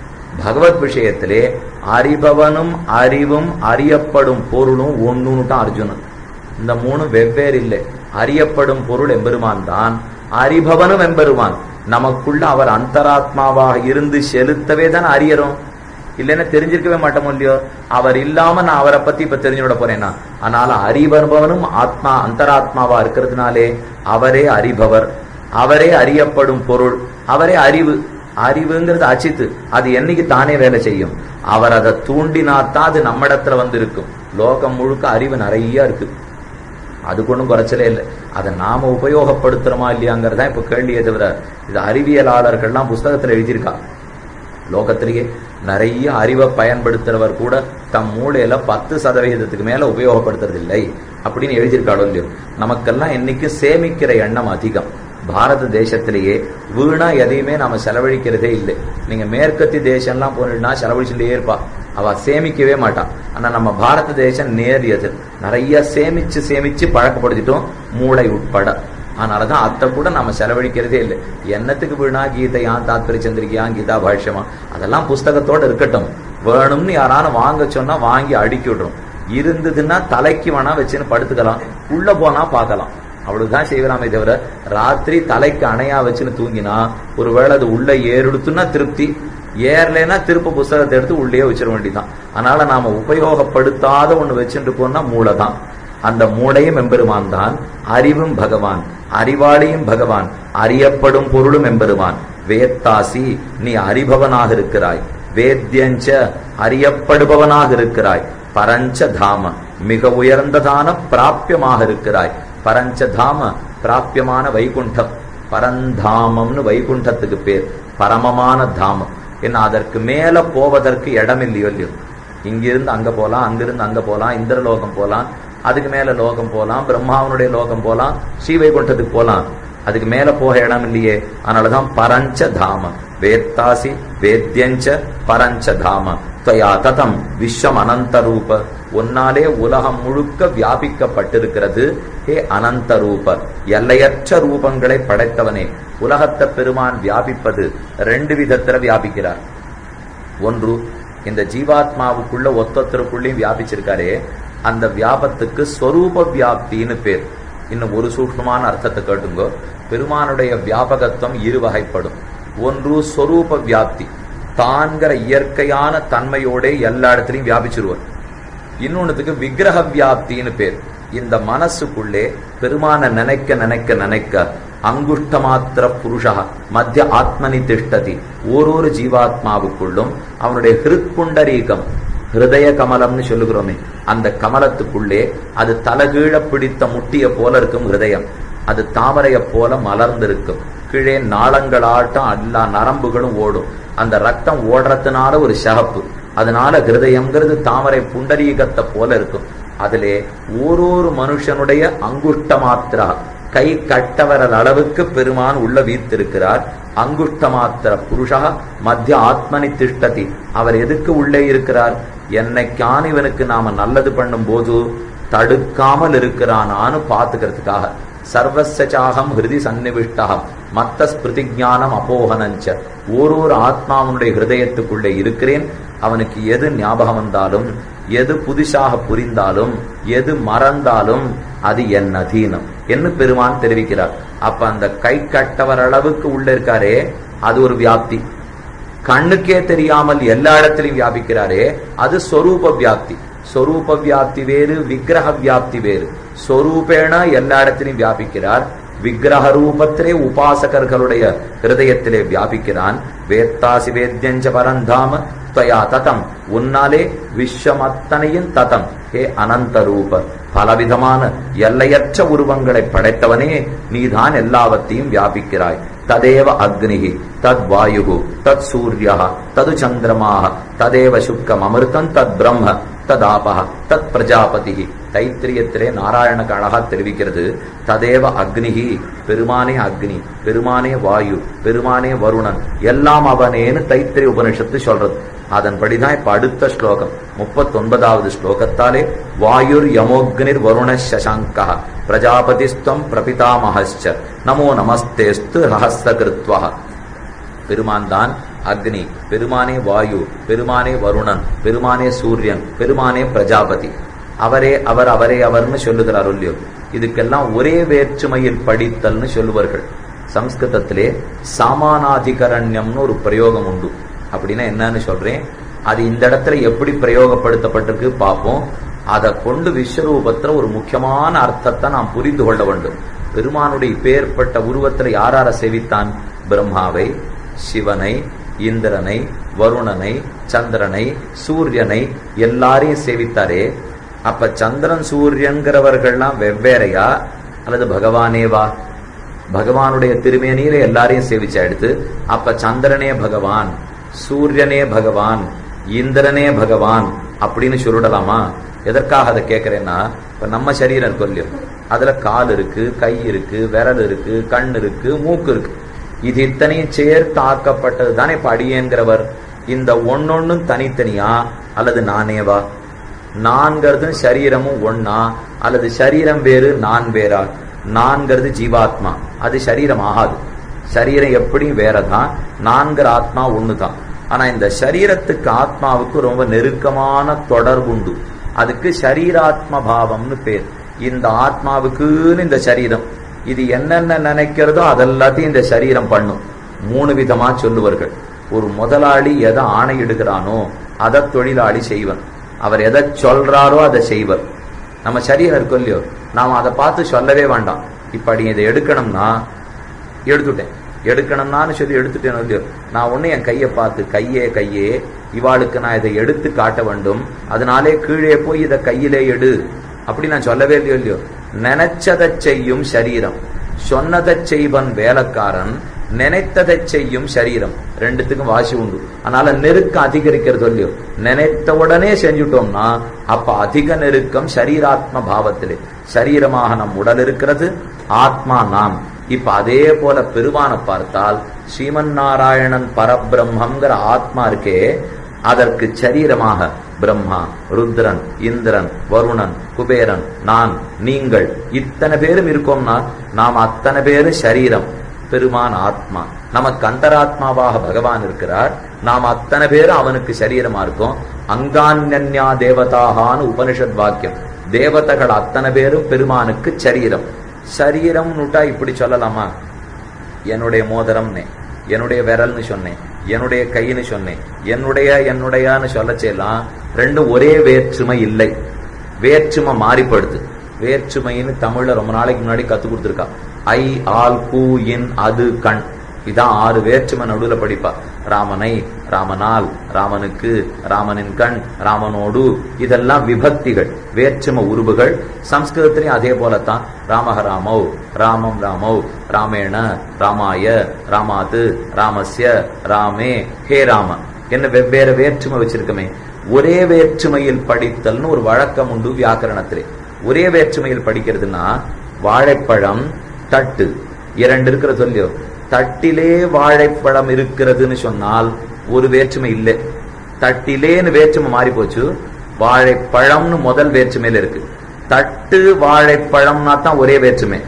பகவத் விஷயத்திலே அறிபவனும் அறிவும் அறியப்படும் பொருளும் ஒண்ணுன்னுட்டான் அர்ஜுனன் இந்த மூணு வெவ்வேறு இல்லை அறியப்படும் பொருள் எம்பெருமான் தான் அறிபவனும் எம்பெருமான் நமக்குள்ள அவர் அந்தராத்மாவாக இருந்து செலுத்தவே தான் அறியறோம் இல்லைன்னா தெரிஞ்சிருக்கவே மாட்டோம் இல்லையோ அவர் இல்லாம நான் அவரை பத்தி இப்ப தெரிஞ்சுவிட போறேன்னா அதனால அறிபவனும் ஆத்மா அந்தராத்மாவா இருக்கிறதுனாலே அவரே அறிபவர் அவரே அறியப்படும் பொருள் அவரே அறிவு அறிவுங்கிறது அச்சித்து அது என்னைக்கு தானே வேலை செய்யும் அவர் அதை தூண்டினாத்தான் அது நம்ம இடத்துல வந்து இருக்கும் லோகம் முழுக்க அறிவு நிறைய இருக்கு அதுக்கு ஒன்றும் குறைச்சலே இல்லை அதை நாம உபயோகப்படுத்துறோமா இல்லையாங்கிறதா இப்ப கேள்வியே தவிர இது அறிவியலாளர்கள்லாம் புஸ்தகத்துல எழுதியிருக்கா லோகத்திலேயே நிறைய அறிவை பயன்படுத்துறவர் கூட தம் மூளையில பத்து சதவிகிதத்துக்கு மேல உபயோகப்படுத்துறது இல்லை அப்படின்னு எழுதியிருக்காளோ இல்லையோ நமக்கெல்லாம் இன்னைக்கு சேமிக்கிற எண்ணம் அதிகம் பாரத தேசத்திலேயே வீணா எதையுமே நாம செலவழிக்கிறதே இல்லை நீங்க மேற்கத்தி தேசம்லாம் போனா செலவழிச்சுட்டே இருப்பா அவ சேமிக்கவே மாட்டான் ஆனா நம்ம பாரத தேசம் நேரியது நிறைய சேமிச்சு சேமிச்சு பழக்கப்படுத்திட்டோம் மூளை உட்பட அதனாலதான் அத்தை கூட நம்ம செலவழிக்கிறதே இல்லை என்னத்துக்கு வீணா கீதையான் தாத்பரிய சந்திரிகையான் கீதா பாஷ்யமா அதெல்லாம் புஸ்தகத்தோட இருக்கட்டும் வேணும்னு யாராலும் வாங்க சொன்னா வாங்கி அடுக்கி விடுறோம் இருந்ததுன்னா தலைக்கு வேணா வச்சுன்னு படுத்துக்கலாம் உள்ள போனா பார்க்கலாம் அவ்வளவுதான் செய்வலாமே தவிர ராத்திரி தலைக்கு அணையா வச்சுன்னு தூங்கினா ஒருவேளை அது உள்ள ஏறெடுத்துன்னா திருப்தி ஏறலைன்னா திருப்ப புஸ்தகத்தை எடுத்து உள்ளே வச்சிட வேண்டியதான் அதனால நாம உபயோகப்படுத்தாத ஒண்ணு வச்சுட்டு போனா மூளை தான் அந்த மூளையும் எம்பெருமான் தான் அறிவும் பகவான் அறிவாளியும் பகவான் அறியப்படும் பொருளும் எம்பெருமான் வேத்தாசி நீ அறிபவனாக இருக்கிறாய் வேத்யஞ்ச அறியப்படுபவனாக இருக்கிறாய் பரஞ்ச தாம மிக உயர்ந்ததான பிராப்பியமாக இருக்கிறாய் பரஞ்ச தாம பிராப்பியமான வைகுண்டம் பரந்தாமம்னு வைகுண்டத்துக்கு பேர் பரமமான தாமம் என்ன அதற்கு மேல போவதற்கு இடம் இல்லையோ இல்லையோ இங்கிருந்து அங்க போலாம் அங்கிருந்து அங்க போலாம் இந்திரலோகம் போலாம் அதுக்கு மேல லோகம் போலாம் பிரம்மாவனுடைய லோகம் போலாம் ஸ்ரீவைகுண்டத்துக்கு போலாம் அதுக்கு மேல போக இடம் இல்லையே அதனாலதான் பரஞ்ச தாம வேத்தாசி வேத்யஞ்ச பரஞ்ச தாம துவயா ததம் விஸ்வம் அனந்த ரூப உன்னாலே உலகம் முழுக்க வியாபிக்கப்பட்டிருக்கிறது ஹே அனந்த ரூப எல்லையற்ற ரூபங்களை படைத்தவனே உலகத்தை பெருமான் வியாபிப்பது ரெண்டு விதத்துல வியாபிக்கிறார் ஒன்று இந்த ஜீவாத்மாவுக்குள்ள ஒத்தொத்தருக்குள்ளேயும் வியாபிச்சிருக்காரே அந்த வியாபத்துக்கு ஸ்வரூப வியாப்தின்னு பேர் இன்னும் ஒரு சூக்ஷ்மமான அர்த்தத்தை கேட்டுங்கோ பெருமானுடைய வியாபகத்துவம் இரு வகைப்படும் ஒன்று ஸ்வரூப வியாப்தி தான்கிற இயற்கையான தன்மையோட எல்லா இடத்துலையும் வியாபிச்சிருவார் இன்னொன்னுத்துக்கு விக்கிரக வியாப்தின்னு பேர் இந்த மனசுக்குள்ளே பெருமான நினைக்க நினைக்க நினைக்க அங்குஷ்ட மாத்திர புருஷா மத்திய ஆத்மனி திஷ்டதி ஓரொரு ஜீவாத்மாவுக்குள்ளும் அவனுடைய ஹிருத்புண்டரீகம் ஹிருதய கமலம்னு சொல்லுகிறோமே அந்த கமலத்துக்குள்ளே அது தலகீழ பிடித்த முட்டிய போல இருக்கும் ஹிருதயம் அது தாமரைய போல மலர்ந்திருக்கும் கீழே நாளங்களாட்டம் எல்லா நரம்புகளும் ஓடும் அந்த ரத்தம் ஓடுறதுனால ஒரு சகப்பு அதனால ஹிருதயம்ங்கிறது தாமரை புண்டரீகத்தை போல இருக்கும் அதிலே ஓரொரு மனுஷனுடைய அங்குஷ்ட மாத்திரா கை கட்டவரல் அளவுக்கு பெருமான் உள்ள வீத்திருக்கிறார் அங்குஷ்ட மாத்திர புருஷா மத்திய ஆத்மனி திஷ்டதி அவர் எதுக்கு உள்ளே இருக்கிறார் என்னைக்கான இவனுக்கு நாம நல்லது பண்ணும் போது தடுக்காமல் இருக்கிறானான்னு பாத்துக்கிறதுக்காக சர்வசாகம் ஹிருதி சன்னிவிஷ்டகம் மத்த ஸ்மிருதி ஞானம் அப்போகனஞ்ச ஓரொரு ஆத்மாவனுடைய ஹிருதயத்துக்குள்ளே இருக்கிறேன் அவனுக்கு எது ஞாபகம் வந்தாலும் எது புதுசாக புரிந்தாலும் எது மறந்தாலும் அது என் அதீனம் என்று பெருமான் தெரிவிக்கிறார் அப்ப அந்த கை கட்டவர் அளவுக்கு உள்ள இருக்காரே அது ஒரு வியாப்தி கண்ணுக்கே தெரியாமல் எல்லா இடத்திலையும் வியாபிக்கிறாரே அது சொரூப வியாப்தி சொரூப வியாப்தி வேறு விக்கிரக வியாப்தி வேறு சொரூபேண எல்லா இடத்திலையும் வியாபிக்கிறார் விக்கிரக ரூபத்திலே உபாசகர்களுடைய ஹிருதயத்திலே வியாபிக்கிறான் வேத்தாசி வேத்யஞ்ச பரந்தாம துவயா ததம் உன்னாலே விஸ்வம் அத்தனையும் ததம் ஹே அனந்த ரூப பலவிதமான எல்லையற்ற உருவங்களை படைத்தவனே நீதான் எல்லாவற்றையும் வியாபிக்கிறாய் ததேவ அக்னிகி தத் வாயு தத் சூரிய தது சந்திரமாக ததேவ சுக்கம் அமிர்தம் தத் பிரம்ம ததாப தத் பிரஜாபதி தைத்திரியத்திலே நாராயணக்கு அழகா தெரிவிக்கிறது ததேவ அக்னிகி பெருமானே அக்னி பெருமானே வாயு பெருமானே வருணன் எல்லாம் அவனேன்னு தைத்திரிய உபனிஷத்து சொல்றது அதன்படிதான் இப்ப அடுத்த ஸ்லோகம் முப்பத்தொன்பதாவது ஸ்லோகத்தாலே வாயுர் யமோக்னிர் வருண சசாங்கா பிரஜாபதிஸ்தம் பிரபிதாமஹச்ச நமோ நமஸ்தேஸ்து ரஹஸ்தகிருத்வா பெருமான் தான் அக்னி பெருமானே வாயு பெருமானே வருணன் பெருமானே சூரியன் பெருமானே பிரஜாபதி அவரே அவர் அவரே அவர்னு சொல்லுகிறார் இல்லையோ இதுக்கெல்லாம் ஒரே வேற்றுமையில் படித்தல்னு சொல்லுவார்கள் சம்ஸ்கிருதத்திலே சாமானாதிகரண்யம்னு ஒரு பிரயோகம் உண்டு அப்படின்னா என்னன்னு சொல்றேன் அது இந்த இடத்துல எப்படி பிரயோகப்படுத்தப்பட்டிருக்கு பார்ப்போம் அதை கொண்டு விஸ்வரூபத்துல ஒரு முக்கியமான அர்த்தத்தை நாம் புரிந்து கொள்ள வேண்டும் பெருமானுடைய இப்பேற்பட்ட உருவத்துல யாரார சேவித்தான் பிரம்மாவை சிவனை இந்திரனை வருணனை சந்திரனை சூரியனை எல்லாரையும் சேவித்தாரே அப்ப சந்திரன் சூரியன்கிறவர்கள்லாம் வெவ்வேறையா அல்லது பகவானேவா பகவானுடைய திருமேனியில எல்லாரையும் சேவிச்சா எடுத்து அப்ப சந்திரனே பகவான் சூரியனே பகவான் இந்திரனே பகவான் அப்படின்னு சொல்லிடலாமா எதற்காக அதை கேட்கிறேன்னா இப்ப நம்ம சரீரம் இருக்கும் இல்லையோ அதுல கால் இருக்கு கை இருக்கு விரல் இருக்கு கண் இருக்கு மூக்கு இருக்கு இது இத்தனையும் சேர்த்து ஆக்கப்பட்டது தானே இப்ப அடியேங்கிறவர் இந்த ஒன்னொன்னும் தனித்தனியா அல்லது நானேவா நான்கிறது சரீரமும் ஒன்னா அல்லது சரீரம் வேறு நான் வேறா நான்கிறது ஜீவாத்மா அது சரீரம் ஆகாது சரீரம் எப்படியும் வேறதான் நான்கிற ஆத்மா ஒண்ணுதான் ஆனா இந்த சரீரத்துக்கு ஆத்மாவுக்கு ரொம்ப நெருக்கமான தொடர்புண்டு அதுக்கு சரீராத்ம பாவம்னு பேர் இந்த ஆத்மாவுக்குன்னு இந்த சரீரம் இது என்னென்ன நினைக்கிறதோ அதெல்லாத்தையும் இந்த சரீரம் பண்ணும் மூணு விதமா சொல்லுவார்கள் ஒரு முதலாளி எதை ஆணையிடுகிறானோ அதை தொழிலாளி செய்வன் அவர் எதை சொல்றாரோ அதை செய்வர் நம்ம சரீரம் இருக்கும் இல்லையோ நாம அதை பார்த்து சொல்லவே வேண்டாம் இப்ப நீ இதை எடுக்கணும்னா எடுத்துட்டேன் எடுக்கணும்னான்னு சொல்லி எடுத்துட்டேன் இல்லையோ நான் ஒண்ணு என் கையை பார்த்து கையே கையே இவாளுக்கு நான் இதை எடுத்து காட்ட வேண்டும் அதனாலே கீழே போய் இதை கையிலே எடு அப்படி நான் சொல்லவே இல்லையோ இல்லையோ நினைச்சதை செய்யும் சரீரம் சொன்னதை செய்வன் வேலைக்காரன் நினைத்ததை செய்யும் சரீரம் ரெண்டுத்துக்கும் வாசி உண்டு அதனால நெருக்கம் அதிகரிக்கிறது இல்லையோ நினைத்த உடனே செஞ்சுட்டோம்னா அப்ப அதிக நெருக்கம் சரீராத்ம பாவத்திலே சரீரமாக நம் உடல் இருக்கிறது ஆத்மா நாம் இப்ப அதே போல பெருமான பார்த்தால் ஸ்ரீமன் நாராயணன் பரபிரம்மங்கிற ஆத்மா இருக்கே அதற்கு சரீரமாக பிரம்மா ருத்ரன் இந்திரன் வருணன் குபேரன் நான் நீங்கள் இத்தனை பேரும் இருக்கோம்னா நாம் அத்தனை பேரும் சரீரம் பெருமான் ஆத்மா நமக்கு அந்தராத்மாவாக பகவான் இருக்கிறார் நாம் அத்தனை பேரும் அவனுக்கு சரீரமா இருக்கோம் அங்கான்யா தேவதாகான்னு உபனிஷத் வாக்கியம் தேவதைகள் அத்தனை பேரும் பெருமானுக்கு சரீரம் சரீரம் நுட்டா இப்படி சொல்லலாமா என்னுடைய மோதிரம்னே என்னுடைய விரல்னு சொன்னேன் என்னுடைய கைன்னு சொன்னேன் என்னுடைய என்னுடையான்னு சொல்லச்செல்லாம் ரெண்டும் ஒரே வேற்றுமை இல்லை வேற்றுமை மாறிப்படுது வேற்றுமைன்னு தமிழ்ல ரொம்ப நாளைக்கு முன்னாடி கத்து கொடுத்துருக்கா ஐ ஆல் கூ இன் அது கண் இதான் ஆறு வேற்றுமை நடுவுல படிப்பா ராமனை ராமனால் ராமனுக்கு ராமனின் கண் ராமனோடு இதெல்லாம் விபக்திகள் வேற்றும உருவுகள் சம்ஸ்கிருதத்திலையும் அதே போலத்தான் ராமஹ ராமௌ ராமம் ராமௌ ராமேண ராமாய ராமாது ராமஸ்ய ராமே ஹே ராம என்ன வெவ்வேறு வேற்றுமை வச்சிருக்கமே ஒரே வேற்றுமையில் படித்தல்னு ஒரு வழக்கம் உண்டு வியாக்கரணத்திலே ஒரே வேற்றுமையில் படிக்கிறதுனா வாழைப்பழம் தட்டு இரண்டு இருக்கிற சொல்லியோ தட்டிலே வாழைப்பழம் இருக்கிறதுன்னு சொன்னால் ஒரு வேற்றுமை இல்லை தட்டிலேன்னு வேற்றுமை மாறி போச்சு வாழைப்பழம்னு முதல் வேற்றுமையில இருக்கு தட்டு வாழைப்பழம்னா தான் ஒரே வேற்றுமை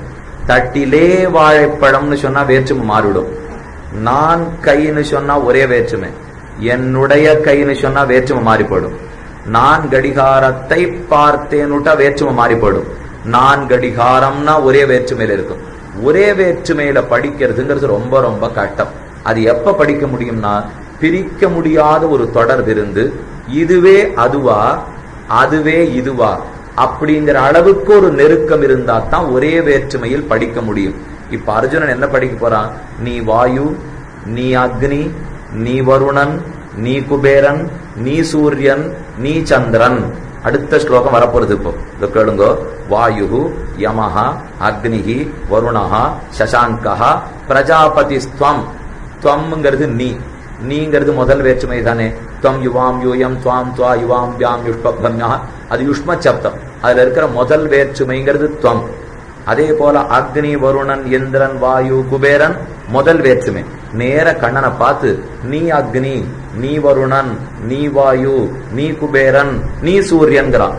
தட்டிலே வாழைப்பழம்னு சொன்னா வேற்றுமை மாறிடும் நான் கைன்னு சொன்னா ஒரே வேற்றுமை என்னுடைய கைன்னு சொன்னா வேற்றுமை மாறி போயிடும் நான் கடிகாரத்தை பார்த்தேன்னுட்டா வேற்றுமை மாறி போயிடும் நான் கடிகாரம்னா ஒரே வேற்றுமையில இருக்கும் ஒரே வேற்றுமையில படிக்கிறதுங்கிறது ரொம்ப ரொம்ப கஷ்டம் அது எப்ப படிக்க முடியும்னா பிரிக்க முடியாத ஒரு தொடர்பு இருந்து இதுவே அதுவா அதுவே இதுவா அப்படிங்கிற அளவுக்கு ஒரு நெருக்கம் இருந்தா தான் ஒரே வேற்றுமையில் படிக்க முடியும் இப்ப அர்ஜுனன் என்ன படிக்க போறான் நீ வாயு நீ அக்னி நீ வருணன் நீ குபேரன் நீ சூரியன் நீ சந்திரன் அடுத்த ஸ்லோகம் வரப்போறது இப்போ இதை கேளுங்கோ வாயு யமஹா அக்னிஹி வருணஹா சசாங்கஹா பிரஜாபதி ஸ்வம் துவம்ங்கிறது நீ நீங்கிறது முதல் வேற்றுமை தானே துவம் யுவாம் யூயம் துவாம் துவா யுவாம் வியாம் யுஷ்பம்யா அது யுஷ்ம சப்தம் அதுல இருக்கிற முதல் வேற்றுமைங்கிறது துவம் அதே போல அக்னி வருணன் இந்திரன் வாயு குபேரன் முதல் வேற்றுமை நேர கண்ணனை பார்த்து நீ அக்னி நீ வருணன் நீ வாயு நீ குபேரன் நீ சூரியன்கிறான்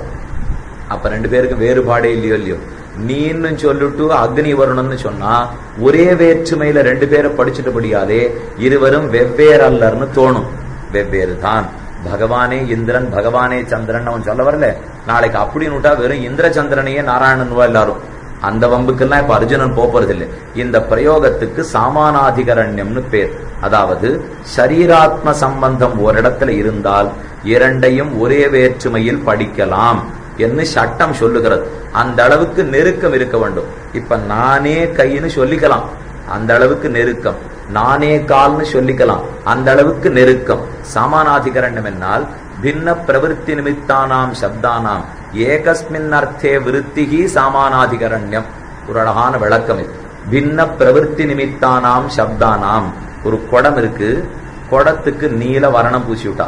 அப்ப ரெண்டு பேருக்கும் வேறுபாடே இல்லையோ இல்லையோ நீன்னு சொல்லிட்டு அக்னி வருணன்னு சொன்னா ஒரே வேற்றுமையில ரெண்டு பேரை படிச்சுட்டபடியாலே இருவரும் வெவ்வேறு அல்லர்னு தோணும் வெவ்வேறு தான் பகவானே இந்திரன் பகவானே சந்திரன் அவன் சொல்ல வரல நாளைக்கு அப்படின்னு விட்டா வெறும் இந்திர சந்திரனையே நாராயணன்வா எல்லாரும் அந்த வம்புக்கெல்லாம் இப்ப அர்ஜுனன் போறது இல்லை இந்த பிரயோகத்துக்கு சாமானாதிகரண்யம்னு பேர் அதாவது சரீராத்ம சம்பந்தம் ஒரு இடத்துல இருந்தால் இரண்டையும் ஒரே வேற்றுமையில் படிக்கலாம் என்று சட்டம் சொல்லுகிறது அந்த அளவுக்கு நெருக்கம் இருக்க வேண்டும் இப்ப நானே கைன்னு சொல்லிக்கலாம் அந்த அளவுக்கு நெருக்கம் நானே கால்னு சொல்லிக்கலாம் அந்த அளவுக்கு நெருக்கம் சாமானாதிகரண்யம் என்னால் பின்ன பிரவருத்தி நிமித்தானாம் சப்தானாம் ஏகஸ்மின் அர்த்தே விருத்திகி சாமானாதிகரண்யம் ஒரு அழகான விளக்கம் இது பின்ன பிரவருத்தி நிமித்தானாம் சப்தானாம் ஒரு குடம் இருக்கு குடத்துக்கு நீல வரணம் பூசி விட்டா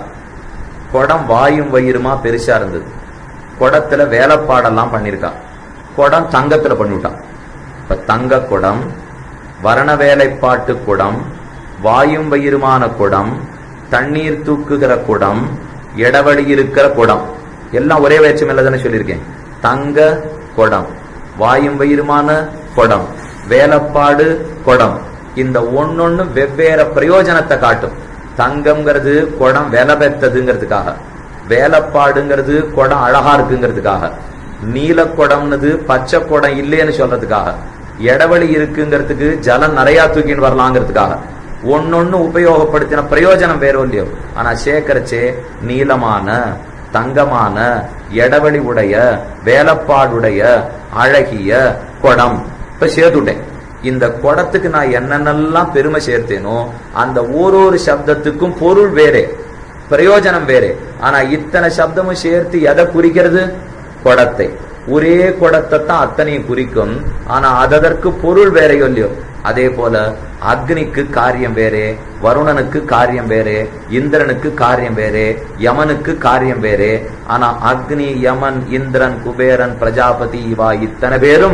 குடம் வாயும் வயிறுமா பெருசா இருந்தது குடத்துல வேலைப்பாடெல்லாம் பண்ணிருக்கா குடம் தங்கத்துல பண்ணிவிட்டான் இப்ப தங்க குடம் வரண வேலைப்பாட்டு குடம் வாயும் வயிறுமான குடம் தண்ணீர் தூக்குகிற குடம் இடவழி இருக்கிற குடம் எல்லாம் ஒரே வேற்றுமையில தானே சொல்லியிருக்கேன் தங்க குடம் வாயும் வயிறுமான குடம் வேலைப்பாடு குடம் இந்த ஒன்னொன்னு வெவ்வேறு பிரயோஜனத்தை காட்டும் தங்கம்ங்கிறது குடம் விலை பெற்றதுங்கிறதுக்காக வேலைப்பாடுங்கிறது குடம் அழகா இருக்குங்கிறதுக்காக நீல குடம்னது பச்சை குடம் இல்லைன்னு சொல்றதுக்காக இடவழி இருக்குங்கிறதுக்கு ஜலம் நிறைய தூக்கின்னு வரலாங்கிறதுக்காக ஒன்னொன்னு உபயோகப்படுத்தின பிரயோஜனம் வேறோ இல்லையோ ஆனா சேகரிச்சே நீளமான தங்கமான இடவழி உடைய வேலைப்பாடுடைய அழகிய குடம் இப்ப சேர்த்துட்டேன் இந்த குடத்துக்கு நான் என்னென்னலாம் பெருமை சேர்த்தேனோ அந்த ஓரொரு சப்தத்துக்கும் பொருள் வேறே பிரயோஜனம் வேறே ஆனா இத்தனை சப்தமும் சேர்த்து எதை குறிக்கிறது குடத்தை ஒரே குடத்தை தான் அத்தனையும் குறிக்கும் ஆனா அதற்கு பொருள் வேறையோ இல்லையோ அதே போல அக்னிக்கு காரியம் வேறே வருணனுக்கு காரியம் வேறே இந்திரனுக்கு காரியம் வேறே யமனுக்கு காரியம் வேறே ஆனா அக்னி யமன் இந்திரன் குபேரன் பிரஜாபதி இவா இத்தனை பேரும்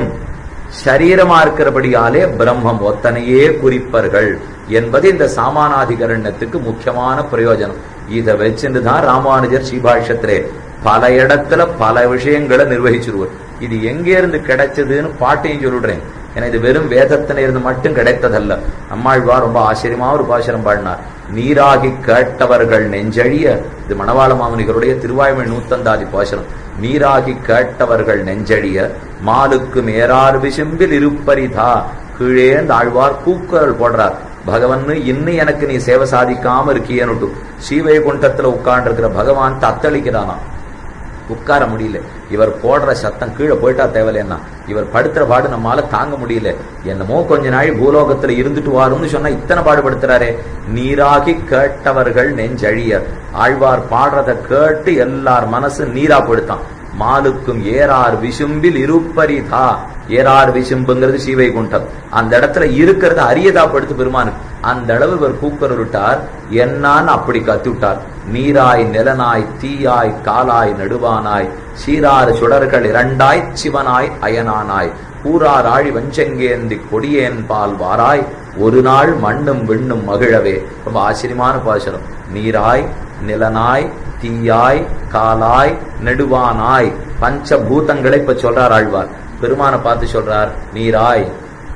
சரீரமா இருக்கிறபடியாலே பிரம்மம் ஒத்தனையே குறிப்பர்கள் என்பது இந்த சாமானாதிகரண்யத்துக்கு முக்கியமான பிரயோஜனம் இதை வச்சுட்டு தான் ராமானுஜர் ஸ்ரீபாஷ்யத்திலே பல இடத்துல பல விஷயங்களை நிர்வகிச்சிருவார் இது எங்க இருந்து கிடைச்சதுன்னு பாட்டையும் சொல்லிடுறேன் ஏன்னா இது வெறும் வேதத்தின இருந்து மட்டும் கிடைத்ததல்ல நம்மாழ்வார் ரொம்ப ஆச்சரியமா ஒரு பாசனம் பாடினார் நீராகி கேட்டவர்கள் நெஞ்சழிய இது மணவாள மாமுனிகளுடைய திருவாய்மொழி நூத்தந்தாதி பாசனம் நீராகி கேட்டவர்கள் நெஞ்சழிய மாலுக்கு மேரார் விசும்பில் இருப்பரிதா கீழே அந்த ஆழ்வார் கூக்குரல் போடுறார் பகவன் இன்னும் எனக்கு நீ சேவை சாதிக்காம இருக்கியனுட்டு ஸ்ரீவைகுண்டத்துல உட்கார்ந்து இருக்கிற பகவான் தத்தளிக்கிறானா உட்கார முடியல இவர் போடுற சத்தம் கீழே போயிட்டா தேவையில்லைன்னா இவர் படுத்துற பாடு நம்மால தாங்க முடியல என்னமோ கொஞ்ச நாள் பூலோகத்துல இருந்துட்டு வாரும்னு சொன்னா இத்தனை பாடுபடுத்துறாரே நீராகி கேட்டவர்கள் நெஞ்சழியர் ஆழ்வார் பாடுறத கேட்டு எல்லார் மனசு நீரா படுத்தான் மாலுக்கும் ஏறார் விசும்பில் இருப்பரிதா ஏறார் விசும்புங்கிறது சீவைகுண்டம் அந்த இடத்துல இருக்கிறது அரியதா படுத்து பெருமானுக்கு அந்த அளவு இவர் கூக்கர் விட்டார் என்னான்னு அப்படி கத்துவிட்டார் நீராய் நிலனாய் தீயாய் காலாய் நடுவானாய் சீராறு சுடர்கள் இரண்டாய் சிவனாய் அயனானாய் கூறார் ஆழி வஞ்சங்கேந்தி கொடியேன் பால் வாராய் ஒரு நாள் மண்ணும் விண்ணும் மகிழவே ரொம்ப ஆச்சரியமான பாசனம் நீராய் நிலனாய் தீயாய் காலாய் நெடுவானாய் பஞ்ச பூதங்களை இப்ப சொல்றார் ஆழ்வார் பெருமானை பார்த்து சொல்றார் நீராய்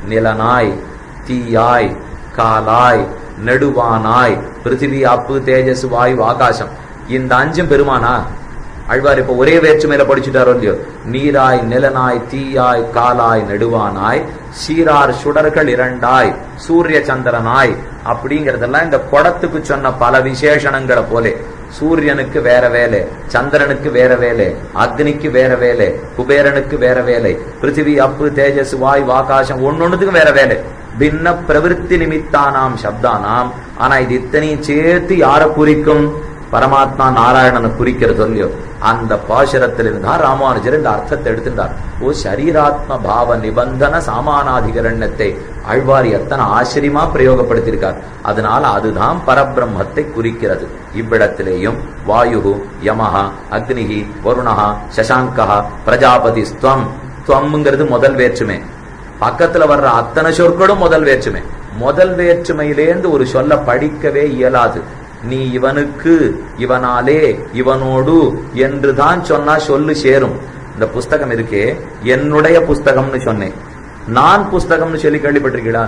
நிலனாய் தீயாய் காலாய் நெடுவானாய் பிருத்திவி அப்பு தேஜஸ் வாயு ஆகாசம் இந்த அஞ்சும் பெருமானா அழ்வார் இப்ப ஒரே வேற்றுமையில படிச்சுட்டாரோ இல்லையோ நீராய் நிலனாய் தீயாய் காலாய் நெடுவானாய் சீரார் சுடர்கள் இரண்டாய் சூரிய சந்திரனாய் அப்படிங்கறதெல்லாம் இந்த குடத்துக்கு சொன்ன பல விசேஷணங்களை போலே சூரியனுக்கு வேற வேலை சந்திரனுக்கு வேற வேலை அக்னிக்கு வேற வேலை குபேரனுக்கு வேற வேலை பிருத்திவி அப்பு தேஜஸ் வாயு ஆகாசம் ஒன்னொன்னுத்துக்கும் வேற வேலை பின்ன பிரவிற்த்தி நிமித்தானாம் சப்தானாம் ஆனா இது இத்தனையும் சேர்த்து யார குறிக்கும் பரமாத்மா நாராயணனை குறிக்கிற சொல்லியோ அந்த பாசுரத்திலிருந்து தான் ராமானுஜர் இந்த அர்த்தத்தை எடுத்துட்டார் ஓ சரீராத்ம பாவ நிபந்தன சாமானாதிகரண்யத்தை ஆழ்வார் எத்தனை ஆச்சரியமா பிரயோகப்படுத்தியிருக்கார் அதனால அதுதான் பரபிரம்மத்தை குறிக்கிறது இவ்விடத்திலேயும் வாயு யமஹா அக்னிஹி வருணஹா சசாங்கஹா பிரஜாபதி ஸ்துவம் ஸ்துவம்ங்கிறது முதல் வேற்றுமை பக்கத்துல வர்ற அத்தனை சொற்களும் முதல் வேற்றுமை முதல் வேற்றுமையிலேந்து ஒரு சொல்ல படிக்கவே இயலாது நீ இவனுக்கு இவனாலே இவனோடு என்று தான் சொன்னா சொல்லு சேரும் இந்த புஸ்தகம் இருக்கே என்னுடைய புஸ்தகம்னு சொன்னேன் நான் புஸ்தகம்னு சொல்லி கேள்விப்பட்டிருக்கீடா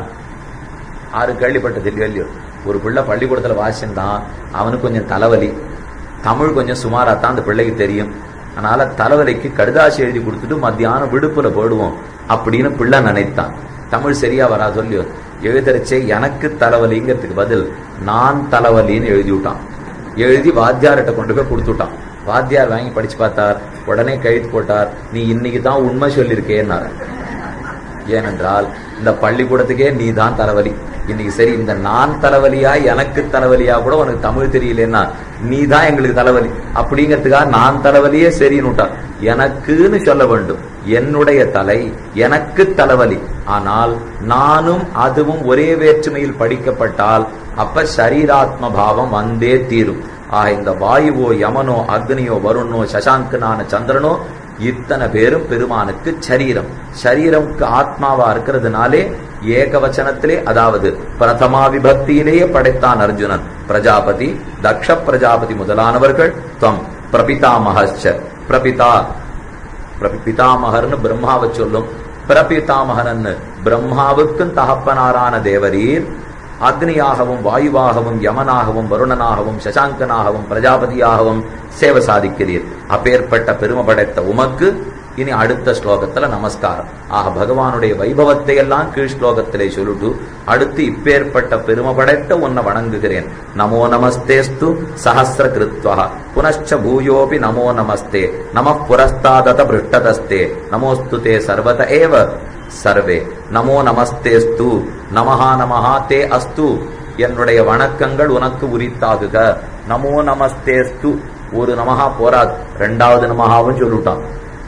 ஆறு கேள்விப்பட்டது இல்லையோ இல்லையோ ஒரு பிள்ளை பள்ளிக்கூடத்துல வாசிந்தான் அவனுக்கு கொஞ்சம் தலைவலி தமிழ் கொஞ்சம் சுமாரா தான் அந்த பிள்ளைக்கு தெரியும் அதனால தலைவலிக்கு கடுதாசி எழுதி கொடுத்துட்டு மத்தியானம் விடுப்புல போடுவோம் அப்படின்னு பிள்ளை நினைத்தான் தமிழ் சரியா வரா சொல்லியோ எழுதரிச்சே எனக்கு தலைவலிங்கிறதுக்கு பதில் நான் தலைவலின்னு எழுதி விட்டான் எழுதி வாத்தியார்கிட்ட கொண்டு போய் கொடுத்துட்டான் வாத்தியார் வாங்கி படிச்சு பார்த்தார் உடனே கழுத்து போட்டார் நீ இன்னைக்கு தான் உண்மை சொல்லியிருக்கேன்னாரு ஏனென்றால் இந்த பள்ளிக்கூடத்துக்கே நீ தான் தலைவலி இன்னைக்கு சரி இந்த நான் தலைவலியா எனக்கு தலைவலியா கூட உனக்கு தமிழ் தெரியலன்னா நீ தான் எங்களுக்கு தலைவலி அப்படிங்கிறதுக்காக நான் தலைவலியே சரின்னு விட்டான் எனக்குன்னு சொல்ல வேண்டும் என்னுடைய தலை எனக்கு தலைவலி ஆனால் நானும் அதுவும் ஒரே வேற்றுமையில் படிக்கப்பட்டால் அப்ப சரீராத்ம பாவம் வந்தே தீரும் ஆக இந்த வாயுவோ யமனோ அக்னியோ வருணோ சசாங்கனான சந்திரனோ இத்தனை பேரும் பெருமானுக்கு சரீரம் சரீரம்க்கு ஆத்மாவா இருக்கிறதுனாலே ஏகவச்சனத்திலே அதாவது பிரதமா விபக்தியிலேயே படைத்தான் அர்ஜுனன் பிரஜாபதி தக்ஷ பிரஜாபதி முதலானவர்கள் தம் பிரபிதாமகச்ச பிரபிதா பிதாமகர்னு பிரம்மாவை சொல்லும் பிரபிதாமகன் பிரம்மாவுக்கும் தகப்பனாரான தேவரீர் அக்னியாகவும் வாயுவாகவும் யமனாகவும் வருணனாகவும் சசாங்கனாகவும் பிரஜாபதியாகவும் சேவை சாதிக்கிறீர் அப்பேற்பட்ட பெருமை படைத்த உமக்கு இனி அடுத்த ஸ்லோகத்துல நமஸ்காரம் ஆக பகவானுடைய வைபவத்தை எல்லாம் கீழ் ஸ்லோகத்திலே சொல்லிட்டு அடுத்து இப்பேற்பட்ட பெருமை படைத்த உன்னை வணங்குகிறேன் நமோ நமஸ்தேஸ்து சஹசிர கிருத்வா புனச்ச பூயோபி நமோ நமஸ்தே நம புரஸ்தாதத பிருஷ்டதஸ்தே நமோஸ்து தே சர்வத ஏவ சர்வே நமோ நமஸ்தேஸ்து நமஹா நமஹா தே அஸ்து என்னுடைய வணக்கங்கள் உனக்கு உரித்தாகுக நமோ நமஸ்தேஸ்து ஒரு நமஹா போராது ரெண்டாவது நமஹாவும் சொல்லிட்டான்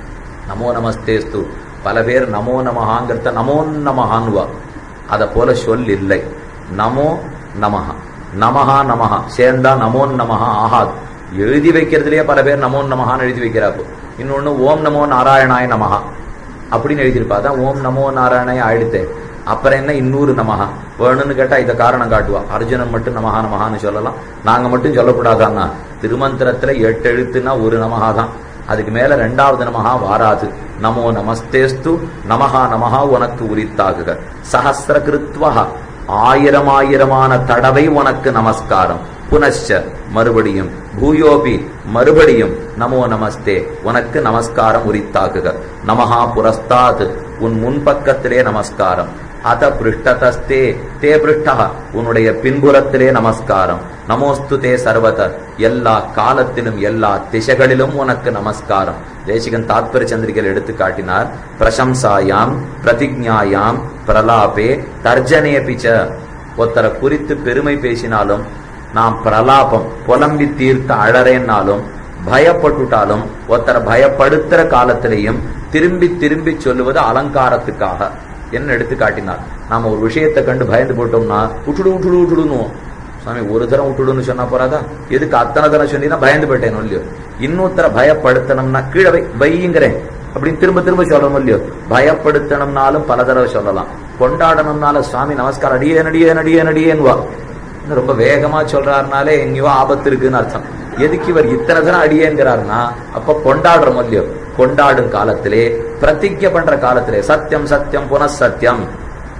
நமோ நமஸ்தேஸ்து பல பேர் நமோ நமஹாங்கிறத நமோ நமஹான்வா அத போல சொல் இல்லை நமோ நமஹா நமஹா நமஹா சேர்ந்தா நமோ நமஹா ஆகாது எழுதி வைக்கிறதுலயே பல பேர் நமோ நமஹான்னு எழுதி வைக்கிறாப்பு இன்னொன்னு ஓம் நமோ நாராயணாய நமஹா அப்படின்னு எழுதியிருப்பா அதான் ஓம் நமோ நாராயணாய ஆயிடுத்தே அப்புறம் என்ன இன்னூறு நமஹா வேணும்னு கேட்டா இதை காரணம் காட்டுவா அர்ஜுனன் மட்டும் நமஹா நமஹான்னு சொல்லலாம் நாங்க மட்டும் சொல்லக்கூடாதான்னா திருமந்திரத்துல எட்டு எழுத்துனா ஒரு நமஹா தான் அதுக்கு மேல ரெண்டாவது நமஹா வாராது நமோ நமஸ்தேஸ்து நமஹா நமஹா உனக்கு உரித்தாகுக சஹசிர கிருத்வா ஆயிரம் ஆயிரமான தடவை உனக்கு நமஸ்காரம் புனశ్చ மறுபடியும் பூயோபி மறுபடியும் நமோ நமஸ்தே உனக்கு நமஸ்காரம் உரித்தாகுக நமஹா புரஸ்தாத் உன் முன்பக்கத்திலே நமஸ்காரம் அத பிருஷ்டதஸ்தே தே பிருஷ்டா உன்னுடைய பின்புறத்திலே நமஸ்காரம் நமோஸ்து தே சர்வத எல்லா காலத்திலும் எல்லா திசைகளிலும் உனக்கு நமஸ்காரம் தேசிகன் தாத்பரிய சந்திரிகையில் எடுத்து காட்டினார் பிரசம்சாயாம் பிரதிஜாயாம் பிரலாபே தர்ஜனே பிச்ச ஒருத்தரை குறித்து பெருமை பேசினாலும் நாம் பிரலாபம் புலம்பி தீர்த்த அழறேன்னாலும் பயப்பட்டுட்டாலும் ஒருத்தரை பயப்படுத்துற காலத்திலையும் திரும்பி திரும்பி சொல்லுவது அலங்காரத்துக்காக என்ன எடுத்து காட்டினார் நாம ஒரு விஷயத்தை கண்டு பயந்து போட்டோம்னா விட்டுடு விட்டுடு விட்டுடுனுவோம் சுவாமி ஒரு தரம் விட்டுடுன்னு சொன்னா போறாதா எதுக்கு அத்தனை தரம் சொன்னீங்கன்னா பயந்து போயிட்டேன் இல்லையோ இன்னொருத்தர பயப்படுத்தணும்னா கீழே வை வைங்கிறேன் அப்படின்னு திரும்ப திரும்ப சொல்லணும் இல்லையோ பயப்படுத்தணும்னாலும் பல தடவை சொல்லலாம் கொண்டாடணும்னால சுவாமி நமஸ்காரம் அடியே நடியே நடியே நடியேன்வா இன்னும் ரொம்ப வேகமா சொல்றாருனாலே எங்கேயோ ஆபத்து இருக்குன்னு அர்த்தம் எதுக்கு இவர் இத்தனை தரம் அடியேங்கிறாருன்னா அப்ப கொண்டாடுறோம் இல்லையோ கொண்டாடும் காலத்திலே பிரதிஜை பண்ற காலத்திலே சத்தியம் சத்தியம் புனசத்தியம்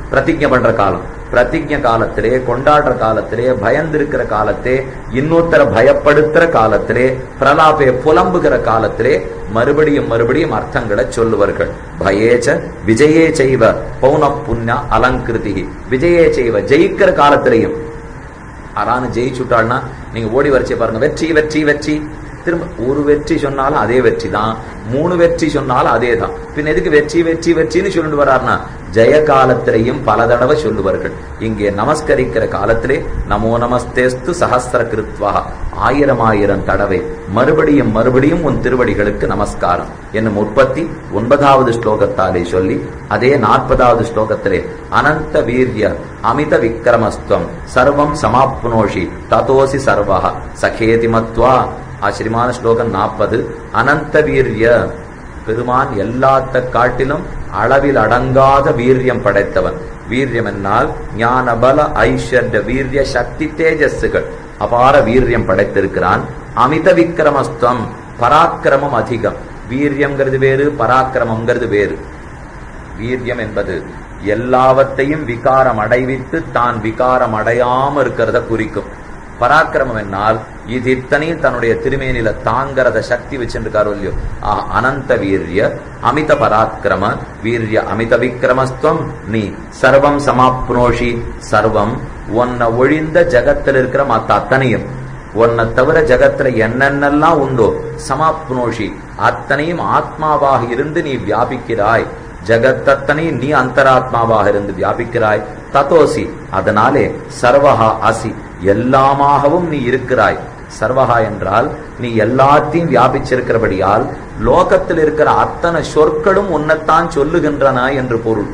பிரதிஜை பண்ற காலம் பிரதிஜை காலத்திலே கொண்டாடுற காலத்திலே பயந்திருக்கிற காலத்தே இன்னொருத்தர பயப்படுத்துற காலத்திலே பிரலாபே புலம்புகிற காலத்திலே மறுபடியும் மறுபடியும் அர்த்தங்களை சொல்லுவார்கள் பயேச்ச விஜயே செய்வ பௌன புண்ணிய அலங்கிருதி விஜயே செய்வ ஜெயிக்கிற காலத்திலையும் அறான்னு ஜெயிச்சுட்டாள்னா நீங்க ஓடி வரைச்சே பாருங்க வெற்றி வெற்றி வெற்றி திரும்ப ஒரு வெற்றி சொன்னாலும் அதே வெற்றி தான் மூணு வெற்றி சொன்னாலும் அதே தான் பின் எதுக்கு வெற்றி வெற்றி வெற்றின்னு சொல்லிட்டு வர்றாருன்னா ஜெய காலத்திலையும் பல தடவை சொல்லுவார்கள் இங்கே நமஸ்கரிக்கிற காலத்திலே நமோ நமஸ்தேஸ்து சஹஸ்ர கிருத்வா ஆயிரம் ஆயிரம் தடவை மறுபடியும் மறுபடியும் உன் திருவடிகளுக்கு நமஸ்காரம் என்னும் உற்பத்தி ஒன்பதாவது ஸ்லோகத்தாலே சொல்லி அதே நாற்பதாவது ஸ்லோகத்திலே அனந்த வீரிய அமித விக்ரமஸ்துவம் சர்வம் சமாப்னோஷி ததோசி சர்வா சகேதி மத்வா ஆச்சரியமான ஸ்லோகம் நாற்பது அனந்த வீரிய பெருமான் எல்லாத்த காட்டிலும் அளவில் அடங்காத வீரியம் படைத்தவன் வீரியம் என்னால் ஞான பல ஐஸ்வர்ய வீரிய சக்தி தேஜஸ்கள் அபார வீரியம் படைத்திருக்கிறான் அமித விக்ரமஸ்தம் பராக்கிரமம் அதிகம் வீரியம்ங்கிறது வேறு பராக்கிரமம்ங்கிறது வேறு வீரியம் என்பது எல்லாவற்றையும் விகாரம் அடைவித்து தான் விகாரம் அடையாம இருக்கிறத குறிக்கும் பராக்கிரமம் என்னால் இது இத்தனையும் தன்னுடைய திருமேனில தாங்கறத சக்தி வச்சிருக்காரோ இல்லையோ ஆ, அனந்த வீரிய அமித பராக்கிரம வீரிய அமித விக்ரமஸ்துவம் நீ சர்வம் சமாப்னோஷி சர்வம் உன்னை ஒழிந்த ஜகத்தில் இருக்கிற மத்த அத்தனையும் உன்னை தவிர ஜகத்துல என்னென்னலாம் உண்டோ சமாப்னோஷி அத்தனையும் ஆத்மாவாக இருந்து நீ வியாபிக்கிறாய் ஜகத்தத்தனை நீ அந்தராத்மாவாக இருந்து வியாபிக்கிறாய் ததோசி அதனாலே சர்வஹா அசி எல்லாமாகவும் நீ இருக்கிறாய் சர்வஹா என்றால் நீ எல்லாத்தையும் வியாபிச்சிருக்கிறபடியால் லோகத்தில் இருக்கிற அத்தனை சொற்களும் உன்னைத்தான் சொல்லுகின்றன என்று பொருள்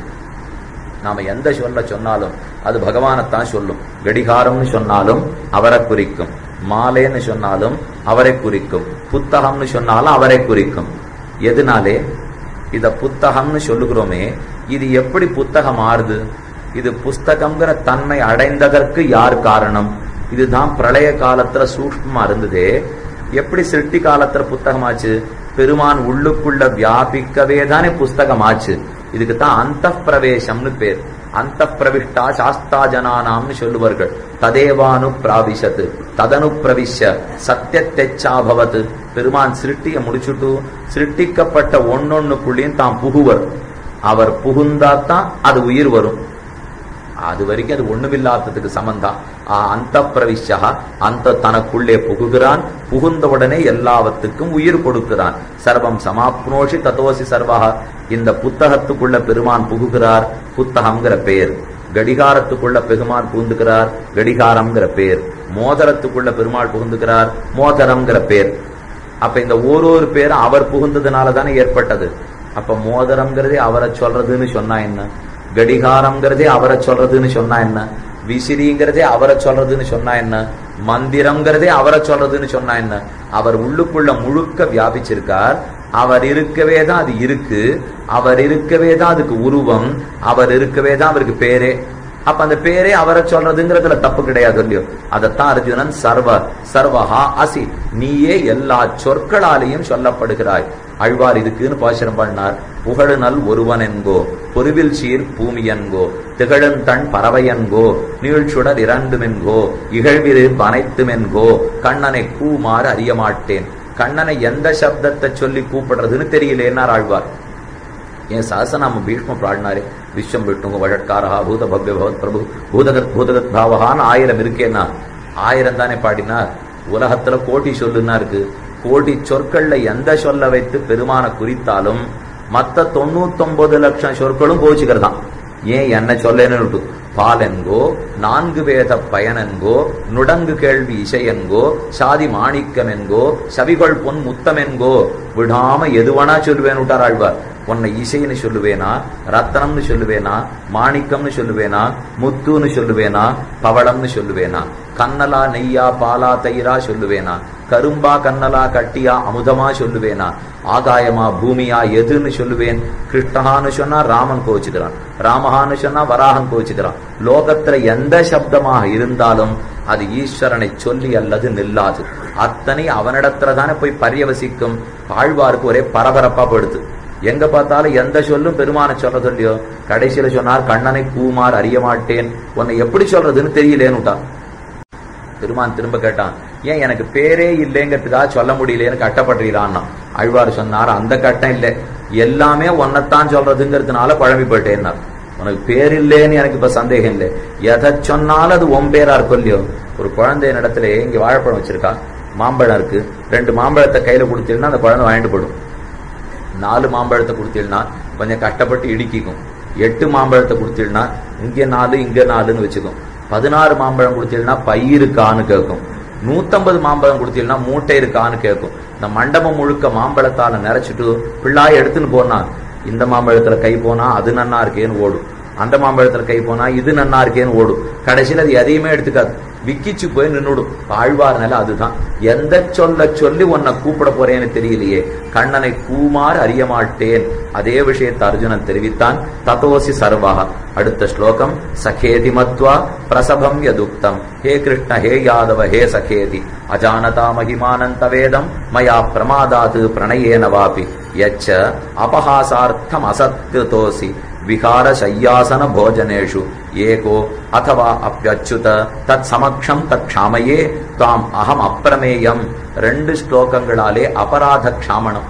நாம எந்த சொல்ல சொன்னாலும் அது பகவானைத்தான் சொல்லும் கடிகாரம்னு சொன்னாலும் அவரை குறிக்கும் மாலேன்னு சொன்னாலும் அவரை குறிக்கும் புத்தகம்னு சொன்னாலும் அவரை குறிக்கும் எதனாலே இத புத்தகம்னு சொல்லுகிறோமே இது எப்படி புத்தகம் ஆறுது இது புஸ்தகம்ங்கிற தன்மை அடைந்ததற்கு யார் காரணம் இதுதான் பிரளய காலத்துல சூக்ஷ்மமா இருந்ததே எப்படி சிருஷ்டி காலத்துல புத்தகமாச்சு பெருமான் உள்ளுக்குள்ள வியாபிக்கவே தானே புஸ்தகமாச்சு இதுக்கு தான் அந்த பிரவேசம்னு பேர் அந்த பிரவிஷ்டா சாஸ்தா ஜனானாம்னு சொல்லுவார்கள் ததேவானு பிராவிசத்து ததனு பிரவிஷ்ய சத்தியத்தெச்சாபவத் பெருமான் சிருஷ்டிய முடிச்சுட்டு சிருஷ்டிக்கப்பட்ட ஒன்னொன்னுக்குள்ளேயும் தான் புகுவர் அவர் புகுந்தாத்தான் அது உயிர் வரும் அது வரைக்கும் அது ஒண்ணுமில்லாததுக்கு சமந்தான் அந்த பிரவிஷா அந்த தனக்குள்ளே புகுகிறான் புகுந்த உடனே எல்லாவத்துக்கும் உயிர் கொடுக்கிறான் சர்வம் சமாப்னோஷி ததோசி சர்வா இந்த புத்தகத்துக்குள்ள பெருமான் புகுகிறார் புத்தகம்ங்கிற பெயர் கடிகாரத்துக்குள்ள பெருமான் புகுந்துகிறார் கடிகாரம்ங்கிற பேர் மோதிரத்துக்குள்ள பெருமாள் புகுந்துகிறார் மோதிரம்ங்கிற பேர் அப்ப இந்த ஓரொரு பேரும் அவர் புகுந்ததுனால தானே ஏற்பட்டது அப்ப மோதிரம்ங்கிறதே அவரை சொல்றதுன்னு சொன்னா என்ன கடிகாரம்ங்கிறதே அவரை சொல்றதுன்னு சொன்னா என்ன விசிறிங்கிறதே அவரை சொல்றதுன்னு சொன்னா என்ன மந்திரம்ங்கிறதே அவரை சொல்றதுன்னு சொன்னா என்ன அவர் உள்ளுக்குள்ள முழுக்க வியாபிச்சிருக்கார் அவர் இருக்கவே தான் அது இருக்கு அவர் இருக்கவே தான் அதுக்கு உருவம் அவர் இருக்கவே தான் அவருக்கு பேரே அப்ப அந்த பேரே அவரை சொல்றதுங்கிறதுல தப்பு கிடையாது இல்லையோ அதைத்தான் அர்ஜுனன் சர்வ சர்வஹா அசி நீயே எல்லா சொற்களாலேயும் சொல்லப்படுகிறாய் அழ்வார் இதுக்குன்னு பாசுரம் பண்ணார் புகழுநல் ஒருவன் என்கோ பொருவில் சீர் பூமியன்கோ திகழந்தண் பறவையன்கோ நீழ்ச்சுடர் இரண்டுமென்கோ இகழ்விரு அனைத்துமென்கோ கண்ணனை கூமாறு அறிய மாட்டேன் கண்ணனை எந்த சப்தத்தை சொல்லி கூப்பிடுறதுன்னு தெரியலேன்னார் ஆழ்வார் ஏன் சஹசநாம பீஷ்ம பாடினாரே விஸ்வம் விட்டுங்க வழட்காரா பூத பவ்ய பவத் பிரபு பூதகத் பூதகத் பாவகான்னு ஆயிரம் இருக்கேன்னா ஆயிரம் தானே பாடினார் உலகத்துல கோட்டி சொல்லுன்னா இருக்கு கோடி சொற்கள்ல எந்த சொல்ல வைத்து பெருமான குறித்தாலும் மத்த தொண்ணூத்தொன்பது லட்சம் சொற்களும் கோச்சுக்கிறதாம் ஏன் என்ன சொல்லேன்னு பாலென்கோ நான்கு வேத பயனென்கோ நுடங்கு கேள்வி இசையென்கோ சாதி மாணிக்கமென்கோ சவிகொள் பொன் முத்தமென்கோ விடாம எதுவனா சொல்லுவேன் விட்டார் ஆழ்வார் உன்னை இசைன்னு சொல்லுவேனா ரத்தனம்னு சொல்லுவேனா மாணிக்கம்னு சொல்லுவேனா முத்துன்னு சொல்லுவேனா பவளம்னு சொல்லுவேனா கண்ணலா நெய்யா பாலா தயிரா சொல்லுவேனா கரும்பா கண்ணலா கட்டியா அமுதமா சொல்லுவேனா ஆகாயமா பூமியா எதுன்னு சொல்லுவேன் கிருஷ்ணஹான்னு சொன்னா ராமன் கோச்சுக்கிறான் ராமஹான்னு சொன்னா வராகன் கோச்சுக்கிறான் லோகத்துல எந்த சப்தமாக இருந்தாலும் அது ஈஸ்வரனை சொல்லி அல்லது நில்லாது அத்தனை அவனிடத்துல தானே போய் பரியவசிக்கும் ஆழ்வாருக்கு ஒரே பரபரப்பா படுத்து எங்க பார்த்தாலும் எந்த சொல்லும் பெருமான சொல்றது இல்லையோ கடைசியில சொன்னார் கண்ணனை கூமார் அறிய மாட்டேன் உன்னை எப்படி சொல்றதுன்னு தெரியலேன்னுட்டான் பெருமான் திரும்ப கேட்டான் ஏன் எனக்கு பேரே இல்லைங்கிறதுக்காக சொல்ல முடியலையேன்னு கட்டப்படுறீரான்னா அழ்வார் சொன்னார் அந்த கட்டம் இல்லை எல்லாமே ஒன்னத்தான் சொல்றதுங்கிறதுனால குழம்பி போயிட்டேன்னார் உனக்கு பேர் இல்லைன்னு எனக்கு இப்ப சந்தேகம் இல்லை எதை சொன்னாலும் அது உன் பேரா இருக்கும் இல்லையோ ஒரு குழந்தை இடத்துல இங்க வாழைப்பழம் வச்சிருக்கா மாம்பழம் இருக்கு ரெண்டு மாம்பழத்தை கையில கொடுத்தீங்கன்னா அந்த குழந்தை வாங்கிட்டு போடும் நாலு மாம்பழத்தை கொடுத்தீங்கன்னா கொஞ்சம் கஷ்டப்பட்டு இடுக்கிக்கும் எட்டு மாம்பழத்தை கொடுத்தீங்கன்னா இங்க நாலு இங்க நாலுன்னு வச்சுக்கும் பதினாறு மாம்பழம் கொடுத்தீங்கன்னா பை இருக்கான்னு கேட்கும் நூத்தம்பது மாம்பழம் கொடுத்தீங்கன்னா மூட்டை இருக்கான்னு கேட்கும் இந்த மண்டபம் முழுக்க மாம்பழத்தால நிறைச்சிட்டு பிள்ளாய் எடுத்துன்னு போனா இந்த மாம்பழத்துல கை போனா அது நன்னா இருக்கேன்னு ஓடும் அந்த மாம்பழத்துல கை போனா இது நன்னா இருக்கேன்னு ஓடும் கடைசியில் அது எதையுமே எடுத்துக்காது விக்கிச்சு போய் நின்னுடும் ஆழ்வார் நிலை அதுதான் எந்த சொல்ல சொல்லி உன்னை கூப்பிட போறேன்னு தெரியலையே கண்ணனை கூமாறு அறிய மாட்டேன் அதே விஷயத்தை அர்ஜுனன் தெரிவித்தான் ததோசி சர்வா அடுத்த ஸ்லோகம் சகேதி மத்வா பிரசபம் யதுக்தம் ஹே கிருஷ்ண ஹே யாதவ ஹே சகேதி அஜானதா மகிமானந்த வேதம் மயா பிரமாதாது பிரணயேன வாபி யச்ச அபஹாசார்த்தம் அசத்கிருதோசி விகார சையாசன போஜனேஷு ஏகோ அथवा அப்பியச்சுத தத் சமக்ஷம் தத் க்ஷாமையே தாம் அகம் அப்பிரமேயம் ரெண்டு ஸ்லோகங்களாலே அபராத க்ஷாமணம்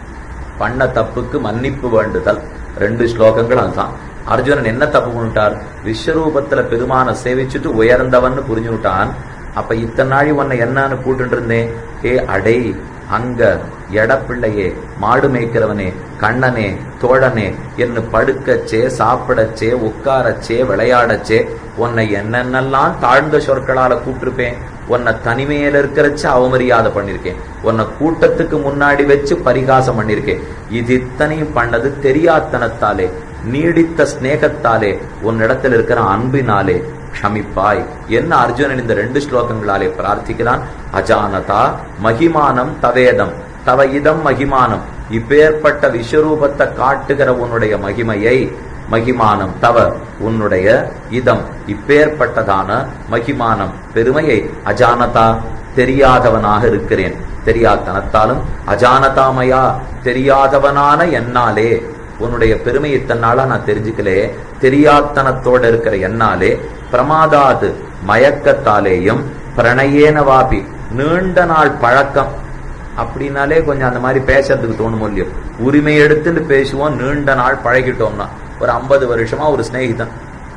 பண்ண தப்புக்கு மன்னிப்பு வேண்டுதல் ரெண்டு ஸ்லோகங்கள் அதுதான் அர்ஜுனன் என்ன தப்பு பண்ணிட்டார் விஸ்வரூபத்துல பெருமான சேவிச்சுட்டு உயர்ந்தவன்னு புரிஞ்சுட்டான் அப்ப இத்தனை நாளி உன்னை என்னன்னு கூட்டு இருந்தேன் ஹே அடை அங்க எடப்பிள்ளையே மாடு மேய்க்கிறவனே கண்ணனே தோழனே என்ன படுக்கச்சே சாப்பிடச்சே உட்காரச்சே விளையாடச்சே உன்னை என்னென்னலாம் தாழ்ந்த சொற்களால கூப்பிட்டுருப்பேன் உன்னை தனிமையில இருக்கிறச்ச அவமரியாதை பண்ணிருக்கேன் உன்னை கூட்டத்துக்கு முன்னாடி வச்சு பரிகாசம் பண்ணிருக்கேன் இது இத்தனையும் பண்ணது தெரியாத்தனத்தாலே நீடித்த ஸ்நேகத்தாலே உன்னிடத்தில் இருக்கிற அன்பினாலே க்ஷமிப்பாய் என்ன அர்ஜுனன் இந்த ரெண்டு ஸ்லோகங்களாலே பிரார்த்திக்கிறான் அஜானதா மகிமானம் தவேதம் தவ இதம் மகிமானம் இப்பேற்பட்ட விஸ்வரூபத்தை காட்டுகிற உன்னுடைய மகிமையை மகிமானம் தவ உன்னுடைய இதம் இப்பேற்பட்டதான மகிமானம் பெருமையை அஜானதா தெரியாதவனாக இருக்கிறேன் தெரியாதனத்தாலும் அஜானதாமையா தெரியாதவனான என்னாலே உன்னுடைய பெருமையை தன்னால நான் தெரிஞ்சுக்கலே தெரியாத்தனத்தோட இருக்கிற என்னாலே பிரமாதாது மயக்கத்தாலேயும் பிரணயேன வாபி நீண்ட நாள் பழக்கம் அப்படின்னாலே கொஞ்சம் அந்த மாதிரி பேசுறதுக்கு தோணும் இல்லையோ உரிமை எடுத்துட்டு பேசுவோம் நீண்ட நாள் பழகிட்டோம்னா ஒரு ஐம்பது வருஷமா ஒரு சிநேகிதன்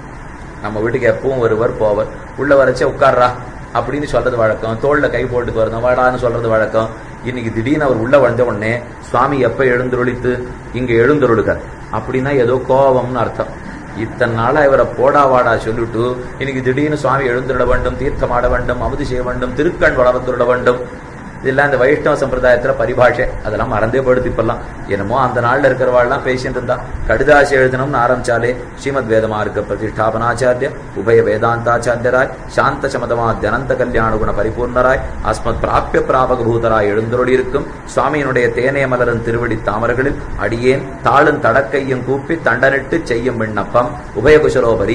நம்ம வீட்டுக்கு எப்பவும் ஒருவர் போவர் உள்ள வரைச்சே உட்கார்றா அப்படின்னு சொல்றது வழக்கம் தோல்ல கை போட்டுக்கு வரணும் வாடான்னு சொல்றது வழக்கம் இன்னைக்கு திடீர்னு அவர் உள்ள வந்த உடனே சுவாமி எப்ப எழுந்தருளித்து இங்க எழுந்தருளுக்கார் அப்படின்னா ஏதோ கோபம்னு அர்த்தம் இத்தனை நாளா இவரை போடா வாடா சொல்லிட்டு இன்னைக்கு திடீர்னு சுவாமி எழுந்துருட வேண்டும் தீர்த்தமாட வேண்டும் அமுதி செய்ய வேண்டும் திருக்கண் வளர்ந்துருட வேண்டும் இதெல்லாம் இந்த வைஷ்ணவ சம்பிரதாயத்துல பரிபாஷை அதெல்லாம் மறந்தே படுத்து இப்பெல்லாம் என்னமோ அந்த நாள்ல இருக்கிறவாள்லாம் பேசிட்டு இருந்தா கடிதாசி எழுதணும்னு ஆரம்பிச்சாலே ஸ்ரீமத் வேதமார்க்க பிரதிஷ்டாபனாச்சாரிய உபய வேதாந்தாச்சாரியராய் சாந்த சமதமாத் அனந்த கல்யாண குண பரிபூர்ணராய் அஸ்மத் பிராபிய பிராபக பூதராய் எழுந்தருளி இருக்கும் சுவாமியினுடைய தேனே மலரும் திருவடி தாமர்களில் அடியேன் தாளும் தடக்கையும் கூப்பி தண்டனிட்டு செய்யும் விண்ணப்பம் உபயகுஷலோபரி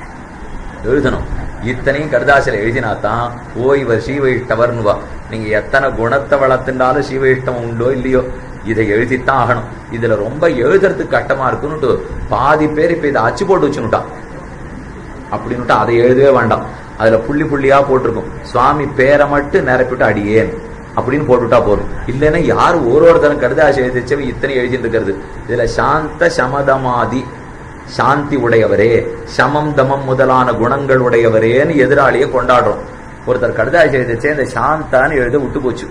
எழுதணும் இத்தனையும் கடுதாசில எழுதினாதான் ஓ இவர் ஸ்ரீவைஷ்டவர்னுவா நீங்க எத்தனை குணத்தை வளர்த்துண்டாலும் ஸ்ரீவைஷ்டவம் உண்டோ இல்லையோ இதை எழுதித்தான் ஆகணும் இதுல ரொம்ப எழுதுறதுக்கு கட்டமா இருக்குன்னுட்டு பாதி பேர் இப்ப இதை அச்சு போட்டு வச்சுனுட்டான் அப்படின்னுட்டு அதை எழுதவே வேண்டாம் அதுல புள்ளி புள்ளியா போட்டிருக்கும் சுவாமி பேரை மட்டும் நிரப்பிட்டு அடியேன் அப்படின்னு போட்டுட்டா போதும் இல்லைன்னா யார் ஒரு ஒருத்தரும் கடுதாசி எழுதிச்சவ இத்தனை எழுதிட்டு இருக்கிறது இதுல சாந்த சமதமாதி சாந்தி உடையவரே சமம் தமம் முதலான குணங்கள் உடையவரேன்னு எதிராளியை கொண்டாடுறோம் ஒருத்தர் கடுதாசி எழுதிச்சே இந்த சாந்தான்னு எழுத விட்டு போச்சு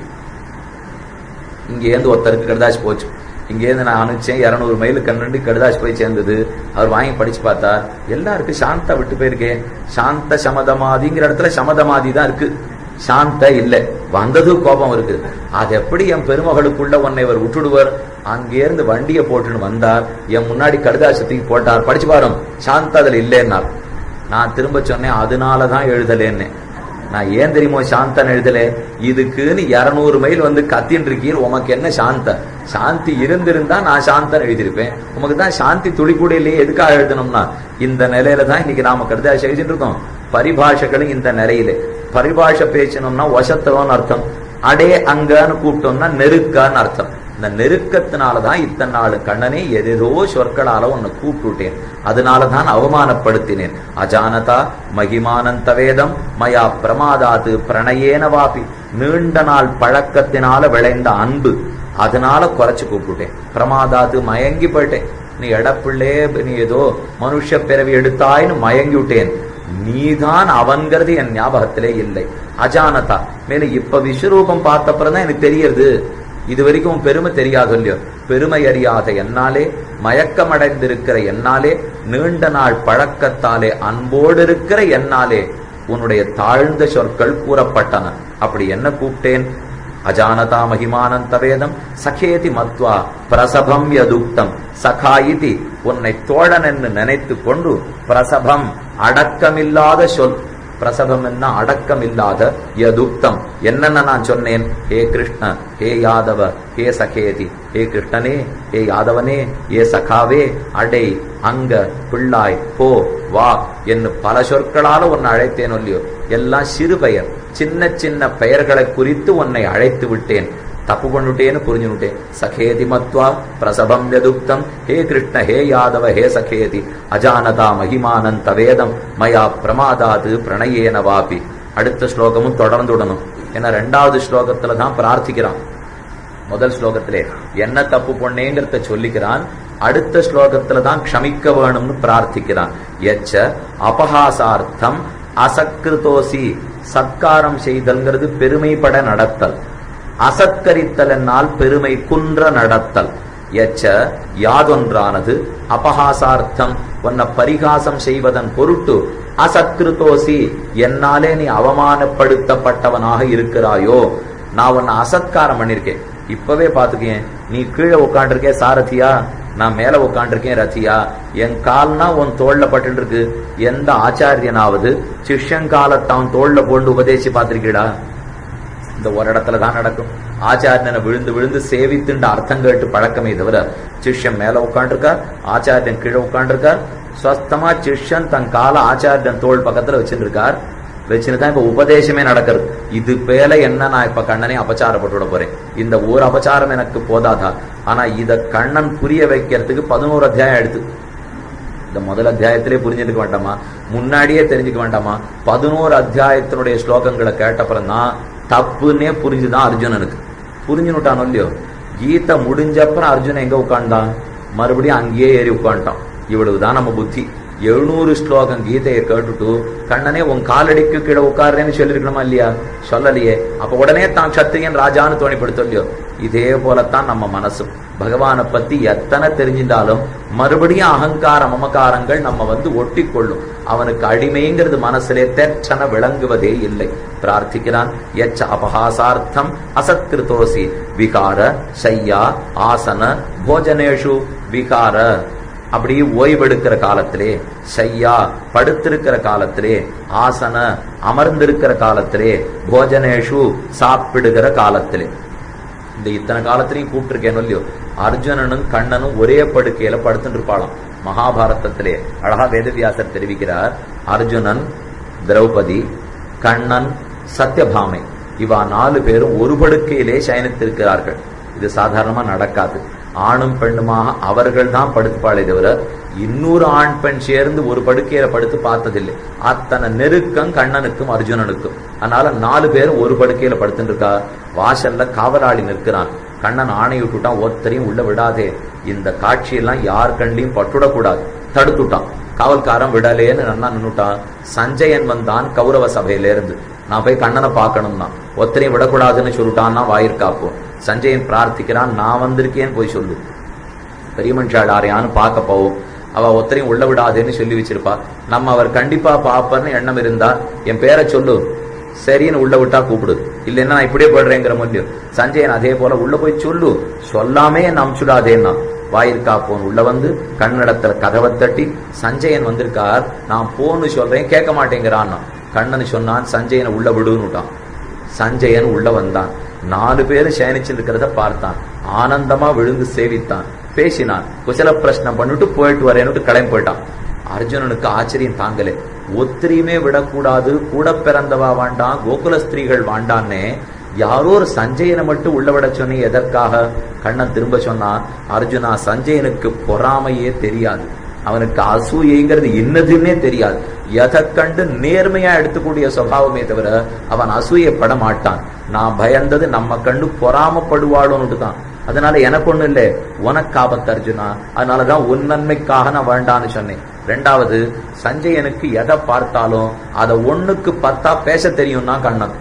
இங்கேருந்து ஒருத்தருக்கு கடுதாசி போச்சு இங்கேருந்து நான் அனுப்பிச்சேன் இரநூறு மைல் கண்டு கடுதாசி போய் சேர்ந்தது அவர் வாங்கி படிச்சு பார்த்தா எல்லாருக்கும் சாந்தா விட்டு போயிருக்கேன் சாந்த சமதமாதிங்கிற இடத்துல சமதமாதி தான் இருக்கு சாந்த இல்ல வந்தது கோபம் இருக்கு அது எப்படி என் பெருமகளுக்குள்ள உன்னை இவர் விட்டுடுவார் அங்கேருந்து வண்டியை போட்டுன்னு வந்தார் என் முன்னாடி கடுதாசத்துக்கு போட்டார் படிச்சு பாரும் சாந்தா அதுல இல்லைன்னார் நான் திரும்ப சொன்னேன் அதனாலதான் எழுதலேன்னு நான் ஏன் தெரியுமோ சாந்தன் எழுதல இதுக்குன்னு இருநூறு மைல் வந்து கத்தின்னு இருக்கீர் உமக்கு என்ன சாந்த சாந்தி இருந்திருந்தா நான் சாந்தன் எழுதியிருப்பேன் உமக்கு தான் சாந்தி துளி கூட இல்லையே எதுக்காக எழுதணும்னா இந்த நிலையில தான் இன்னைக்கு நாம கடுதாசி எழுதிட்டு இருக்கோம் பரிபாஷைகளும் இந்த நிலையில பரிபாஷை பேசணும்னா வசத்தவன் அர்த்தம் அடே அங்கன்னு கூப்பிட்டோம்னா நெருக்கான்னு அர்த்தம் இந்த நெருக்கத்தினாலதான் இத்தனை நாள் கண்ணனே எதேதோ சொற்களால உன்னை கூப்பிட்டுட்டேன் அதனாலதான் அவமானப்படுத்தினேன் அஜானதா மகிமானந்த வேதம் மயா பிரமாதாது பிரணயேன வாபி நீண்ட நாள் பழக்கத்தினால விளைந்த அன்பு அதனால குறைச்சு கூப்பிட்டுட்டேன் பிரமாதாது மயங்கி போயிட்டேன் நீ எடப்பிள்ளே நீ ஏதோ மனுஷ பிறவி எடுத்தாய்னு மயங்கி விட்டேன் நீதான் அவன்கிறது என் ஞாபகத்திலே இல்லை அஜானதா மேல இப்ப விஸ்வரூபம் பார்த்தப்பறம் தான் எனக்கு தெரியறது இது வரைக்கும் உன் பெருமை தெரியாது இல்லையோ பெருமை அறியாத என்னாலே மயக்கமடைந்திருக்கிற என்னாலே நீண்ட நாள் பழக்கத்தாலே அன்போடு இருக்கிற என்னாலே உன்னுடைய தாழ்ந்த சொற்கள் கூறப்பட்டன அப்படி என்ன கூப்பிட்டேன் அஜானதா மகிமானந்த வேதம் சகேதி மத்வா பிரசபம் யதுக்தம் சகாயிதி உன்னை தோழன் என்று நினைத்து கொண்டு பிரசபம் அடக்கமில்லாத சொல் பிரசவம் என்ன அடக்கம் இல்லாத யதுக்தம் என்னென்ன நான் சொன்னேன் ஹே கிருஷ்ண ஹே யாதவ ஹே சகேதி ஹே கிருஷ்ணனே ஹே யாதவனே ஏ சகாவே அடை அங்க பிள்ளாய் போ வா என்று பல சொற்களால உன்னை அழைத்தேன் இல்லையோ எல்லாம் சிறு பெயர் சின்ன சின்ன பெயர்களை குறித்து உன்னை அழைத்து விட்டேன் தப்பு பண்ணிட்டேன்னு புரிஞ்சுனுட்டேன் சகேதி மத்வா பிரசவம் யதுக்தம் ஹே கிருஷ்ண ஹே யாதவ ஹே சகேதி அஜானதா மகிமானந்த வேதம் மயா பிரமாதாது பிரணயேன வாபி அடுத்த ஸ்லோகமும் தொடர்ந்து விடணும் ஏன்னா ரெண்டாவது ஸ்லோகத்துல தான் பிரார்த்திக்கிறான் முதல் ஸ்லோகத்திலே என்ன தப்பு பொண்ணேங்கிறத சொல்லிக்கிறான் அடுத்த ஸ்லோகத்துல தான் க்ஷமிக்க வேணும்னு பிரார்த்திக்கிறான் எச்ச அபகாசார்த்தம் அசக்கிருதோசி சத்காரம் செய்தல்ங்கிறது பெருமைப்பட நடத்தல் அசத்கரித்தல் என்னால் பெருமை குன்ற நடத்தல் எச்ச யாதொன்றானது அபகாசார்த்தம் உன்னை பரிகாசம் செய்வதன் பொருட்டு அசத்கிருதோசி என்னாலே நீ அவமானப்படுத்தப்பட்டவனாக இருக்கிறாயோ நான் உன்னை அசத்காரம் பண்ணிருக்கேன் இப்பவே பாத்துக்கேன் நீ கீழே உட்காண்டிருக்கே சாரதியா நான் மேல உட்காண்டிருக்கேன் ரத்தியா என் கால்னா உன் தோல்ல பட்டு இருக்கு எந்த ஆச்சாரியனாவது சிஷ்யங்காலத்தான் தோல்ல போட்டு உபதேசி பார்த்திருக்கீடா இந்த ஒரு இடத்துல தான் நடக்கும் ஆச்சாரியனை விழுந்து விழுந்து சேவித்துண்ட அர்த்தம் கேட்டு பழக்கமே தவிர சிஷ்யன் மேல உட்காண்டிருக்கார் ஆச்சாரியன் கீழே உட்காண்டிருக்கார் ஸ்வஸ்தமா சிஷ்யன் தன் கால ஆச்சாரியன் தோல் பக்கத்துல வச்சிருக்கார் வச்சுன்னு தான் இப்ப உபதேசமே நடக்கிறது இது பேல என்ன நான் இப்ப கண்ணனே அபச்சாரப்பட்டு விட போறேன் இந்த ஒரு அபச்சாரம் எனக்கு போதாதா ஆனா இத கண்ணன் புரிய வைக்கிறதுக்கு பதினோரு அத்தியாயம் எடுத்து இந்த முதல் அத்தியாயத்திலே புரிஞ்சுக்க வேண்டாமா முன்னாடியே தெரிஞ்சுக்க வேண்டாமா பதினோரு அத்தியாயத்தினுடைய ஸ்லோகங்களை கேட்டப்புறம் தான் தப்புன்னே புரிஞ்சுதான் அர்ஜுனனுக்கு புரிஞ்சுனுட்டான் இல்லையோ கீதை முடிஞ்சப்பறம் அர்ஜுனன் எங்க உட்காண்டான் மறுபடியும் அங்கேயே ஏறி உட்காந்துட்டான் இவ்வளவுதான் நம்ம புத்தி எழுநூறு ஸ்லோகம் கீதையை கேட்டுட்டு கண்ணனே உன் காலடிக்கு கீழே உட்காருன்னு சொல்லிருக்கணுமா இல்லையா சொல்லலையே அப்ப உடனே தான் சத்திரியன் ராஜான்னு தோணிப்படுத்த இல்லையோ இதே போலத்தான் நம்ம மனசும் பகவானை பத்தி எத்தனை தெரிஞ்சிருந்தாலும் மறுபடியும் அகங்கார மமகாரங்கள் நம்ம வந்து ஒட்டி கொள்ளும் அவனுக்கு அடிமைங்கிறது மனசிலே தெற்றன விளங்குவதே இல்லை பிரார்த்திக்கிறான் எச்ச அபகாசார்த்தம் அசத்கிருதோசி விகார சையா ஆசன போஜனேஷு விகார அப்படி ஓய்வெடுக்கிற காலத்திலே சையா படுத்திருக்கிற காலத்திலே ஆசன அமர்ந்திருக்கிற காலத்திலே போஜனேஷு சாப்பிடுகிற காலத்திலே இந்த இத்தனை காலத்திலையும் கூப்பிட்டுருக்கேன் இல்லையோ அர்ஜுனனும் கண்ணனும் ஒரே படுக்கையில படுத்துட்டு இருப்பாளாம் மகாபாரதத்திலே அழகா வேதவியாசர் தெரிவிக்கிறார் அர்ஜுனன் திரௌபதி கண்ணன் சத்யபாமை இவா நாலு பேரும் ஒரு படுக்கையிலே சயனித்திருக்கிறார்கள் இது சாதாரணமா நடக்காது ஆணும் பெண்ணுமாக அவர்கள் தான் படுத்துப்பாளே தவிர இன்னொரு ஆண் பெண் சேர்ந்து ஒரு படுக்கையில படுத்து பார்த்ததில்லை அத்தனை நெருக்கம் கண்ணனுக்கும் அர்ஜுனனுக்கும் அதனால நாலு பேரும் ஒரு படுக்கையில படுத்துட்டு இருக்கா வாசல்ல காவலாளி நிற்கிறான் கண்ணன் ஆணை விட்டுட்டான் ஒத்தரையும் உள்ள விடாதே இந்த காட்சியெல்லாம் யார் கண்டையும் பட்டுடக்கூடாது தடுத்துட்டான் காவல்காரன் விடலேன்னு நன்னா நின்னுட்டான் சஞ்சயன் வந்தான் கௌரவ சபையில இருந்து நான் போய் கண்ணனை பார்க்கணும்னா ஒத்தரையும் விடக்கூடாதுன்னு சொல்லிட்டான்னா வாயிற்காப்போம் சஞ்சயன் பிரார்த்திக்கிறான் நான் வந்திருக்கேன்னு போய் சொல்லு பெரிய மனுஷாள் யாரையான்னு பார்க்க போவோம் அவ ஒத்தரையும் உள்ள விடாதேன்னு சொல்லி வச்சிருப்பா நம்ம அவர் கண்டிப்பா பாப்பர்னு எண்ணம் இருந்தா என் பேரை சொல்லு சரின்னு உள்ள விட்டா கூப்பிடு இல்லைன்னா நான் இப்படியே போடுறேங்கிற முடியும் சஞ்சயன் அதே போல உள்ள போய் சொல்லு சொல்லாமே நம்பிச்சுடாதேன்னா வாயிற்காப்போன் உள்ள வந்து கண்ணடத்துல கதவை தட்டி சஞ்சயன் வந்திருக்கார் நான் போன்னு சொல்றேன் கேட்க மாட்டேங்கிறான்னா கண்ணன் சொன்னான் சஞ்சயனை உள்ள விடுன்னுட்டான் சஞ்சயன் உள்ள வந்தான் நாலு பேர் சயனிச்சு இருக்கிறத பார்த்தான் ஆனந்தமா விழுந்து சேவித்தான் பேசினான் குசல பிரச்சனம் பண்ணிட்டு போயிட்டு வரேன்னு கிளம்பி போயிட்டான் அர்ஜுனனுக்கு ஆச்சரியம் தாங்கலே ஒத்திரியுமே விடக்கூடாது கூட பிறந்தவா வாண்டான் கோகுல ஸ்திரீகள் வாண்டான்னே யாரோ ஒரு சஞ்சயனை மட்டும் உள்ள விட சொன்னீ எதற்காக கண்ணன் திரும்ப சொன்னா அர்ஜுனா சஞ்சயனுக்கு பொறாமையே தெரியாது அவனுக்கு அசூயைங்கிறது என்னதுன்னே தெரியாது எதை கண்டு நேர்மையா எடுத்துக்கூடிய சுவாவமே தவிர அவன் அசூயப்பட மாட்டான் நான் பயந்தது நம்ம கண்டு பொறாமப்படுவாளோன்னு தான் அதனால எனக்கு ஒண்ணு இல்லை உனக்கு ஆபத்து அர்ஜுனா அதனாலதான் உன் நன்மைக்காக நான் வேண்டான்னு சொன்னேன் ரெண்டாவது சஞ்சயனுக்கு எதை பார்த்தாலும் அதை ஒண்ணுக்கு பத்தா பேச தெரியும்னா கண்ணன்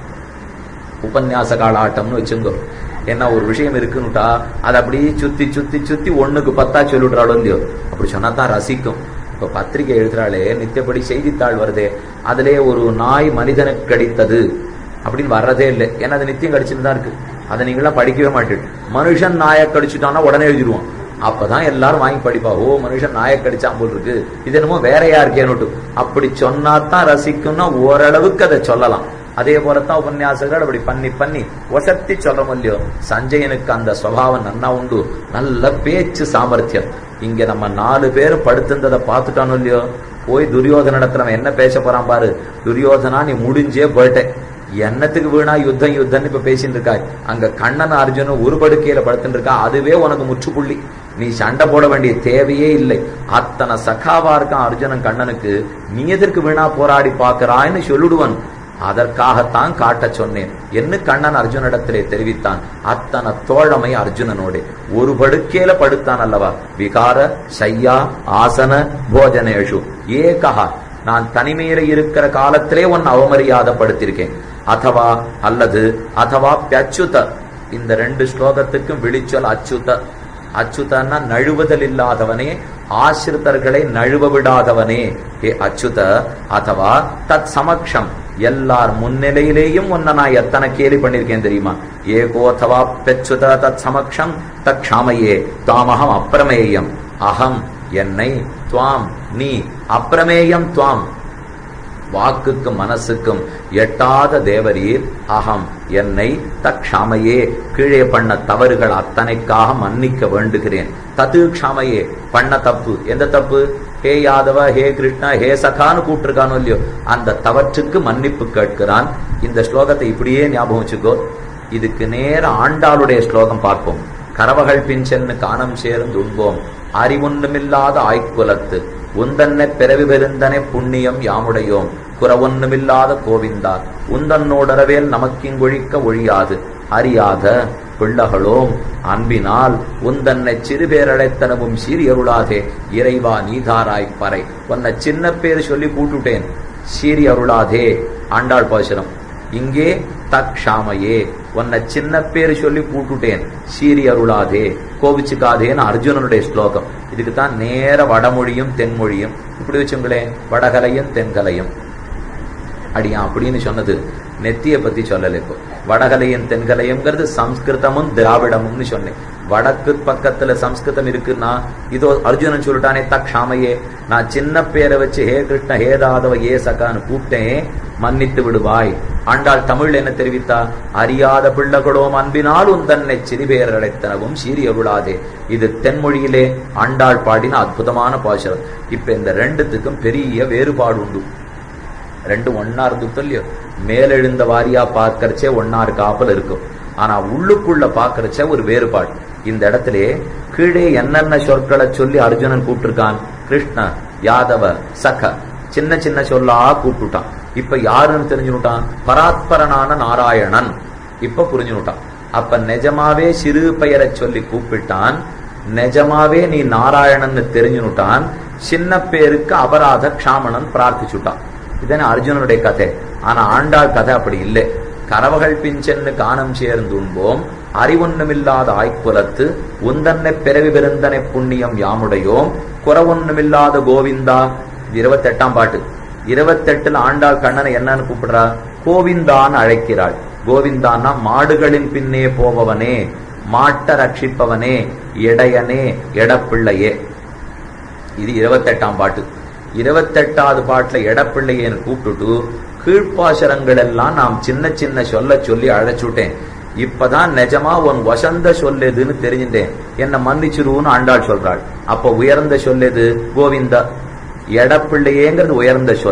உபன்யாச காலாட்டம்னு வச்சுங்கோ என்ன ஒரு விஷயம் இருக்குன்னுட்டா அதை அப்படியே சுத்தி சுத்தி சுத்தி ஒண்ணுக்கு பத்தா சொல்லிடுறாளோ இல்லையோ அப்படி சொன்னா தான் ரசிக்கும் இப்ப பத்திரிகை எழுதுறாளே நித்தியப்படி செய்தித்தாள் வருதே அதிலே ஒரு நாய் மனிதனுக்கு கடித்தது அப்படின்னு வர்றதே இல்லை ஏன்னா அது நித்தியம் கடிச்சுட்டு தான் இருக்கு அதை நீங்களாம் படிக்கவே மாட்டேன் மனுஷன் நாயை கடிச்சுட்டான்னா உடனே எழுதிடுவோம் அப்பதான் எல்லாரும் வாங்கி படிப்பா ஓ மனுஷன் நாயை கடிச்சான் போல் இருக்கு இது என்னமோ வேறையா இருக்கேன்னு அப்படி சொன்னா தான் ரசிக்கும்னா ஓரளவுக்கு அதை சொல்லலாம் அதே போலத்தான் உபன்யாசகர்கள் அப்படி பண்ணி பண்ணி ஒசத்தி சொல்றோம் இல்லையோ சஞ்சயனுக்கு அந்த சுவாவம் நன்னா உண்டு நல்ல பேச்சு சாமர்த்தியம் இங்க நம்ம நாலு பேர் படுத்திருந்ததை பார்த்துட்டானோ இல்லையோ போய் துரியோதனிடத்துல என்ன பேச போறான் பாரு துரியோதனா நீ முடிஞ்சே போயிட்டேன் என்னத்துக்கு வீணா யுத்தம் யுத்தம்னு இப்ப பேசிட்டு இருக்காய் அங்க கண்ணன் அர்ஜுனும் ஒரு படுக்கையில படுத்துட்டு இருக்கா அதுவே உனக்கு முற்றுப்புள்ளி நீ சண்டை போட வேண்டிய தேவையே இல்லை அத்தனை சகாவா இருக்கான் அர்ஜுனன் கண்ணனுக்கு நீ எதற்கு வீணா போராடி பாக்குறான்னு சொல்லிடுவன் அதற்காகத்தான் காட்ட சொன்னேன் என்ன கண்ணன் அர்ஜுனிடத்திலே தெரிவித்தான் அத்தனை தோழமை அர்ஜுனனோடு ஒரு படுக்கையில படுத்தான் அல்லவா விகார சையா ஆசன போஜனேஷு ஏகா நான் தனிமையில இருக்கிற காலத்திலே உன் அவமரியாதப்படுத்திருக்கேன் அதவா அல்லது அதவா பியச்சுத இந்த ரெண்டு ஸ்லோகத்துக்கும் விழிச்சொல் அச்சுத அச்சுதன்னா நழுவுதல் இல்லாதவனே ஆசிரித்தர்களை நழுவ விடாதவனே ஹே அச்சுத அதவா தத் சமக்ஷம் எல்லார் முன்னிலையிலேயும் உன்னை நான் எத்தனை கேலி பண்ணிருக்கேன் தெரியுமா ஏகோதவா பெச்சுத தத் சமக்ஷம் தத் க்ஷாமையே தாமகம் அப்பிரமேயம் அகம் என்னை துவாம் நீ அப்பிரமேயம் துவாம் வாக்குக்கும் மனசுக்கும் எட்டாத தேவரீர் அகம் என்னை தக்ஷாமையே கீழே பண்ண தவறுகள் அத்தனைக்காக மன்னிக்க வேண்டுகிறேன் தத்து க்ஷாமையே பண்ண தப்பு எந்த தப்பு ஹே யாதவ ஹே கிருஷ்ணா ஹே சகான்னு கூப்பிட்டுருக்கானோ இல்லையோ அந்த தவற்றுக்கு மன்னிப்பு கேட்கிறான் இந்த ஸ்லோகத்தை இப்படியே ஞாபகம் வச்சுக்கோ இதுக்கு நேர ஆண்டாளுடைய ஸ்லோகம் பார்ப்போம் கரவகள் பிஞ்சென்னு காணம் சேர்ந்து உண்போம் அறிவொன்னுமில்லாத ஆய்க்குலத்து உந்தன்னை பிறவி பெருந்தனை புண்ணியம் யாமுடையோம் குறவொன்னுமில்லாத கோவிந்தா உந்தன்னோடரவேல் நமக்கிங்கொழிக்க ஒழியாது அறியாத பிள்ளகளோம் அன்பினால் உந்தன்னை சிறுபேரழைத்தனவும் சீரியருளாதே இறைவா நீதாராய் பறை உன்னை சின்ன பேர் சொல்லி கூட்டுட்டேன் சீரி அருளாதே ஆண்டாள் பாசுரம் இங்கே தக்ஷாமையே உன்னை சின்ன பேர் சொல்லி கூட்டுட்டேன் சீரி அருளாதே கோபிச்சுக்காதேன்னு அர்ஜுனனுடைய ஸ்லோகம் இதுக்கு தான் நேர வடமொழியும் தென்மொழியும் இப்படி வச்சுங்களேன் வடகலையும் தென்கலையும் அடியா அப்படின்னு சொன்னது நெத்திய பத்தி சொல்லல இப்போ வடகலையும் தென்கலையும்ங்கிறது சம்ஸ்கிருதமும் திராவிடமும்னு சொன்னேன் வடக்கு பக்கத்துல சம்ஸ்கிருதம் இருக்குன்னா இதோ அர்ஜுனன் சொல்லிட்டானே தக்ஷாமையே நான் சின்ன பேரை வச்சு ஹே கிருஷ்ண ஹே ராதவ ஏ சகான்னு கூப்பிட்டேன் மன்னித்து விடுவாய் ஆண்டாள் தமிழ் என்ன தெரிவித்தா அறியாத பிள்ளைகளோம் அன்பினால் உந்தன்னை சிறிபேர் அழைத்தனவும் சீரி அருளாதே இது தென்மொழியிலே ஆண்டாள் பாடின அற்புதமான பாசுரம் இப்ப இந்த ரெண்டுத்துக்கும் பெரிய வேறுபாடு உண்டு ரெண்டு ஒன்னா இருந்துட்டு இல்லையோ மேலெழுந்த வாரியா பார்க்கறச்சே ஒன்னா இருக்காப்பல் இருக்கும் ஆனா உள்ளுக்குள்ள பார்க்கறச்ச ஒரு வேறுபாடு இந்த இடத்துல கீழே என்னென்ன சொற்களை சொல்லி அர்ஜுனன் கூப்பிட்டிருக்கான் கிருஷ்ண யாதவ சக சின்ன சின்ன சொல்லா கூப்பிட்டுட்டான் இப்ப யாருன்னு தெரிஞ்சுட்டான் பராத்பரனான நாராயணன் இப்ப புரிஞ்சுட்டான் அப்ப நிஜமாவே சிறு பெயரை சொல்லி கூப்பிட்டான் நிஜமாவே நீ நாராயணன் தெரிஞ்சுட்டான் சின்ன பேருக்கு அபராத க்ஷாமணன் பிரார்த்திச்சுட்டான் இதன அர்ஜுனனுடைய கதை ஆனா ஆண்டாள் கதை அப்படி இல்லை கரவகள் பிஞ்சென்னு காணம் சேர்ந்து உண்போம் அறிவொன்னுமில்லாத ஆய்க்குலத்து உந்தன்னை பிறவி பெருந்தனை புண்ணியம் யாமுடையோம் குறவொன்னுமில்லாத கோவிந்தா இருபத்தெட்டாம் பாட்டு இருபத்தெட்டுல ஆண்டாள் கண்ணனை என்னன்னு கூப்பிடுறா கோவிந்தான்னு அழைக்கிறாள் கோவிந்தான்னா மாடுகளின் பின்னே போபவனே மாட்ட ரட்சிப்பவனே இடையனே எடப்பிள்ளையே இது இருபத்தெட்டாம் பாட்டு இருபத்தெட்டாவது பாட்டுல எடப்பிள்ளையன்னு கூப்பிட்டுட்டு கீழ்ப்பாசரங்கள் எல்லாம் நாம் சின்ன சின்ன சொல்ல சொல்லி அழைச்சுட்டேன் இப்பதான் நிஜமா உன் வசந்த சொல்லுதுன்னு தெரிஞ்சுட்டேன் என்ன மன்னிச்சிருன்னு ஆண்டாள் சொல்றாள் அப்ப உயர்ந்த சொல்லுது கோவிந்தா எடப்பிள்ளையேங்கிறது உயர்ந்த சொல்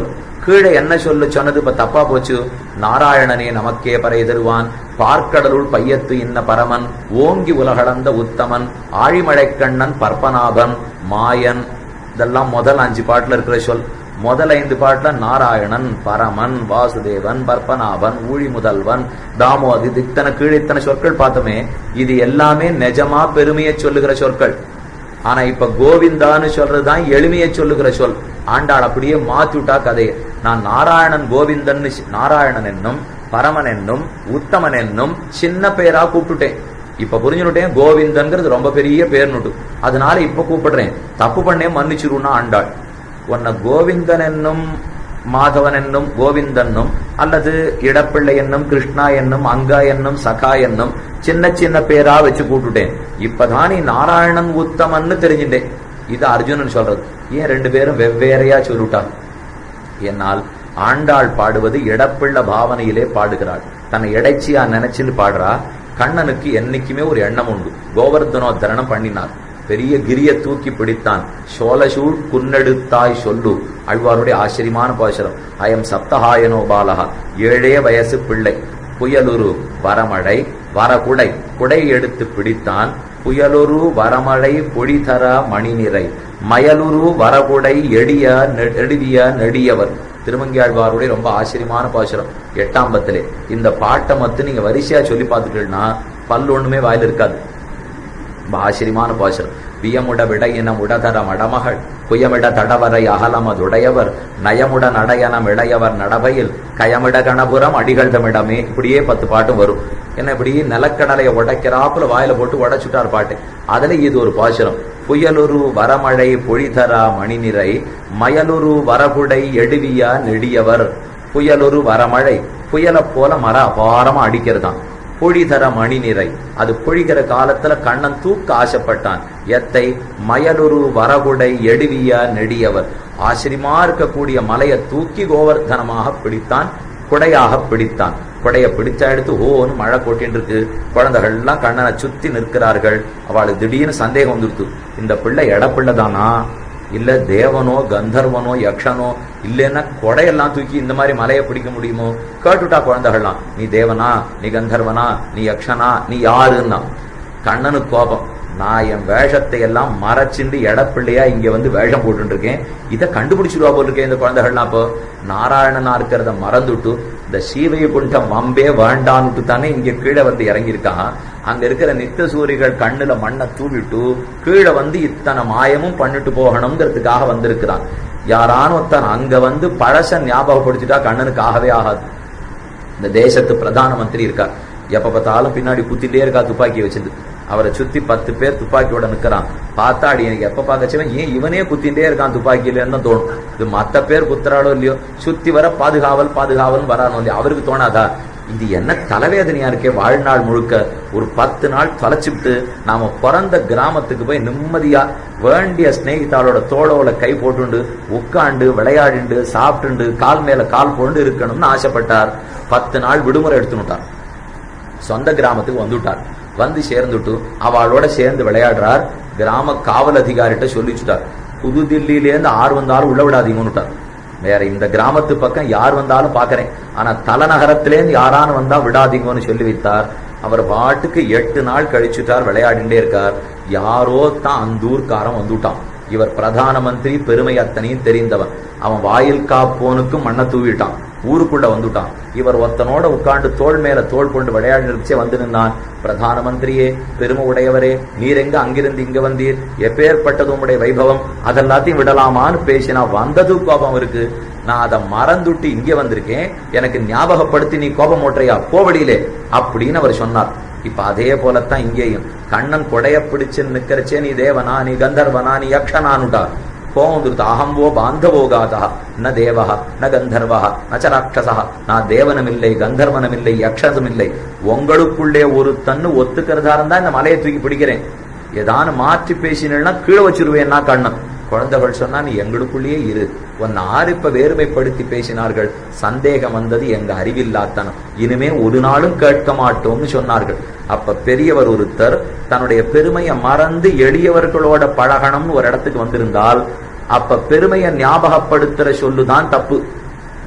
கீழே என்ன சொல்லு சொன்னது இப்ப தப்பா போச்சு நாராயணனே நமக்கே பறை தருவான் பார்க்கடலுள் பையத்து இன்ன பரமன் ஓங்கி உலகளந்த உத்தமன் ஆழிமழைக்கண்ணன் பற்பநாபன் மாயன் இதெல்லாம் முதல் அஞ்சு பாட்டுல இருக்கிற சொல் முதல் ஐந்து பாட்டுல நாராயணன் பரமன் வாசுதேவன் பற்பநாபன் ஊழி முதல்வன் தாமோதி இத்தனை கீழே இத்தனை சொற்கள் பார்த்தோமே இது எல்லாமே நிஜமா பெருமையை சொல்லுகிற சொற்கள் ஆனா இப்ப கோவிந்தான்னு சொல்றதுதான் எளிமையை சொல்லுகிற சொல் ஆண்டாள் அப்படியே மாத்திவிட்டா கதையை நான் நாராயணன் கோவிந்தன் நாராயணன் என்னும் பரமன் என்னும் உத்தமன் என்னும் சின்ன பேரா கூப்பிட்டுட்டேன் இப்ப புரிஞ்சுட்டேன் கோவிந்தன்கிறது ரொம்ப பெரிய பேர்னுட்டு அதனால இப்ப கூப்பிடுறேன் தப்பு பண்ணே மன்னிச்சிருன்னா ஆண்டாள் உன்னை கோவிந்தன் என்னும் மாதவன் என்னும் கோவிந்தன்னும் அல்லது இடப்பிள்ளை என்னும் கிருஷ்ணா என்னும் அங்கா என்னும் சகா என்னும் சின்ன சின்ன பேரா வச்சு கூட்டுட்டேன் இப்பதான் நீ நாராயணன் உத்தமன்னு தெரிஞ்சுட்டேன் இது அர்ஜுனன் சொல்றது ஏன் ரெண்டு பேரும் வெவ்வேறையா சொல்லிட்டான் என்னால் ஆண்டாள் பாடுவது இடப்பிள்ள பாவனையிலே பாடுகிறாள் தன்னை இடைச்சியா நினைச்சுன்னு பாடுறா கண்ணனுக்கு என்னைக்குமே ஒரு எண்ணம் உண்டு கோவர்தனோத்தரணம் பண்ணினார் பெரிய கிரிய தூக்கி பிடித்தான் சோழசூழ் குன்னெடுத்தாய் சொல்லு அழ்வாருடைய ஆச்சரியமான பாசுரம் அயம் சப்தஹாயனோ பாலகா ஏழே வயசு பிள்ளை புயலுரு வரமழை வரகுடை குடை எடுத்து பிடித்தான் புயலுரு வரமழை பொழிதர மணிநிறை மயலுரு வரகுடை எடிய நெடுவிய நெடியவர் திருமங்கியாழ்வாருடைய ரொம்ப ஆச்சரியமான பாசுரம் எட்டாம் பத்திலே இந்த பாட்டை மத்து நீங்க வரிசையா சொல்லி பார்த்துட்டீங்கன்னா பல் ஒண்ணுமே வாயில் இருக்காது ரொம்ப ஆச்சரியமான பாசுரம் வியமுட விடையினம் உடதர மடமகள் குயமிட தடவரை அகலமதுடையவர் நயமுட நடையனம் இடையவர் நடவையில் கயமிட கணபுரம் அடிகள்தமிடமே இப்படியே பத்து பாட்டும் வரும் என்ன இப்படி நிலக்கடலைய உடைக்கிறாப்புல வாயில போட்டு உடைச்சுட்டார் பாட்டு அதுல இது ஒரு பாசுரம் புயலுரு வரமழை பொழிதரா மணிநிறை மயலுரு வரகுடை எடுவியா நெடியவர் புயலுரு வரமழை புயலை போல மர அபாரமா அடிக்கிறதாம் பொழிதர மணி நிறை அது பொழிகிற காலத்துல கண்ணன் தூக்க ஆசைப்பட்டான் எத்தை மயலுரு வரகுடை எடுவிய நெடியவர் ஆச்சரியமா இருக்கக்கூடிய மலையை தூக்கி கோவர்தனமாக பிடித்தான் குடையாக பிடித்தான் குடைய பிடிச்சா எடுத்து ஓன்னு மழை கொட்டின்னு இருக்கு குழந்தைகள் எல்லாம் கண்ணனை சுத்தி நிற்கிறார்கள் அவளுக்கு திடீர்னு சந்தேகம் வந்துடுத்து இந்த பிள்ளை எடப்பிள்ளை தானா இல்ல தேவனோ கந்தர்வனோ யக்ஷனோ இல்லைன்னா கொடையெல்லாம் தூக்கி இந்த மாதிரி மலையை பிடிக்க முடியுமோ கேட்டுட்டா குழந்தைகள்லாம் நீ தேவனா நீ கந்தர்வனா நீ யக்ஷனா நீ யாருன்னா கண்ணனுக்கு கோபம் நான் என் வேஷத்தை எல்லாம் மறைச்சிண்டு எடப்பிள்ளையா இங்க வந்து வேஷம் போட்டு இருக்கேன் இதை கண்டுபிடிச்சிருவா போல் இருக்கேன் இந்த குழந்தைகள்லாம் அப்போ நாராயணனா இருக்கிறத மறந்துட்டு இந்த சீவையை கொண்ட மம்பே வேண்டான்னுட்டு தானே இங்க கீழே வந்து இறங்கியிருக்கான் அங்க இருக்கிற நித்த சூரிகள் கண்ணுல மண்ணை தூவிட்டு கீழே வந்து இத்தனை மாயமும் பண்ணிட்டு போகணுங்கிறதுக்காக வந்திருக்கிறான் யாரான ஒருத்தன் அங்க வந்து பழச ஞாபகப்படுத்திட்டா கண்ணனுக்கு ஆகவே ஆகாது இந்த தேசத்து பிரதான மந்திரி இருக்கார் எப்ப பார்த்தாலும் பின்னாடி குத்திட்டே இருக்கா துப்பாக்கி வச்சிருந்து அவரை சுத்தி பத்து பேர் துப்பாக்கியோட நிக்கிறான் பார்த்தா அடி எனக்கு எப்ப பார்க்கச்சவன் ஏன் இவனே குத்திட்டே இருக்கான் துப்பாக்கியிலன்னு தான் தோணும் இது மத்த பேர் குத்துறாளோ இல்லையோ சுத்தி வர பாதுகாவல் பாதுகாவல் வரானோ இல்லையோ அவருக்கு தோணாதா இது என்ன தலைவேதனையா இருக்கே வாழ்நாள் முழுக்க ஒரு பத்து நாள் தொலைச்சுட்டு நாம பிறந்த கிராமத்துக்கு போய் நிம்மதியா வேண்டிய ஸ்நேகிதாளோட தோளோட கை போட்டுண்டு உட்காண்டு விளையாடிண்டு சாப்பிட்டுண்டு கால் மேல கால் போண்டு இருக்கணும்னு ஆசைப்பட்டார் பத்து நாள் விடுமுறை எடுத்துனுட்டார் சொந்த கிராமத்துக்கு வந்துட்டார் வந்து சேர்ந்துட்டு அவளோட சேர்ந்து விளையாடுறார் கிராம காவல் அதிகாரிட்ட சொல்லிச்சுட்டார் புது தில்லியிலேருந்து ஆறு வந்தாலும் உள்ள விடாதீங்கன்னுட்டார் வேற இந்த கிராமத்து பக்கம் யார் வந்தாலும் பாக்குறேன் ஆனா தலைநகரத்திலேருந்து யாரானு வந்தா விடாதீங்கன்னு சொல்லி வைத்தார் அவர் பாட்டுக்கு எட்டு நாள் கழிச்சுட்டார் விளையாடிண்டே இருக்கார் யாரோ தான் அந்த ஊர்க்காரன் வந்துட்டான் இவர் பிரதான மந்திரி பெருமை அத்தனையும் தெரிந்தவன் அவன் வாயில் காப்போனுக்கும் மண்ணை தூவிட்டான் ஊருக்குள்ள வந்துட்டான் இவர் ஒத்தனோட உட்கார்ந்து தோள் மேல தோள் கொண்டு விளையாடிச்சே வந்து நின்றான் பிரதான மந்திரியே பெருமை உடையவரே நீர் எங்க அங்கிருந்து இங்க வந்தீர் எப்பேற்பட்டது உடைய வைபவம் அதெல்லாத்தையும் விடலாமான்னு பேசினா வந்தது கோபம் இருக்கு நான் அதை மறந்துட்டு இங்க வந்திருக்கேன் எனக்கு ஞாபகப்படுத்தி நீ கோபம் ஓட்டுறையா கோவடியிலே அப்படின்னு அவர் சொன்னார் இப்ப அதே போலத்தான் இங்கேயும் கண்ணன் கொடைய பிடிச்சு நிக்கிறச்சே நீ தேவனா நீ கந்தர்வனா நீ யக்ஷனானுடா கோபம் வந்துருத்து அகம்போ பாந்தவோகாதா ந தேவா ந கந்தர்வா நச்ச ராட்சசா நான் தேவனமில்லை கந்தர்வனமில்லை யக்ஷசமில்லை உங்களுக்குள்ளே ஒரு தன்னு ஒத்துக்கிறதா இருந்தா இந்த மலையை தூக்கி பிடிக்கிறேன் ஏதானு மாற்றி பேசினா கீழே வச்சிருவேன்னா கண்ணன் குழந்தைகள் சொன்னா நீ எங்களுக்குள்ளேயே இரு உன் ஆறு இப்ப வேறுமைப்படுத்தி பேசினார்கள் சந்தேகம் வந்தது எங்க அறிவில்லாத்தனம் இனிமே ஒரு நாளும் கேட்க மாட்டோம்னு சொன்னார்கள் அப்ப பெரியவர் ஒருத்தர் தன்னுடைய பெருமையை மறந்து எளியவர்களோட பழகணும்னு ஒரு இடத்துக்கு வந்திருந்தால் அப்ப பெருமையை ஞாபகப்படுத்துற சொல்லுதான் தப்பு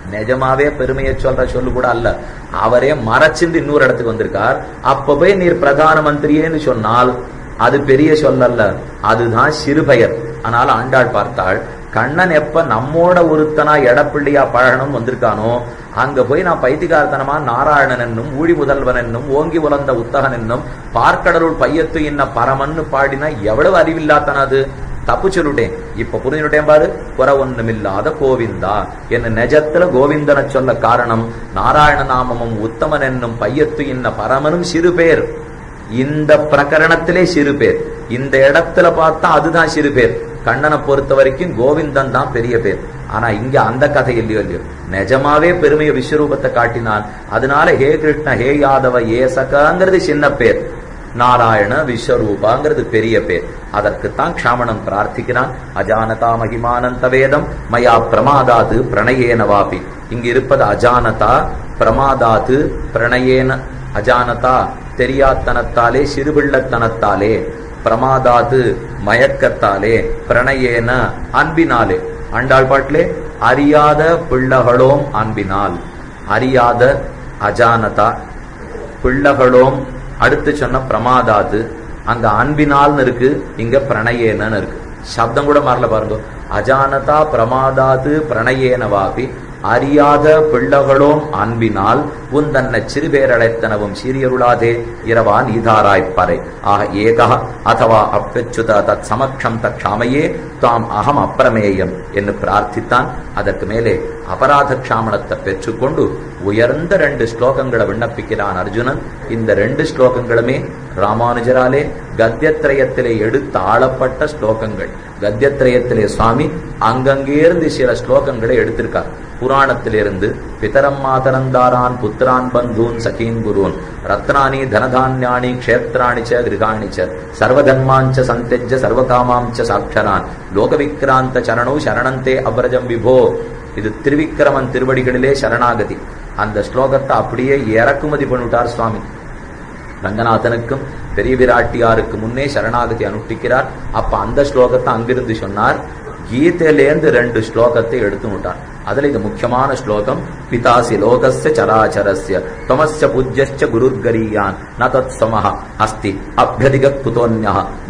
நிஜமாவே பெருமையை சொல்ற சொல்லு கூட அல்ல அவரே மறைச்சிருந்து இன்னொரு இடத்துக்கு வந்திருக்கார் அப்ப போய் நீர் பிரதான மந்திரியேன்னு சொன்னால் அது பெரிய சொல்லல்ல அதுதான் சிறுபெயர் ஆனால் ஆண்டாள் பார்த்தாள் கண்ணன் எப்ப நம்மோட ஒருத்தனா எடப்பிள்ளையா பழகணும் வந்திருக்கானோ அங்க போய் நான் பைத்திகார்த்தனமா நாராயணன் என்னும் ஊழி முதல்வன் என்னும் ஓங்கி உலர்ந்த உத்தகன் என்னும் பார்க்கடலுள் பையத்து இன்ன பரமன்னு பாடினா எவ்வளவு அறிவில்லாத்தன அது தப்பு சொல்லிட்டேன் இப்ப புரிஞ்சுட்டேன் பாரு குறை ஒண்ணுமில்லாத கோவிந்தா என்ன நெஜத்துல கோவிந்தனை சொல்ல காரணம் நாராயண நாமமும் உத்தமன் என்னும் பையத்து இன்ன பரமனும் சிறு பேர் இந்த பிரகரணத்திலே சிறு பேர் இந்த இடத்துல பார்த்தா அதுதான் சிறு பேர் கண்ணனை பொறுத்த வரைக்கும் கோவிந்தன் தான் பெரிய பேர் ஆனா இங்க அந்த கதை இல்லையோ இல்லையோ நிஜமாவே பெருமைய விஸ்வரூபத்தை காட்டினான் அதனால ஹே கிருஷ்ண ஹே யாதவ ஏசகாங்கிறது சின்ன பேர் நாராயண விஸ்வரூபாங்கிறது பெரிய பேர் அதற்குத்தான் க்ஷாமணன் பிரார்த்திக்கிறான் அஜானதா மகிமானந்த வேதம் மயா பிரமாதாது பிரணயேன வாபி இங்க இருப்பது அஜானதா பிரமாதாது பிரணயேன அஜானதா தெரியாத்தனத்தாலே சிறுபிள்ளத்தனத்தாலே பிரமாதாது மயக்கத்தாலே பிரணயேன அன்பினாலே ஆண்டாள் பாட்டிலே அறியாத பிள்ளகளோம் அன்பினால் அறியாத அஜானதா பிள்ளகளோம் அடுத்து சொன்ன பிரமாதாது அங்க அன்பினால்னு இருக்கு இங்க பிரணயேனன்னு இருக்கு சப்தம் கூட மாறல பாருங்க அஜானதா பிரமாதாது பிரணயேனவாபி அறியாத பிள்ளகளோம் அன்பினால் உன் தன்னை சிறுபேரழைத்தனவும் சீரியருளாதே இரவா நீதாராய்ப்பறை ஆக ஏகா அதவா அப்பிச்சுத தத் சமக்ஷம் தத் க்ஷாமையே தாம் அகம் அப்பிரமேயம் என்று பிரார்த்தித்தான் அதற்கு மேலே அபராத க்ஷாமணத்தை பெற்றுக்கொண்டு உயர்ந்த ரெண்டு ஸ்லோகங்களை விண்ணப்பிக்கிறான் அர்ஜுனன் இந்த ரெண்டு ஸ்லோகங்களுமே ராமானுஜராலே கத்தியத்திரயத்திலே எடுத்து ஆளப்பட்ட ஸ்லோகங்கள் கத்தியத்திரயத்திலே சுவாமி அங்கங்கேருந்து சில ஸ்லோகங்களை எடுத்திருக்கார் புராணத்திலிருந்து பிதரம் மாதரந்தாரான் புத்திரான் பந்தூன் சகீன் குருன் ரத்னானி தனதான்யானி க்ஷேத்ராணி ச கிருகாணி ச சர்வதன்மாஞ்ச சந்தெஜ்ஜ சர்வகாமாஞ்ச சாட்சரான் லோகவிக்ராந்த சரணௌ சரணந்தே அபரஜம் விபோ இது திருவிக்கிரமன் திருவடிகளிலே சரணாகதி அந்த ஸ்லோகத்தை அப்படியே இறக்குமதி பண்ணிவிட்டார் சுவாமி ரங்கநாதனுக்கும் பெரிய விராட்டியாருக்கு முன்னே சரணாகதி அனுஷ்டிக்கிறார் அப்ப அந்த ஸ்லோகத்தை அங்கிருந்து சொன்னார் கீதையிலேந்து ரெண்டு ஸ்லோகத்தை எடுத்து விட்டார் அதுல இது முக்கியமான ஸ்லோகம் பிதாசி லோகஸ்ய சராச்சரஸ்ய தமஸ்ய பூஜ்யஸ்ய குருர்கரீயான் ந தத் சமஹ அஸ்தி அபியதிக குதோன்யா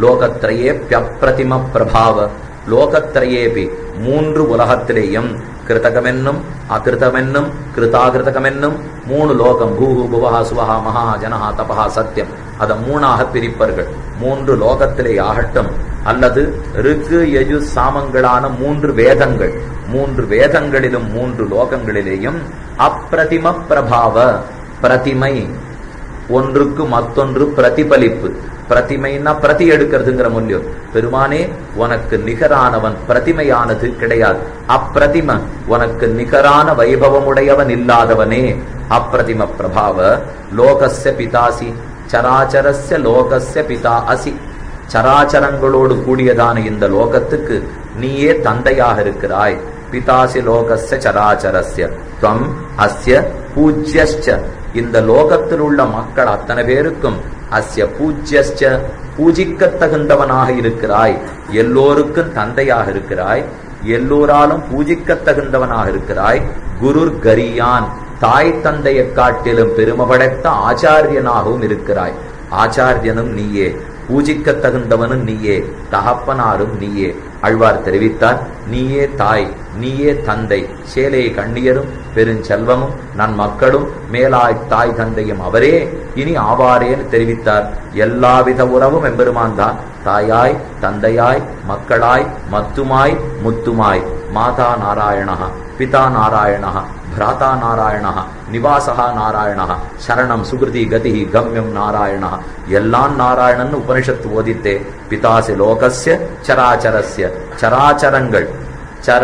லோகத்ரயேப்யப்பிரதிம பிரபாவ லோகத்ரயேபி மூன்று உலகத்திலேயும் கிருதகமென்னும் அகிருதமென்னும் கிருதாகிருதகமென்னும் மூணு லோகம் பூஹு புவஹா சுவஹா மகா ஜனஹா தபஹா சத்தியம் அதை மூணாக பிரிப்பர்கள் மூன்று லோகத்திலே ஆகட்டும் அல்லது ருக்கு யஜு சாமங்களான மூன்று வேதங்கள் மூன்று வேதங்களிலும் மூன்று லோகங்களிலேயும் அப்பிரதிம பிரபாவ பிரதிமை ஒன்றுக்கு மத்தொன்று பிரதிபலிப்பு பிரதிமைன்னா பிரதி எடுக்கிறதுங்கிற மூலியம் பெருமானே உனக்கு நிகரானவன் பிரதிமையானது கிடையாது அப்பிரதிம உனக்கு நிகரான வைபவமுடையவன் இல்லாதவனே அப்பிரதிம பிரபாவ லோகஸ்ய பிதாசி சராச்சரஸ்ய லோகஸ்ய பிதா அசி சராச்சரங்களோடு கூடியதான இந்த லோகத்துக்கு நீயே தந்தையாக இருக்கிறாய் பிதாசி லோகஸ்ய சராச்சரஸ்ய துவம் அஸ்ய பூஜ்யஸ்ச இந்த லோகத்தில் உள்ள மக்கள் அத்தனை பேருக்கும் அஸ்ய பூஜ்யஸ்ச பூஜிக்கத் தகுந்தவனாக இருக்கிறாய் எல்லோருக்கும் தந்தையாக இருக்கிறாய் எல்லோராலும் பூஜிக்கத் தகுந்தவனாக இருக்கிறாய் குருர் கரியான் தாய் தந்தையை காட்டிலும் பெருமை படைத்த ஆச்சாரியனாகவும் இருக்கிறாய் ஆச்சாரியனும் நீயே பூஜிக்கத் தகுந்தவனும் நீயே தகப்பனாரும் நீயே அழ்வார் தெரிவித்தார் நீயே தாய் நீயே தந்தை சேலை கண்ணியரும் பெருஞ்செல்வமும் நன் மக்களும் மேலாய் தாய் தந்தையும் அவரே இனி ஆவாரேன்னு தெரிவித்தார் எல்லாவித உறவும் எம்பெருமான் தான் தாயாய் தந்தையாய் மக்களாய் மத்துமாய் முத்துமாய் மாதா நாராயணா பிதா நாராயணா ಭ್ರಾತಾ ನಾರಾಯಣ ನಿವಾಸ ನಾರಾಯಣ ಶರಣಂ ಸುಕೃತಿ ಗತಿ ಗಮ್ಯಂ ನಾರಾಯಣ ಎಲ್ಲಾನ್ ನಾರಾಯಣನ್ನು ಉಪನಿಷತ್ತು ಓದಿದ್ದೆ ಪಿತಾಸಿ ಲೋಕಸ್ಯ ಚರಾಚರಸ್ಯ ಚರಾಚರಂಗಳ್ ಚರ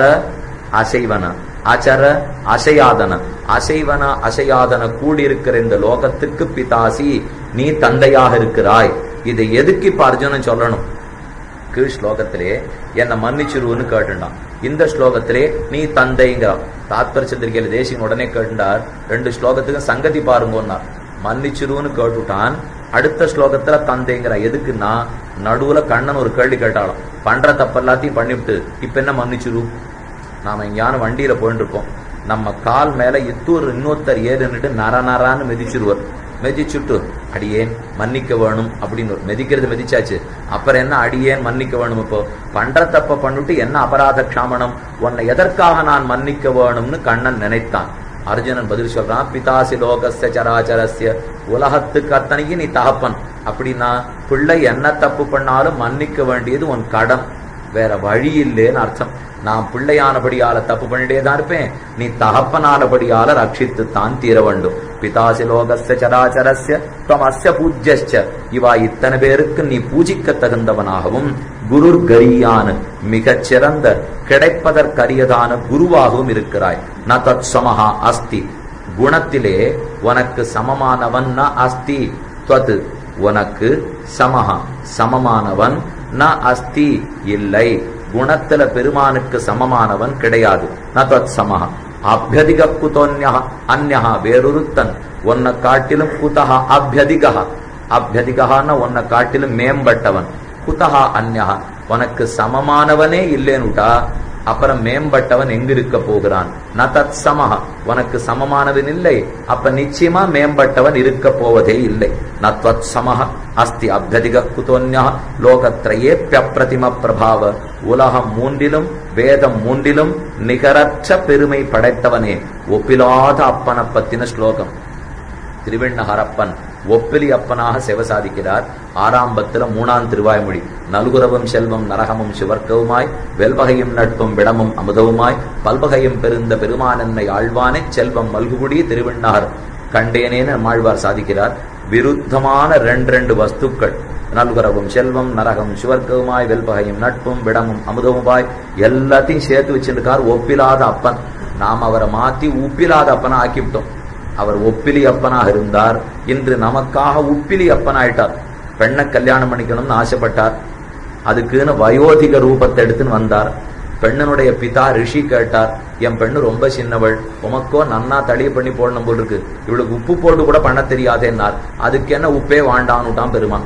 அசைவன அச்சர அசையாதன அசைவன அசையாதன கூடியிருக்கிற இந்த லோகத்துக்கு பிதாசி நீ தந்தையாக இருக்கிறாய் இதை எதுக்கு இப்ப அர்ஜுனன் சொல்லணும் கீழ் ஸ்லோகத்திலே என்னை மன்னிச்சிருவுன்னு கேட்டுண்டான் இந்த ஸ்லோகத்திலே நீ தந்தைங்கிறான் தாத்பர சந்திரிகையில தேசியம் உடனே கேட்டுண்டார் ரெண்டு ஸ்லோகத்துக்கு சங்கதி பாருங்கன்னார் மன்னிச்சிருவுன்னு கேட்டுட்டான் அடுத்த ஸ்லோகத்துல தந்தைங்கிற எதுக்குன்னா நடுவுல கண்ணன் ஒரு கேள்வி கேட்டாலும் பண்ற தப்பு எல்லாத்தையும் பண்ணிவிட்டு இப்ப என்ன மன்னிச்சிரு நாம எங்கேயான வண்டியில போயிட்டு இருக்கோம் நம்ம கால் மேல இத்தூர் இன்னொருத்தர் ஏறுன்னுட்டு நர நரான்னு மிதிச்சிருவார் மிதிச்சுட்டு அடியேன் மன்னிக்க வேணும் அப்படின்னு ஒரு மிதிக்கிறது மிதிச்சாச்சு அப்புறம் என்ன அடியேன் மன்னிக்க வேணும் இப்போ பண்ற தப்ப பண்ணிட்டு என்ன அபராத க்ஷாமணம் உன்னை எதற்காக நான் மன்னிக்க வேணும்னு கண்ணன் நினைத்தான் அர்ஜுனன் பதில் சொல்றான் பிதாசி லோகஸ்ய சராச்சரஸ்ய உலகத்துக்கு அத்தனைக்கு நீ தகப்பன் அப்படின்னா பிள்ளை என்ன தப்பு பண்ணாலும் மன்னிக்க வேண்டியது உன் கடன் வேற வழி இல்லைன்னு அர்த்தம் நான் பிள்ளையானபடியால தப்பு பண்ணிட்டே தான் இருப்பேன் நீ தகப்பனானபடியால ரட்சித்து தான் தீர வேண்டும் பிதாசி லோகஸ்ய சராச்சரஸ்ய துவமஸ்ய பூஜ்யஸ்ச இவா இத்தனை பேருக்கு நீ பூஜிக்க தகுந்தவனாகவும் குருர் கரியான் மிகச் சிறந்த கிடைப்பதற்கரியதான குருவாகவும் இருக்கிறாய் ந தத் சமஹா அஸ்தி குணத்திலே உனக்கு சமமானவன் ந அஸ்தி துவத் உனக்கு சமஹா சமமானவன் ந அஸ்தி இல்லை குணத்துல பெருமானுக்கு சமமானவன் கிடையாது ந தத் சமஹா அபியதிக குதோன்யா அந்யா வேறொருத்தன் உன்னை காட்டிலும் குதஹா அபியதிகா அபியதிகான உன்னை காட்டிலும் மேம்பட்டவன் குதஹா அந்யா உனக்கு சமமானவனே இல்லேனுட்டா அப்புறம் மேம்பட்டவன் எங்க இருக்க போகிறான் ந தத் சமஹ உனக்கு சமமானவன் இல்லை அப்ப நிச்சயமா மேம்பட்டவன் இருக்க போவதே இல்லை ந त्वत् சமஹ அஸ்தி அபியதிக குதோன்யா லோகத்ரயே பிரதிம பிரபாவ உலகம் மூன்றிலும் வேதம் மூன்றிலும் நிகரற்ற பெருமை படைத்தவனே ஒப்பிலாத அப்பன பத்தின ஸ்லோகம் திருவெண்ணஹரப்பன் ஒப்பிலி அப்பனாக செவ சாதிக்கிறார் ஆறாம்பத்துல மூணாம் திருவாய்மொழி நல்குரவும் செல்வம் நரகமும் சிவர்க்கவுமாய் வெல்வகையும் நட்பும் விடமும் அமுதவுமாய் பல்வகையும் பெருந்த பெருமானென்னை ஆழ்வானே செல்வம் மல்குகுடி திருவெண்ணார் கண்டேனேன்னு நம்மாழ்வார் சாதிக்கிறார் விருத்தமான ரெண்டு ரெண்டு வஸ்துக்கள் நல்குரவும் செல்வம் நரகம் சிவர்க்கவுமாய் வெல்வகையும் நட்பும் விடமும் அமுதவுமாய் எல்லாத்தையும் சேர்த்து வச்சிருக்கார் ஒப்பிலாத அப்பன் நாம் அவரை மாத்தி உப்பிலாத அப்பனா ஆக்கிவிட்டோம் அவர் ஒப்பிலி அப்பனாக இருந்தார் இன்று நமக்காக உப்பிலி அப்பனாயிட்டார் பெண்ணை கல்யாணம் பண்ணிக்கணும்னு ஆசைப்பட்டார் அதுக்குன்னு வயோதிக ரூபத்தை எடுத்துன்னு வந்தார் பெண்ணனுடைய பிதா ரிஷி கேட்டார் என் பெண்ணு ரொம்ப சின்னவள் உமக்கோ நன்னா தளிய பண்ணி போடணும் போல் இருக்கு இவளுக்கு உப்பு போட்டு கூட பண்ண தெரியாதேன்னார் அதுக்கு என்ன உப்பே வாண்டான்னுட்டான் பெருமான்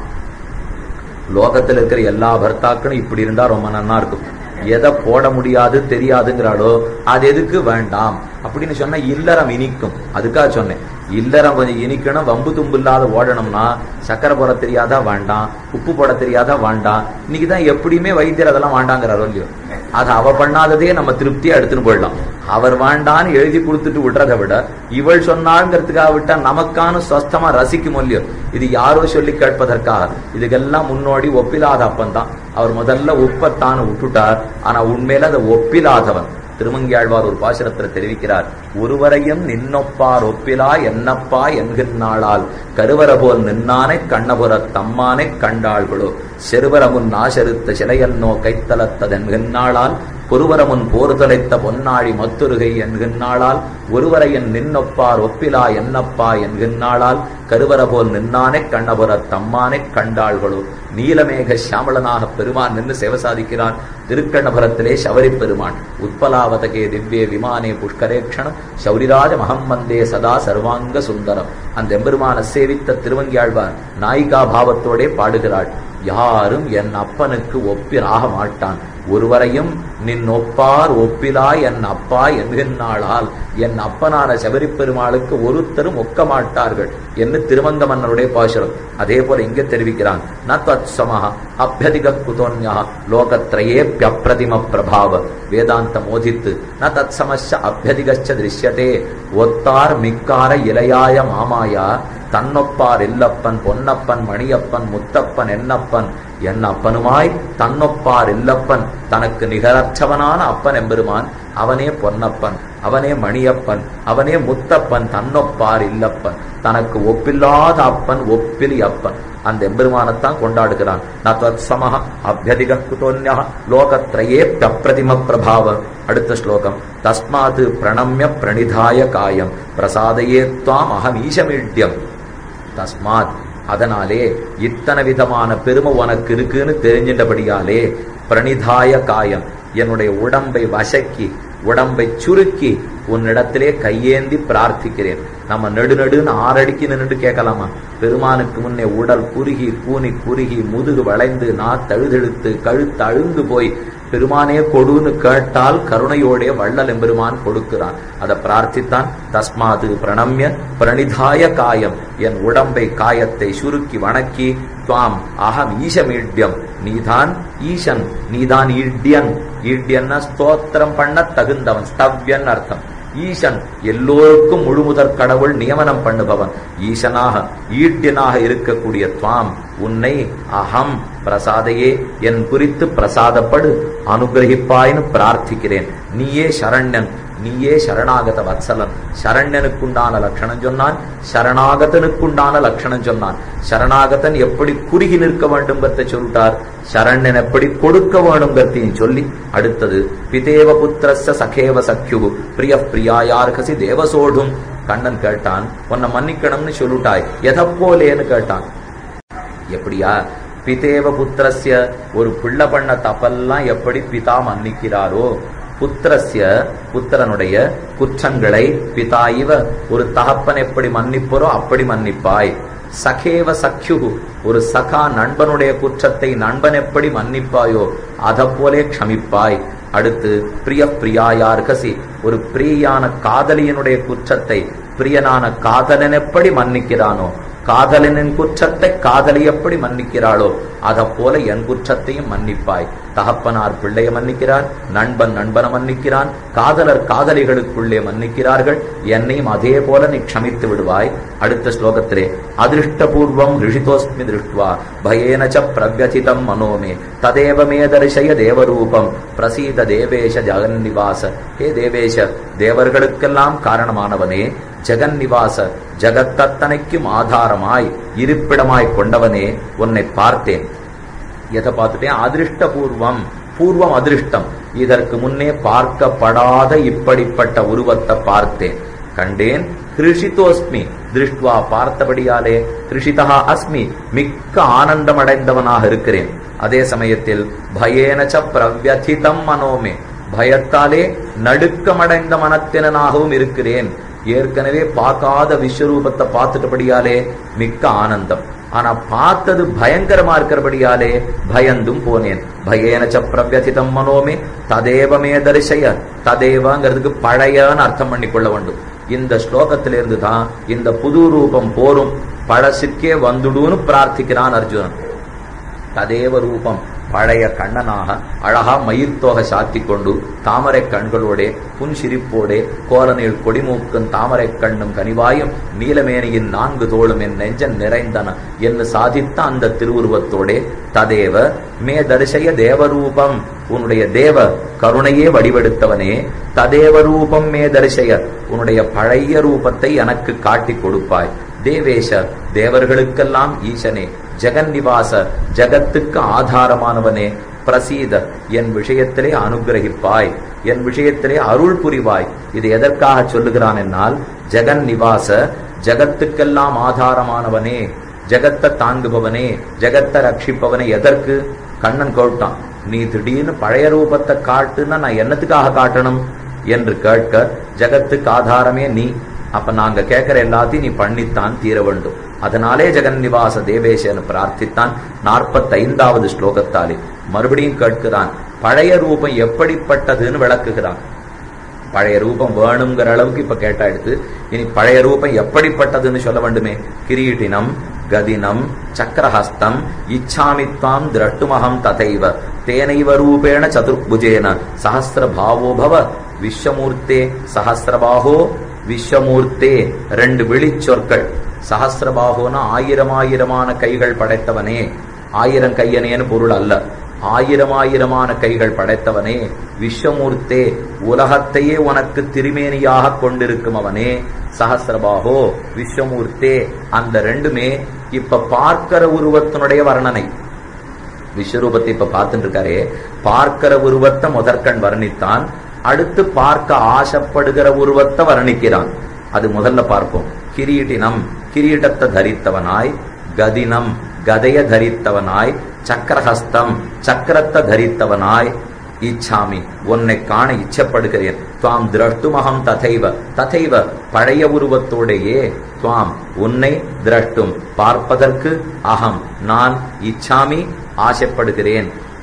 லோகத்துல இருக்கிற எல்லா பர்த்தாக்களும் இப்படி இருந்தா ரொம்ப நன்னா இருக்கும் எதை போட முடியாது தெரியாதுங்கிறாளோ அது எதுக்கு வேண்டாம் அப்படின்னு சொன்னா இல்லறம் இனிக்கும் அதுக்காக சொன்னேன் இல்லறம் கொஞ்சம் இனிக்கணும் வம்பு தும்பு இல்லாத ஓடணும்னா சக்கரை போட தெரியாதா வேண்டாம் உப்பு போட தெரியாதா வேண்டாம் இன்னைக்குதான் எப்படியுமே வைத்தியர் அதெல்லாம் வேண்டாங்கிறாரோ இல்லையோ அது அவ பண்ணாததே நம்ம திருப்தியா எடுத்துன்னு போயிடலாம் அவர் வேண்டான்னு எழுதி கொடுத்துட்டு விடுறதை விட இவள் சொன்னாங்கிறதுக்காக விட்டா நமக்கான சொஸ்தமா ரசிக்கும் இல்லையோ இது யாரோ சொல்லி கேட்பதற்காக இதுக்கெல்லாம் முன்னோடி ஒப்பிலாத அப்பன் தான் அவர் முதல்ல உப்பத்தான விட்டுட்டார் ஆனா உண்மையில அதை ஒப்பிலாதவன் திருமங்கியாழ்வார் ஒரு பாசுரத்தில் தெரிவிக்கிறார் ஒருவரையும் நின்னொப்பார் ஒப்பிலா என்னப்பா என்கின்றாளால் கருவர போல் நின்னானை கண்ணபுர தம்மானை கண்டாள்களோ செருவரமுன் நாசருத்த சிலையன்னோ கைத்தலத்ததென்கின்றாளால் பொருவரமுன் போர் தொலைத்த பொன்னாழி மத்துருகை என்கின்றாளால் ஒருவரையன் நின்னொப்பார் ஒப்பிலா என்னப்பா என்கின்றாளால் கருவர போல் நின்னானே கண்ணபுர தம்மானே கண்டாள்களோ நீலமேக சாமளனாக பெருமான் நின்று சேவை சாதிக்கிறான் திருக்கண்ணபுரத்திலே சவரி பெருமான் உத்பலாவதகே திவ்யே விமானே புஷ்கரேக்ஷணம் சௌரிராஜ மகம்மந்தே சதா சர்வாங்க சுந்தரம் அந்த எம்பெருமான சேவித்த திருவங்கியாழ்வார் நாயிகா பாவத்தோடே பாடுகிறாள் யாரும் என் அப்பனுக்கு ஒப்பிராக மாட்டான் ஒருவரையும் நின் ஒப்பார் ஒப்பிலா என் அப்பா என்கின்றாளால் என் அப்பனான சபரி பெருமாளுக்கு ஒருத்தரும் ஒக்க மாட்டார்கள் என்று திருமங்க மன்னருடைய பாசுரம் அதே போல இங்க தெரிவிக்கிறான் ந தத் சமஹ அபியதிக குதோன்யா லோகத்ரயே பிரதிம பிரபாவ வேதாந்த மோதித்து ந தத் சமஸ்ய அபியதிகச்ச திருஷ்யதே ஒத்தார் மிக்கார இலையாய மாமாயா தன்னொப்பார் இல்லப்பன் பொன்னப்பன் மணியப்பன் முத்தப்பன் என்னப்பன் என் அப்பனுமாய் தன்னொப்பார் இல்லப்பன் தனக்கு நிகரற்றவனான அப்பன் எம்பெருமான் அவனே பொன்னப்பன் அவனே மணியப்பன் அவனே முத்தப்பன் தன்னொப்பார் இல்லப்பன் தனக்கு ஒப்பில்லாத அப்பன் ஒப்பிலி அப்பன் அந்த எம்பெருமானத்தான் கொண்டாடுகிறான் நத்வத் சமஹ அபியதிக குதோன்யா லோகத்ரயே பிரதிம பிரபாவ அடுத்த ஸ்லோகம் தஸ்மாத் பிரணம்ய பிரணிதாய காயம் பிரசாதையே துவாம் அகம் ஈசமீட்யம் தஸ்மாத் அதனாலே இத்தனை விதமான பெருமை உனக்கு இருக்குன்னு தெரிஞ்சின்றபடியாலே பிரணிதாய காயம் என்னுடைய உடம்பை வசக்கி உடம்பை சுருக்கி உன்னிடத்திலே கையேந்தி பிரார்த்திக்கிறேன் நம்ம நெடுநடுன்னு ஆறடிக்கு நின்று கேட்கலாமா பெருமானுக்கு முன்னே உடல் குறுகி கூனி குறுகி முதுகு வளைந்து நா தழுதெழுத்து கழுத்து அழுந்து போய் பெருமானே கொடுன்னு கேட்டால் கருணையோடைய வள்ளல் எம்பெருமான் கொடுக்கிறான் அதை பிரார்த்தித்தான் தஸ்மாது பிரணம்ய பிரணிதாய காயம் என் உடம்பை காயத்தை சுருக்கி வணக்கி துவாம் அகம் ஈசமீட்யம் நீதான் ஈசன் நீதான் ஈட்யன் ஈட்யன்னா ஸ்தோத்திரம் பண்ண தகுந்தவன் ஸ்தவ்யன் அர்த்தம் ஈசன் எல்லோருக்கும் முழுமுதற் கடவுள் நியமனம் பண்ணுபவன் ஈசனாக ஈட்டியனாக இருக்கக்கூடிய துவாம் உன்னை அகம் பிரசாதையே என் குறித்து பிரசாதப்படு அனுகிரகிப்பாய்னு பிரார்த்திக்கிறேன் நீயே சரண்யன் நீயே சரணாகத வத்சலன் சரண்யனுக்குண்டான லட்சணம் சொன்னான் சரணாகதனுக்குண்டான லட்சணம் சொன்னான் சரணாகதன் எப்படி குறுகி நிற்க வேண்டும்ங்கிறத சொல்லிட்டார் சரண்யன் எப்படி கொடுக்க வேணுங்கிறதையும் சொல்லி அடுத்தது பிதேவ புத்திரஸ்ய சகேவ சக்யு பிரிய பிரியாயார்கசி தேவசோடும் கண்ணன் கேட்டான் உன்னை மன்னிக்கணும்னு சொல்லிட்டாய் எதப்போலேன்னு கேட்டான் எப்படியா பிதேவ புத்திரஸ்ய ஒரு பிள்ளை பண்ண தப்பெல்லாம் எப்படி பிதா மன்னிக்கிறாரோ புத்திரஸ்ய புத்திரனுடைய குற்றங்களை பிதா இவ ஒரு தகப்பன் எப்படி மன்னிப்பரோ அப்படி மன்னிப்பாய் சகேவ சக்யு ஒரு சகா நண்பனுடைய குற்றத்தை நண்பன் எப்படி மன்னிப்பாயோ அத போலே க்ஷமிப்பாய் அடுத்து பிரிய பிரியாயார்கசி ஒரு பிரியான காதலியனுடைய குற்றத்தை பிரியனான காதலன் எப்படி மன்னிக்கிறானோ காதலனின் குற்றத்தை காதலி எப்படி மன்னிக்கிறாளோ அத போல என் குற்றத்தையும் மன்னிப்பாய் தகப்பனார் பிள்ளைய மன்னிக்கிறார் நண்பன் நண்பனை மன்னிக்கிறான் காதலர் காதலிகளுக்குள்ளே மன்னிக்கிறார்கள் என்னையும் அதே போல நீ க்ஷமித்து விடுவாய் அடுத்த ஸ்லோகத்திலே அதிருஷ்டபூர்வம் ரிஷிதோஸ்மி திருஷ்டுவா பயேன ச பிரவ்யதிதம் மனோமே ததேவ மே தரிசய தேவரூபம் பிரசீத தேவேஷ ஜெகன்னிவாச ஹே தேவேஷ தேவர்களுக்கெல்லாம் காரணமானவனே ஜெகன்னிவாச ஜகத்தத்தனைக்கும் ஆதாரமாய் இருப்பிடமாய் கொண்டவனே உன்னை பார்த்தேன் எதை பார்த்துட்டேன் அதிருஷ்டபூர்வம் பூர்வம் அதிருஷ்டம் இதற்கு முன்னே பார்க்கப்படாத இப்படிப்பட்ட உருவத்தை பார்த்தேன் கண்டேன் கிருஷிதோஸ்மி திருஷ்டுவா பார்த்தபடியாலே கிருஷிதா அஸ்மி மிக்க ஆனந்தம் அடைந்தவனாக இருக்கிறேன் அதே சமயத்தில் பயேனச்ச பிரவ்யதிதம் மனோமே பயத்தாலே நடுக்கமடைந்த மனத்தினனாகவும் இருக்கிறேன் ஏற்கனவே பார்க்காத விஸ்வரூபத்தை பார்த்துட்டபடியாலே மிக்க ஆனந்தம் ஆனா பார்த்தது பயங்கரமா இருக்கிறபடியாலே பயந்தும் போனேன் பயேனச்ச பிரவ்யதிதம் மனோமே ததேவமே தரிசய ததேவங்கிறதுக்கு பழையன்னு அர்த்தம் பண்ணி கொள்ள வேண்டும் இந்த ஸ்லோகத்திலிருந்து தான் இந்த புது ரூபம் போரும் பழசுக்கே வந்துடுன்னு பிரார்த்திக்கிறான் அர்ஜுனன் ததேவ ரூபம் பழைய கண்ணனாக அழகா மயிர்த்தோக சாத்தி கொண்டு தாமரை கண்களோடே புன்சிரிப்போடே கோலநீள் கொடிமூக்கும் தாமரை கண்ணும் கனிவாயும் நீலமேனியின் நான்கு தோளும் என் நெஞ்சன் நிறைந்தன என்று சாதித்த அந்த திருவுருவத்தோடே ததேவ மே தரிசய தேவரூபம் உன்னுடைய தேவ கருணையே வடிவெடுத்தவனே ததேவ ரூபம் மே தரிசய உன்னுடைய பழைய ரூபத்தை எனக்கு காட்டி கொடுப்பாய் தேவேஷ தேவர்களுக்கெல்லாம் ஈசனே ஜெகன்னிவாச ஜகத்துக்கு ஆதாரமானவனே பிரசீத என் விஷயத்திலே அனுகிரகிப்பாய் என் விஷயத்திலே அருள் புரிவாய் இது எதற்காக சொல்லுகிறான் என்னால் ஜெகன் நிவாச ஜகத்துக்கெல்லாம் ஆதாரமானவனே ஜகத்தை தாங்குபவனே ஜகத்தை ரட்சிப்பவனே எதற்கு கண்ணன் கேட்டான் நீ திடீர்னு பழைய ரூபத்தை காட்டுன்னா நான் என்னத்துக்காக காட்டணும் என்று கேட்க ஜகத்துக்கு ஆதாரமே நீ அப்ப நாங்க கேட்கிற எல்லாத்தையும் நீ பண்ணித்தான் தீர வேண்டும் அதனாலே ஜெகன்னிவாச தேவேசன்னு பிரார்த்தித்தான் நாற்பத்தைந்தாவது ஸ்லோகத்தாலே மறுபடியும் கேட்கிறான் பழைய ரூபம் எப்படிப்பட்டதுன்னு விளக்குகிறான் பழைய ரூபம் வேணுங்கிற அளவுக்கு இப்ப கேட்டா எடுத்து இனி பழைய ரூபம் எப்படிப்பட்டதுன்னு சொல்ல வேண்டுமே கிரீட்டினம் கதினம் சக்கரஹஸ்தம் இச்சாமித்வாம் திரட்டுமகம் ததைவ தேனைவ ரூபேண சதுர்புஜேன சஹசிர பாவோ பவ விஸ்வமூர்த்தே சஹசிரபாகோ விஸ்வமூர்த்தே ரெண்டு விழிச்சொற்கள் சஹசிரபாகோனா ஆயிரம் ஆயிரமான கைகள் படைத்தவனே ஆயிரம் கையனேன்னு பொருள் அல்ல ஆயிரம் ஆயிரமான கைகள் படைத்தவனே விஸ்வமூர்த்தே உலகத்தையே உனக்கு திருமேனியாக கொண்டிருக்கும் அவனே சஹசிரபாகோ விஸ்வமூர்த்தே அந்த ரெண்டுமே இப்ப பார்க்கிற உருவத்தினுடைய வர்ணனை விஸ்வரூபத்தை இப்ப பார்த்துட்டு இருக்காரே பார்க்கிற உருவத்தை முதற்கண் வர்ணித்தான் அடுத்து பார்க்க ஆசைப்படுகிற உருவத்தை வர்ணிக்கிறான் அது முதல்ல பார்ப்போம் கிரீட்டினம் கிரீட்டத்தை தரித்தவனாய் கதினம் கதைய தரித்தவனாய் சக்கரஹஸ்தம் சக்கரத்தை தரித்தவனாய் இச்சாமி உன்னை காண இச்சப்படுகிறேன் துவாம் திரஷ்டுமகம் ததைவ ததைவ பழைய உருவத்தோடையே துவாம் உன்னை திரஷ்டும் பார்ப்பதற்கு அகம் நான் இச்சாமி ஆசைப்படுகிறேன்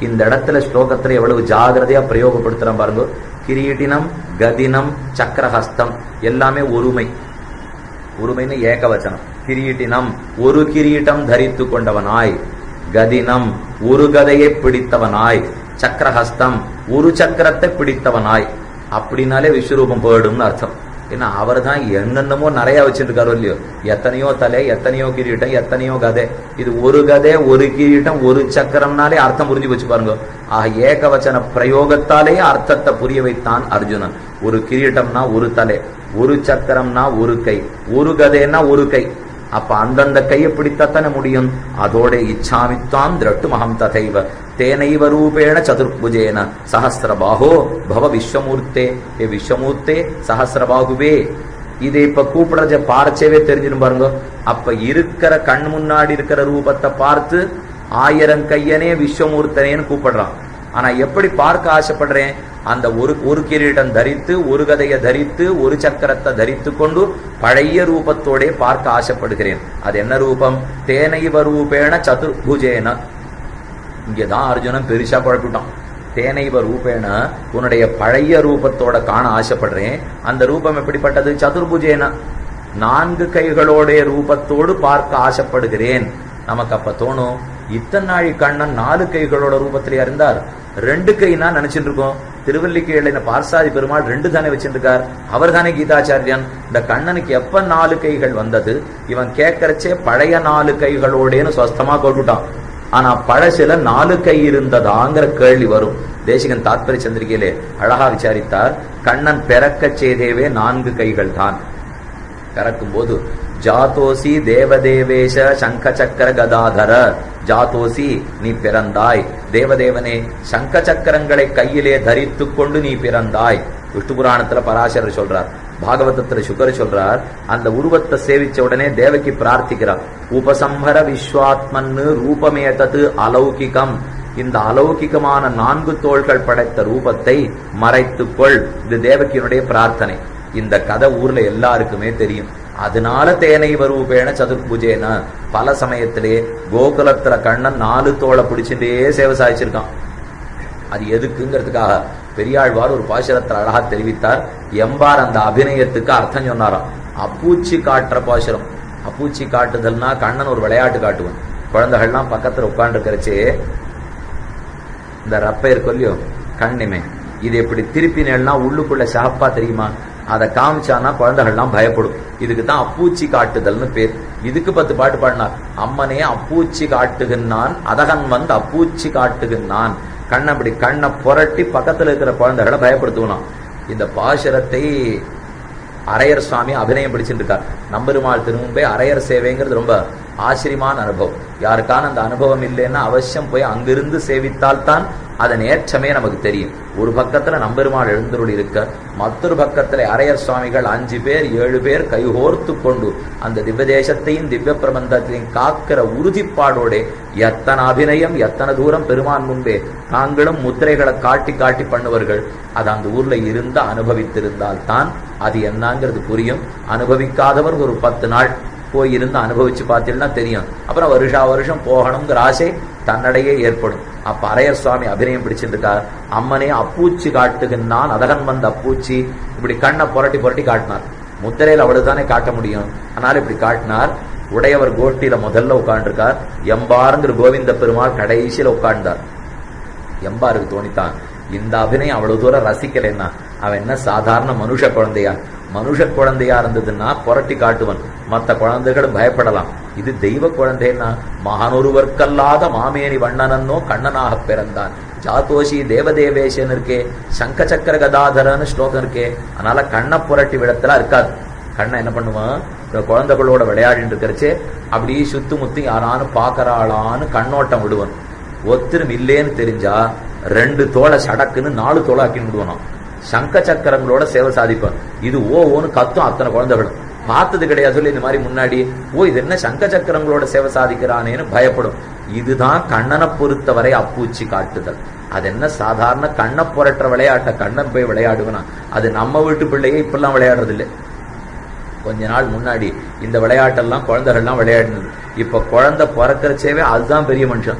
இந்த இடத்துல ஸ்லோகத்துல எவ்வளவு ஜாகிரதையா பிரயோகப்படுத்துறோம் பாருங்க கிரீட்டினம் கதினம் சக்கரஹஸ்தம் எல்லாமே ஒருமை ஒருமைன்னு ஏகவச்சனம் கிரீட்டினம் ஒரு கிரீட்டம் தரித்து கொண்டவனாய் கதினம் ஒரு கதையை பிடித்தவனாய் சக்கரஹஸ்தம் ஒரு சக்கரத்தை பிடித்தவனாய் அப்படின்னாலே விஸ்வரூபம் போயிடும்னு அர்த்தம் ஏன்னா அவர் தான் என்னென்னமோ நிறைய வச்சிருக்காரோ இல்லையோ எத்தனையோ தலை எத்தனையோ கிரீட்டம் எத்தனையோ கதை இது ஒரு கதை ஒரு கிரீட்டம் ஒரு சக்கரம்னாலே அர்த்தம் புரிஞ்சு வச்சு பாருங்க ஆக ஏகவச்சன பிரயோகத்தாலேயே அர்த்தத்தை புரிய வைத்தான் அர்ஜுனன் ஒரு கிரீட்டம்னா ஒரு தலை ஒரு சக்கரம்னா ஒரு கை ஒரு கதைன்னா ஒரு கை அப்ப அந்தந்த கையை பிடித்தத்தானே முடியும் அதோட இச்சாமித்வாம் திரட்டுமகம் ததைவ தேனைவ ரூபேண சதுர்புஜேன சஹசிரபாகோ பவ விஸ்வமூர்த்தே ஏ விஸ்வமூர்த்தே சஹசிரபாகுவே இதை இப்ப கூப்பிடுறத பார்ச்சவே தெரிஞ்சிடும் பாருங்க அப்ப இருக்கிற கண் முன்னாடி இருக்கிற ரூபத்தை பார்த்து ஆயிரம் கையனே விஸ்வமூர்த்தனேன்னு கூப்பிடுறான் ஆனா எப்படி பார்க்க ஆசைப்படுறேன் அந்த ஒரு ஒரு கிரீடம் தரித்து ஒரு கதையை தரித்து ஒரு சக்கரத்தை தரித்து கொண்டு பழைய ரூபத்தோட பார்க்க ஆசைப்படுகிறேன் அது என்ன ரூபம் தேனைவ ரூபேண சதுர்புஜேன இங்கதான் அர்ஜுனன் பெருசா குழப்பிட்டான் தேனைவ ரூபேண உன்னுடைய பழைய ரூபத்தோட காண ஆசைப்படுறேன் அந்த ரூபம் எப்படிப்பட்டது சதுர்புஜேன நான்கு கைகளோடைய ரூபத்தோடு பார்க்க ஆசைப்படுகிறேன் நமக்கு அப்ப தோணும் இத்தனை நாழி கண்ணன் நாலு கைகளோட ரூபத்திலே இருந்தார் ரெண்டு கைனா நினைச்சிட்டு இருக்கோம் திருவல்லிக்கேழின பார்சாதி பெருமாள் ரெண்டு தானே வச்சிருக்கார் அவர் தானே கீதாச்சாரியன் இந்த கண்ணனுக்கு எப்ப நாலு கைகள் வந்தது இவன் கேட்கறச்சே பழைய நாலு கைகளோடேன்னு சொஸ்தமா கொட்டுட்டான் ஆனா பழசுல நாலு கை இருந்ததாங்கிற கேள்வி வரும் தேசிகன் தாத்பரிய சந்திரிகையிலே அழகா விசாரித்தார் கண்ணன் பிறக்கச் செய்தேவே நான்கு கைகள் தான் பிறக்கும் போது ஜாதோசி தேவதேவேஷ சங்க சக்கர கதாதர ஜாதோசி நீ பிறந்தாய் தேவதேவனே சங்க சக்கரங்களை கையிலே தரித்து கொண்டு நீ பிறந்தாய் விஷ்ணு புராணத்துல பராசரர் சொல்றார் பாகவதத்துல சுகர் சொல்றார் அந்த உருவத்தை சேவிச்ச உடனே தேவகி பிரார்த்திக்கிறார் உபசம்ஹர விஸ்வாத்மன்னு ரூபமேதது அலௌகிகம் இந்த அலௌகிகமான நான்கு தோள்கள் படைத்த ரூபத்தை மறைத்துக்கொள் இது தேவகியினுடைய பிரார்த்தனை இந்த கதை ஊர்ல எல்லாருக்குமே தெரியும் அதனால தேனை வரூபேன சதுர்புஜேன பல சமயத்திலே கோகுலத்துல கண்ணன் நாலு தோளை பிடிச்சிட்டே சேவை சாதிச்சிருக்கான் அது எதுக்குங்கிறதுக்காக பெரியாழ்வார் ஒரு பாசுரத்தில் அழகா தெரிவித்தார் எம்பார் அந்த அபிநயத்துக்கு அர்த்தம் சொன்னாராம் அப்பூச்சி காட்டுற பாசுரம் அப்பூச்சி காட்டுதல்னா கண்ணன் ஒரு விளையாட்டு காட்டுவன் குழந்தைகள்லாம் பக்கத்துல உட்காந்துருக்கிறச்சே இந்த ரப்பை இருக்கும் இல்லையோ கண்ணிமை இது எப்படி திருப்பினேன்னா உள்ளுக்குள்ள ஷாப்பா தெரியுமா அதை காமிச்சானா குழந்தைகள்லாம் பயப்படும் இதுக்கு தான் அப்பூச்சி காட்டுதல்னு பேர் இதுக்கு பத்து பாட்டு பாடினார் அம்மனே அப்பூச்சி காட்டுகின்றான் அதகன் வந்து அப்பூச்சி காட்டுகின்றான் கண்ணை அப்படி கண்ணை புரட்டி பக்கத்துல இருக்கிற குழந்தைகளை பயப்படுத்துவனாம் இந்த பாசுரத்தை அரையர் சுவாமி அபிநயம் பிடிச்சிட்டு இருக்கார் நம்பெருமாள் திருமுன்பே அரையர் சேவைங்கிறது ரொம்ப ஆச்சரியமான அனுபவம் யாருக்கான அந்த அனுபவம் இல்லைன்னா அவசியம் போய் அங்கிருந்து சேவித்தால் தான் அதன் ஏற்றமே நமக்கு தெரியும் ஒரு பக்கத்துல நம்பெருமாள் எழுந்தருள் இருக்க மற்றொரு பக்கத்துல அரையர் சுவாமிகள் அஞ்சு பேர் ஏழு பேர் கைகோர்த்து கொண்டு அந்த திவ்ய தேசத்தையும் திவ்ய பிரபந்தத்தையும் காக்கிற உறுதிப்பாடோட எத்தனை அபிநயம் எத்தனை தூரம் பெருமான் முன்பே தாங்களும் முத்திரைகளை காட்டி காட்டி பண்ணுவார்கள் அது அந்த ஊர்ல இருந்து அனுபவித்திருந்தால் தான் அது என்னங்கிறது புரியும் அனுபவிக்காதவர் ஒரு பத்து நாள் போய் இருந்து அனுபவிச்சு பார்த்தீங்கன்னா தெரியும் அப்புறம் வருஷா வருஷம் போகணுங்கிற ஆசை தன்னடையே ஏற்படும் அப்ப அரையர் சுவாமி அபிநயம் பிடிச்சிருக்கார் அம்மனே அப்பூச்சி காட்டுகின்றான் அதகன் வந்த அப்பூச்சி இப்படி கண்ணை புரட்டி புரட்டி காட்டினார் முத்திரையில் அவ்வளவுதானே காட்ட முடியும் ஆனால் இப்படி காட்டினார் உடையவர் கோஷ்டியில முதல்ல உட்காண்டிருக்கார் எம்பாருங்கிற கோவிந்த பெருமாள் கடைசியில உட்கார்ந்தார் எம்பாருக்கு தோணித்தான் இந்த அபிநயம் அவ்வளவு தூரம் ரசிக்கலைன்னா அவன் என்ன சாதாரண மனுஷ குழந்தையா மனுஷ குழந்தையா இருந்ததுன்னா புரட்டி காட்டுவன் மத்த குழந்தைகள் பயப்படலாம் இது தெய்வ குழந்தைன்னா மகானொருவர்க்கல்லாத மாமேனி வண்ணனன்னோ கண்ணனாக பிறந்தான் ஜாதோஷி தேவதேவேஷன் இருக்கே சங்க சக்கர கதாதரன்னு ஸ்லோகம் இருக்கே அதனால கண்ணை புரட்டி விடத்துல இருக்காது கண்ணை என்ன பண்ணுவான் இந்த குழந்தைகளோட விளையாடிட்டு இருக்கிறச்சே அப்படியே சுத்து முத்து யாரானு பாக்கறாளான்னு கண்ணோட்டம் விடுவன் ஒத்திரும் இல்லேன்னு தெரிஞ்சா ரெண்டு தோலை சடக்குன்னு நாலு தோலை ஆக்கி விடுவானாம் சங்க சக்கரங்களோட சேவை சாதிப்பான் இது ஓ ஓன்னு கத்தும் அத்தனை குழந்தைகளும் பார்த்தது கிடையாது சொல்லி இந்த மாதிரி முன்னாடி ஓ இது என்ன சங்க சக்கரங்களோட சேவை சாதிக்கிறானேன்னு பயப்படும் இதுதான் கண்ணனை பொறுத்தவரை அப்பூச்சி காட்டுதல் அது என்ன சாதாரண கண்ணை புரட்டுற விளையாட்ட கண்ணன் போய் விளையாடுவனா அது நம்ம வீட்டு பிள்ளையே இப்பெல்லாம் விளையாடுறது இல்லை கொஞ்ச நாள் முன்னாடி இந்த விளையாட்டெல்லாம் குழந்தைகள்லாம் விளையாடினது இப்ப குழந்தை பிறக்கிறச்சேவே அதுதான் பெரிய மனுஷன்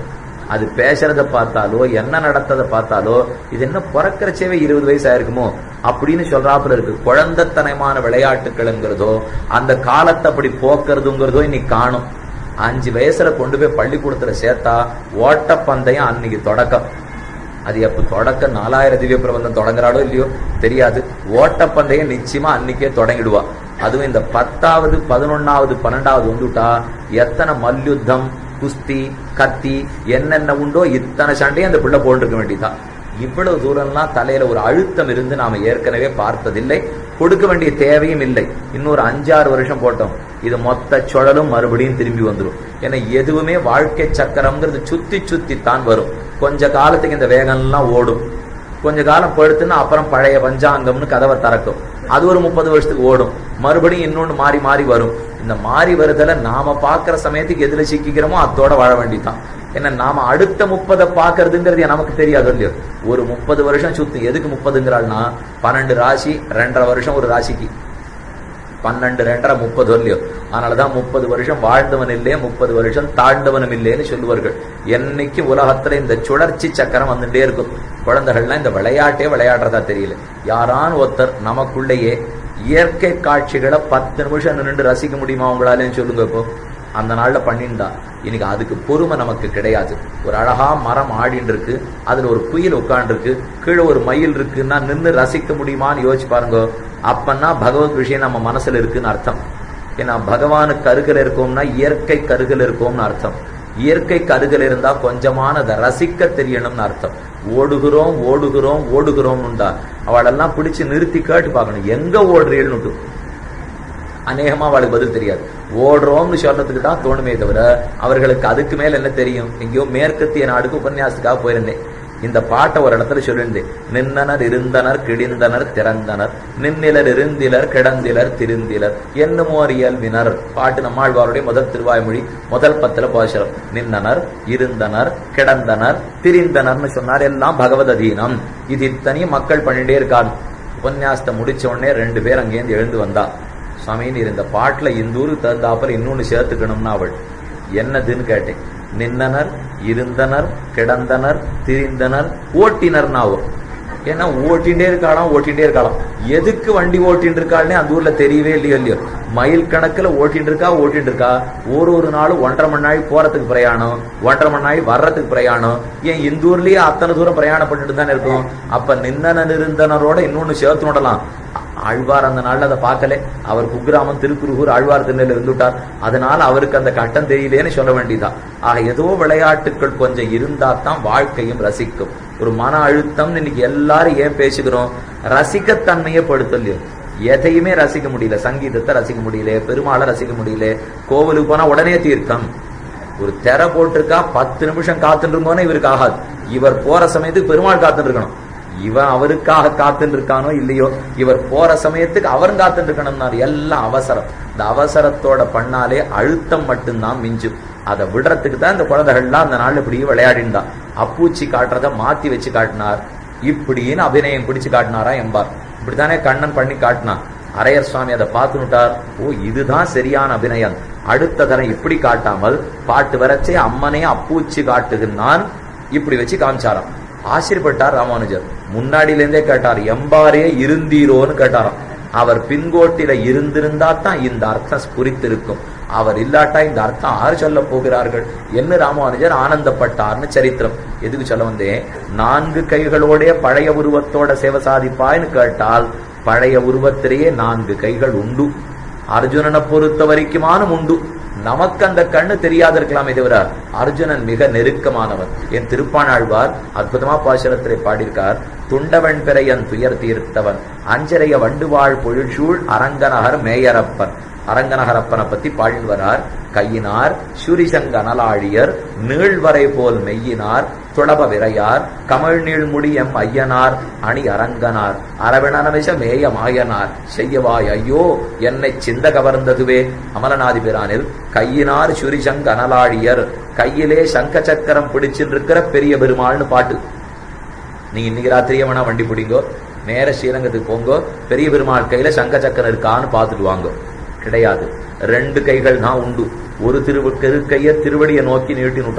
அது பேசுறத பார்த்தாலோ என்ன நடத்ததை பார்த்தாலோ இது என்ன பிறக்கிறச்சவே இருபது வயசு ஆயிருக்குமோ அப்படின்னு சொல்றாப்புல இருக்கு குழந்தைத்தனமான விளையாட்டுகள்ங்கிறதோ அந்த காலத்தை அப்படி போக்குறதுங்கிறதோ இன்னைக்கு காணும் அஞ்சு வயசுல கொண்டு போய் பள்ளிக்கூடத்துல சேர்த்தா ஓட்டப்பந்தயம் அன்னைக்கு தொடக்கம் அது எப்ப தொடக்க நாலாயிரம் திவ்ய பிரபந்தம் தொடங்குறாளோ இல்லையோ தெரியாது ஓட்டப்பந்தயம் நிச்சயமா அன்னைக்கே தொடங்கிடுவா அதுவும் இந்த பத்தாவது பதினொன்னாவது பன்னெண்டாவது வந்துட்டா எத்தனை மல்யுத்தம் குஸ்தி கத்தி என்னென்ன உண்டோ இத்தனை சண்டையும் அந்த பிள்ளை போட்டிருக்க வேண்டியதுதான் இவ்வளவு தூரம்லாம் தலையில ஒரு அழுத்தம் இருந்து நாம ஏற்கனவே பார்த்ததில்லை கொடுக்க வேண்டிய தேவையும் இல்லை இன்னொரு அஞ்சாறு வருஷம் போட்டோம் இது மொத்த சுழலும் மறுபடியும் திரும்பி வந்துடும் ஏன்னா எதுவுமே வாழ்க்கை சக்கரம்ங்கிறது சுத்தி சுத்தி தான் வரும் கொஞ்ச காலத்துக்கு இந்த வேகம்லாம் ஓடும் கொஞ்ச காலம் படுத்துன்னா அப்புறம் பழைய பஞ்சாங்கம்னு கதவை திறக்கும் அது ஒரு முப்பது வருஷத்துக்கு ஓடும் மறுபடியும் இன்னொன்னு மாறி மாறி வரும் இந்த மாறி வருதல நாம பாக்குற சமயத்துக்கு எதுல சிக்கிக்கிறோமோ அதோட வாழ வேண்டியதான் ஏன்னா நாம அடுத்த முப்பதை பாக்குறதுங்கிறது நமக்கு தெரியாது இல்லையோ ஒரு முப்பது வருஷம் சுத்தும் எதுக்கு முப்பதுங்கிறாள்னா பன்னெண்டு ராசி ரெண்டரை வருஷம் ஒரு ராசிக்கு பன்னெண்டு ரெண்டரை முப்பது வரலையோ அதனாலதான் முப்பது வருஷம் வாழ்ந்தவன் இல்லையே முப்பது வருஷம் தாழ்ந்தவனும் இல்லைன்னு சொல்லுவார்கள் என்னைக்கு உலகத்துல இந்த சுழற்சி சக்கரம் வந்துட்டே இருக்கும் குழந்தைகள்லாம் இந்த விளையாட்டே விளையாடுறதா தெரியல யாரான் ஒருத்தர் நமக்குள்ளேயே இயற்கை காட்சிகளை பத்து நிமிஷம் நின்று ரசிக்க முடியுமா உங்களாலேன்னு சொல்லுங்க இப்போ அந்த நாள்ல பண்ணிண்டா இன்னைக்கு அதுக்கு பொறுமை நமக்கு கிடையாது ஒரு அழகா மரம் ஆடின்னு இருக்கு அதுல ஒரு குயில் உட்காண்டிருக்கு கீழே ஒரு மயில் இருக்குன்னா நின்று ரசிக்க முடியுமான்னு யோசிச்சு பாருங்க அப்பன்னா பகவத் விஷயம் நம்ம மனசுல இருக்குன்னு அர்த்தம் ஏன்னா பகவானுக்கு அருகில் இருக்கோம்னா இயற்கை கருகில் இருக்கோம்னு அர்த்தம் இயற்கை கருகில் இருந்தா கொஞ்சமான அதை ரசிக்க தெரியணும்னு அர்த்தம் ஓடுகிறோம் ஓடுகிறோம் ஓடுகிறோம்னுண்டா அவளெல்லாம் பிடிச்சு நிறுத்தி கேட்டு பார்க்கணும் எங்க ஓடுறீள்னுட்டு அநேகமா அவளுக்கு பதில் தெரியாது ஓடுறோம்னு சொல்றதுக்கு தான் தோணுமே தவிர அவர்களுக்கு அதுக்கு மேல என்ன தெரியும் எங்கேயோ மேற்கத்திய நாடுக்கு உபன்யாசத்துக்காக போயிருந்தேன் இந்த பாட்டை ஒரு இடத்துல சொல்லியிருந்தேன் நின்னனர் இருந்தனர் கிடிந்தனர் திறந்தனர் நின்னிலர் இருந்திலர் கிடந்திலர் திருந்திலர் என்னுமோர் இயல்பினர் பாட்டு நம்மாழ்வாருடைய முதல் திருவாய்மொழி முதல் பத்துல பாசுரம் நின்னனர் இருந்தனர் கிடந்தனர் திரிந்தனர்னு சொன்னார் எல்லாம் பகவத் அதீனம் இது இத்தனையும் மக்கள் பண்ணிட்டே இருக்காங்க உபன்யாசத்தை முடிச்ச உடனே ரெண்டு பேர் அங்கேருந்து எழுந்து வந்தா சுவாமின்னு இருந்த பாட்டுல இந்த ஊருக்கு தகுந்தாப்புல இன்னொன்னு சேர்த்துக்கணும்னா அவள் என்னதுன்னு கேட்டேன் நின்னனர் இருந்தனர் கிடந்தனர் திரிந்தனர் ஓட்டினர் நாவும் ஏன்னா ஓட்டிகிட்டே இருக்காளாம் ஓட்டிகிட்டே இருக்காளாம் எதுக்கு வண்டி ஓட்டின்னு இருக்காள்னே அந்த ஊர்ல தெரியவே இல்லையோ இல்லையோ மைல் கணக்குல ஓட்டிட்டு இருக்கா ஓட்டிட்டு இருக்கா ஒரு ஒரு நாளும் ஒன்றரை மணி நாள் போறதுக்கு பிரயாணம் ஒன்றரை மணி நாள் வர்றதுக்கு பிரயாணம் ஏன் இந்த ஊர்லயே அத்தனை தூரம் பிரயாணம் பண்ணிட்டு தானே இருக்கும் அப்ப நின்னனர் இருந்தனரோட இன்னொன்னு சேர்த்து விடலாம் ஆழ்வார் அந்த நாள்ல அதை பார்க்கல அவர் குக்கிராமம் திருக்குறுகூர் ஆழ்வார் திருநெல் இருந்துட்டார் அதனால அவருக்கு அந்த கட்டம் தெரியலேன்னு சொல்ல வேண்டியதான் ஆக ஏதோ விளையாட்டுகள் கொஞ்சம் இருந்தா தான் வாழ்க்கையும் ரசிக்கும் ஒரு மன அழுத்தம் இன்னைக்கு எல்லாரும் ஏன் பேசுகிறோம் ரசிக்கத்தன்மையை படுத்தலையோ எதையுமே ரசிக்க முடியல சங்கீதத்தை ரசிக்க முடியல பெருமாளை ரசிக்க முடியல கோவிலுக்கு போனா உடனே தீர்த்தம் ஒரு திரை போட்டிருக்கா பத்து நிமிஷம் காத்துட்டு இருந்தோன்னே இவருக்கு ஆகாது இவர் போற சமயத்துக்கு பெருமாள் காத்துட்டு இருக்கணும் இவன் அவருக்காக காத்துட்டு இருக்கானோ இல்லையோ இவர் போற சமயத்துக்கு அவரும் காத்துட்டு இருக்கணும்னாரு எல்லாம் அவசரம் இந்த அவசரத்தோட பண்ணாலே அழுத்தம் மட்டும்தான் மிஞ்சும் அதை விடுறதுக்கு தான் இந்த குழந்தைகள்லாம் அந்த நாள் இப்படியே விளையாடின்றான் அப்பூச்சி காட்டுறத மாத்தி வச்சு காட்டினார் இப்படின்னு அபிநயம் பிடிச்சு காட்டினாரா என்பார் இப்படித்தானே கண்ணன் பண்ணி காட்டினான் அரையர் சுவாமி அதை பார்த்துட்டார் ஓ இதுதான் சரியான அபிநயம் அடுத்த தரம் இப்படி காட்டாமல் பாட்டு வரச்சே அம்மனே அப்பூச்சி காட்டுகின்றான் இப்படி வச்சு காமிச்சாராம் ஆச்சரியப்பட்டார் ராமானுஜர் முன்னாடில இருந்தே கேட்டார் எம்பாரே இருந்தீரோன்னு கேட்டாராம் அவர் பின்கோட்டில இருந்திருந்தா தான் இந்த அர்த்தம் புரித்திருக்கும் அவர் இல்லாட்டா இந்த அர்த்தம் ஆறு சொல்ல போகிறார்கள் என்ன ராமானுஜர் ஆனந்தப்பட்டார்னு சரித்திரம் எதுக்கு சொல்ல வந்தேன் நான்கு கைகளோட பழைய உருவத்தோட சேவை சாதிப்பாய்னு கேட்டால் பழைய உருவத்திலேயே நான்கு கைகள் உண்டு அர்ஜுனனை பொறுத்த வரைக்குமானும் உண்டு நமக்கு அந்த கண்ணு தெரியாது இருக்கலாமே தவிர அர்ஜுனன் மிக நெருக்கமானவன் என் திருப்பானாழ்வார் அற்புதமா பாசுரத்திலே பாடியிருக்கார் துண்டவன் பிறையன் துயர் தீர்த்தவன் அஞ்சரைய வண்டுவாழ் பொழில்சூழ் அரங்கநகர் மேயரப்பன் அரங்கநகரப்பனை பத்தி பாடில் வரார் கையினார் சுரிசங்க அனலாழியர் நீழ்வரை போல் மெய்யினார் துளப விரையார் கமழ் நீழ்முடி எம் ஐயனார் அணி அரங்கனார் அரவிணனமிஷ மேய மாயனார் செய்யவாய் ஐயோ என்னை சிந்த கவர்ந்ததுவே அமலநாதி பிரானில் கையினார் சுரிசங்க அனலாழியர் கையிலே சங்க சக்கரம் பிடிச்சிருக்கிற பெரிய பெருமாள்னு பாட்டு நீங்க இன்னைக்கு ராத்திரியே வேணா வண்டி பிடிங்கோ நேர ஸ்ரீரங்கத்துக்கு போங்கோ பெரிய பெருமாள் கையில சங்க சக்கரம் இருக்கான்னு பார்த்துட்டு வாங்க கிடையாது ரெண்டு கைகள் தான் உண்டு ஒரு திரு கைய திருவடியை நோக்கி நீட்டி விட்டார்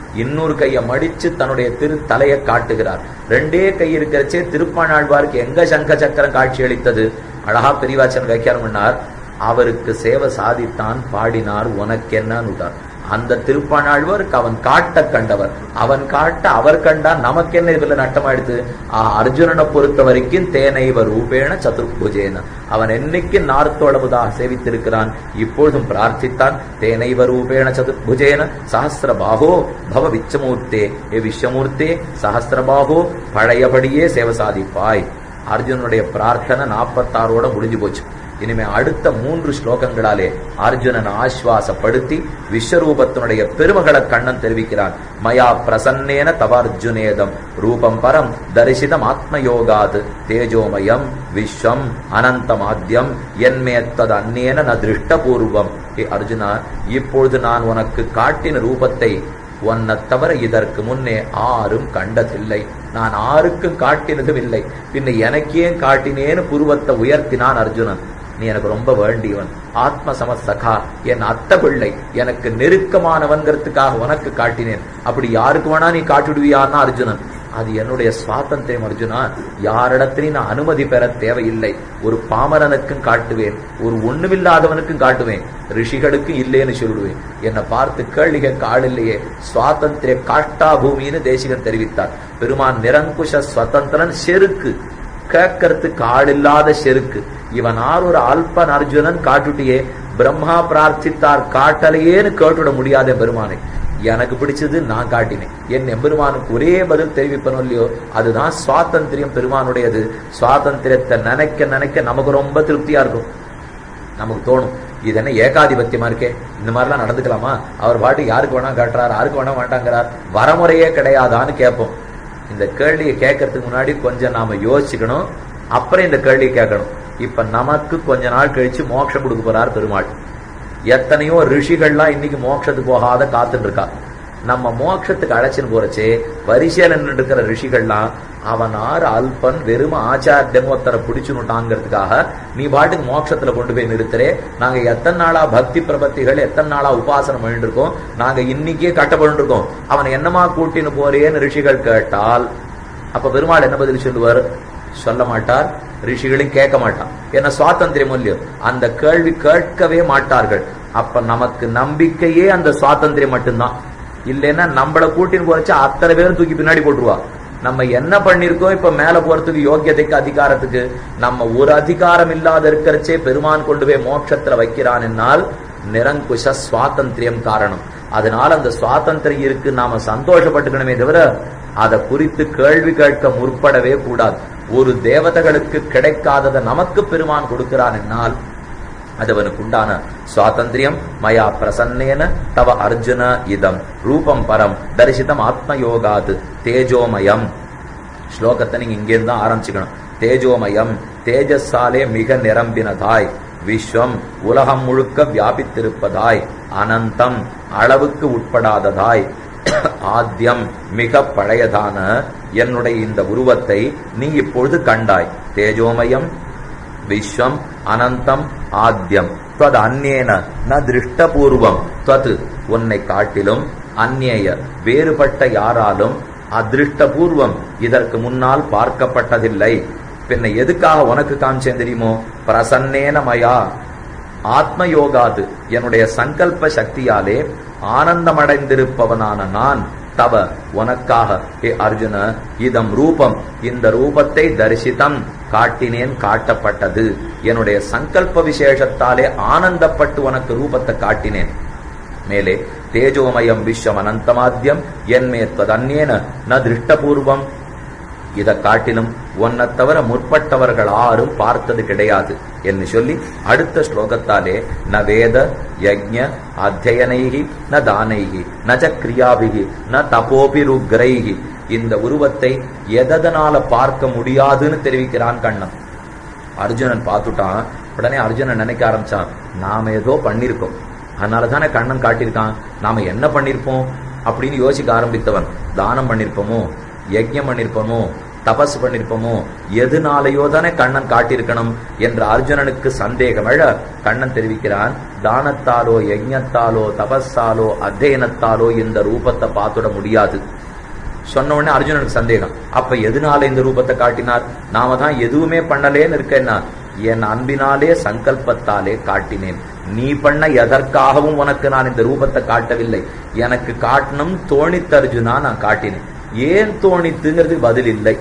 இன்னொரு கையை மடிச்சு தன்னுடைய திரு தலையை காட்டுகிறார் ரெண்டே கை இருக்கிறச்சே திருப்பாணாழ்வாருக்கு எங்க சங்க சக்கரம் காட்சி அளித்தது அழகா பெரியவாச்சன் வியாக்கியானம் பண்ணார் அவருக்கு சேவை சாதித்தான் பாடினார் உனக்கென்னு அந்த திருப்பாணாழ்வாருக்கு அவன் காட்ட கண்டவர் அவன் காட்ட அவர் கண்டான் நமக்கு என்ன இதுல நட்டமாயிடுது ஆஹ் அர்ஜுனனை பொறுத்த வரைக்கும் தேனைவ ரூபேண சதுர்புஜேன அவன் என்னைக்கு நார்த்தோளவுதாக சேவித்திருக்கிறான் இப்பொழுதும் பிரார்த்தித்தான் தேனைவ ரூபேண சதுர்புஜேன சஹசிர பாகோ பவ விச்சமூர்த்தே ஏ விஸ்வமூர்த்தே சஹசிரபாகோ பழையபடியே சேவை சாதிப்பாய் அர்ஜுனனுடைய பிரார்த்தனை நாற்பத்தாறோட முடிஞ்சு போச்சு இனிமே அடுத்த மூன்று ஸ்லோகங்களாலே அர்ஜுனன் ஆஸ்வாசப்படுத்தி விஸ்வரூபத்தினுடைய பெருமகளை கண்ணன் தெரிவிக்கிறான் மயா பிரசன்னேன தவார்ஜுனேதம் ரூபம் பரம் தரிசிதம் ஆத்மயோகாத் தேஜோமயம் விஸ்வம் அனந்தமாத்யம் என்மேத்தது அந்நேன ந திருஷ்டபூர்வம் ஏ அர்ஜுனா இப்பொழுது நான் உனக்கு காட்டின ரூபத்தை உன்னை தவிர இதற்கு முன்னே ஆரும் கண்டதில்லை நான் ஆருக்கும் காட்டினதும் இல்லை பின்ன எனக்கே காட்டினேன்னு புருவத்தை உயர்த்தினான் அர்ஜுனன் நீ எனக்கு ரொம்ப வேண்டியவன் ஆத்ம சமசகா என் அத்த பிள்ளை எனக்கு நெருக்கமானவன்கிறதுக்காக உனக்கு காட்டினேன் அப்படி யாருக்கு வேணா நீ காட்டிடுவியான்னா அர்ஜுனன் அது என்னுடைய சுவாதந்திரம் அர்ஜுனா யாரிடத்திலையும் நான் அனுமதி பெற தேவையில்லை ஒரு பாமரனுக்கும் காட்டுவேன் ஒரு ஒண்ணுமில்லாதவனுக்கும் காட்டுவேன் ரிஷிகளுக்கும் இல்லைன்னு சொல்லுவேன் என்னை பார்த்து கேள்வி கேட்க ஆள் இல்லையே சுவாதந்திர காஷ்டா பூமின்னு தேசிகன் தெரிவித்தார் பெருமான் நிரங்குஷ சுதந்திரன் செருக்கு கேட்கறதுக்கு ஆள் இல்லாத செருக்கு இவன் ஆர் ஒரு அல்பன் அர்ஜுனன் காட்டுட்டியே பிரம்மா பிரார்த்தித்தார் காட்டலையேன்னு கேட்டுவிட முடியாத பெருமானை எனக்கு பிடிச்சது நான் காட்டினேன் என் எம்பெருமானுக்கு ஒரே பதில் தெரிவிப்பனும் இல்லையோ அதுதான் சுவாதந்திரியம் பெருமானுடையது சுவாதந்திரத்தை நினைக்க நினைக்க நமக்கு ரொம்ப திருப்தியா இருக்கும் நமக்கு தோணும் இது என்ன ஏகாதிபத்தியமா இருக்கே இந்த மாதிரிலாம் நடந்துக்கலாமா அவர் பாட்டு யாருக்கு வேணா காட்டுறார் யாருக்கு வேணா வேண்டாங்கிறார் வரமுறையே கிடையாதான்னு கேட்போம் இந்த கேள்வியை கேட்கறதுக்கு முன்னாடி கொஞ்சம் நாம யோசிச்சுக்கணும் அப்புறம் இந்த கேள்வியை கேட்கணும் இப்ப நமக்கு கொஞ்ச நாள் கழிச்சு மோட்சம் கொடுக்க போறார் பெருமாள் எத்தனையோ ரிஷிகள்லாம் இன்னைக்கு மோட்சத்துக்கு போகாத காத்துட்டு இருக்கா நம்ம மோட்சத்துக்கு அழைச்சின்னு போறச்சே வரிசையில நின்று இருக்கிற ரிஷிகள்லாம் அவன் ஆறு அல்பன் வெறும் ஆச்சாரியமோ ஒருத்தரை பிடிச்சுனுட்டாங்கிறதுக்காக நீ பாட்டுக்கு மோட்சத்துல கொண்டு போய் நிறுத்துறே நாங்க எத்தனை நாளா பக்தி பிரபத்திகள் எத்தனை நாளா உபாசனம் பண்ணிருக்கோம் நாங்க இன்னைக்கே கட்டப்பட்டு இருக்கோம் அவனை என்னமா கூட்டின்னு போறேன்னு ரிஷிகள் கேட்டால் அப்ப பெருமாள் என்ன பதில் சொல்லுவார் சொல்ல மாட்டார் ரிஷிகளும் கேட்க மாட்டான் என்ன சுவாதந்திரம் இல்லையோ அந்த கேள்வி கேட்கவே மாட்டார்கள் அப்ப நமக்கு நம்பிக்கையே அந்த சுவாதந்திரம் மட்டும்தான் இல்லைன்னா நம்மள கூட்டின்னு போறச்சு அத்தனை பேரும் தூக்கி பின்னாடி போட்டுருவா நம்ம என்ன பண்ணிருக்கோம் இப்ப மேல போறதுக்கு யோக்கியதைக்கு அதிகாரத்துக்கு நம்ம ஒரு அதிகாரம் இல்லாத இருக்கிறச்சே பெருமான் கொண்டு போய் மோட்சத்துல வைக்கிறான் என்னால் நிரங்குஷ சுவாதந்திரியம் காரணம் அதனால அந்த சுவாதந்திரம் இருக்கு நாம சந்தோஷப்பட்டுக்கணுமே தவிர அதை குறித்து கேள்வி கேட்க முற்படவே கூடாது ஒரு தேவதைகளுக்கு கிடைக்காததை நமக்கு பெருமான் கொடுக்கிறான் என்னால் அது அவனுக்கு உண்டான சுவாதந்திரியம் மயா பிரசன்னேன தவ அர்ஜுன இதம் ரூபம் பரம் தரிசிதம் ஆத்மயோகாது தேஜோமயம் ஸ்லோகத்தை நீங்க இங்கேருந்து தான் ஆரம்பிச்சுக்கணும் தேஜோமயம் தேஜஸாலே மிக நிரம்பினதாய் விஸ்வம் உலகம் முழுக்க வியாபித்திருப்பதாய் அனந்தம் அளவுக்கு உட்படாததாய் ஆத்தியம் மிக பழையதான என்னுடைய இந்த உருவத்தை நீ இப்பொழுது கண்டாய் தேஜோமயம் விஸ்வம் அனந்தம் ஆத்தியம் துவத் அந்நேன ந திருஷ்டபூர்வம் துவத் உன்னை காட்டிலும் அந்நேய வேறுபட்ட யாராலும் அதிருஷ்டபூர்வம் இதற்கு முன்னால் பார்க்கப்பட்டதில்லை பின்ன எதுக்காக உனக்கு காமிச்சேன் தெரியுமோ பிரசன்னேன மயா ஆத்மயோகாது என்னுடைய சங்கல்ப சக்தியாலே ஆனந்தமடைந்திருப்பவனான நான் தவ உனக்காக ஏ அர்ஜுன இதம் ரூபம் இந்த ரூபத்தை தரிசித்தம் காட்டினேன் காட்டப்பட்டது என்னுடைய சங்கல்ப விசேஷத்தாலே ஆனந்தப்பட்டு உனக்கு ரூபத்தை காட்டினேன் மேலே தேஜோமயம் விஸ்வம் அனந்தமாத்தியம் என்மே ததன்யேன ந திருஷ்டபூர்வம் இதை காட்டிலும் உன்னை தவிர முற்பட்டவர்கள் ஆரும் பார்த்தது கிடையாது என்று சொல்லி அடுத்த ஸ்லோகத்தாலே ந வேத யஜ்ஞ அத்தியனைகி ந தானைகி ந ச கிரியாபிகி ந தபோபிருக்ரைகி இந்த உருவத்தை எதனால பார்க்க முடியாதுன்னு தெரிவிக்கிறான் கண்ணன் அர்ஜுனன் பார்த்துட்டான் உடனே அர்ஜுனன் நினைக்க ஆரம்பிச்சான் நாம ஏதோ பண்ணிருக்கோம் அதனால தானே கண்ணன் காட்டியிருக்கான் நாம என்ன பண்ணிருப்போம் அப்படின்னு யோசிக்க ஆரம்பித்தவன் தானம் பண்ணிருப்போமோ யஜ்யம் பண்ணிருப்போமோ தபஸ் பண்ணிருப்போமோ எதுனாலேயோ தானே கண்ணன் காட்டியிருக்கணும் என்ற அர்ஜுனனுக்கு சந்தேகம் எழ கண்ணன் தெரிவிக்கிறான் தானத்தாலோ யஜ்ஞத்தாலோ தபஸாலோ அத்தியனத்தாலோ இந்த ரூபத்தை பார்த்துட முடியாது சொன்ன உடனே அர்ஜுனனுக்கு சந்தேகம் அப்ப எதனால இந்த ரூபத்தை காட்டினார் நாம தான் எதுவுமே பண்ணலேன்னு இருக்கேன்னா என் அன்பினாலே சங்கல்பத்தாலே காட்டினேன் நீ பண்ண எதற்காகவும் உனக்கு நான் இந்த ரூபத்தை காட்டவில்லை எனக்கு காட்டணும் தோணித்து அர்ஜுனா நான் காட்டினேன் ஏன் தோணித்துங்கிறதுக்கு பதில் இல்லை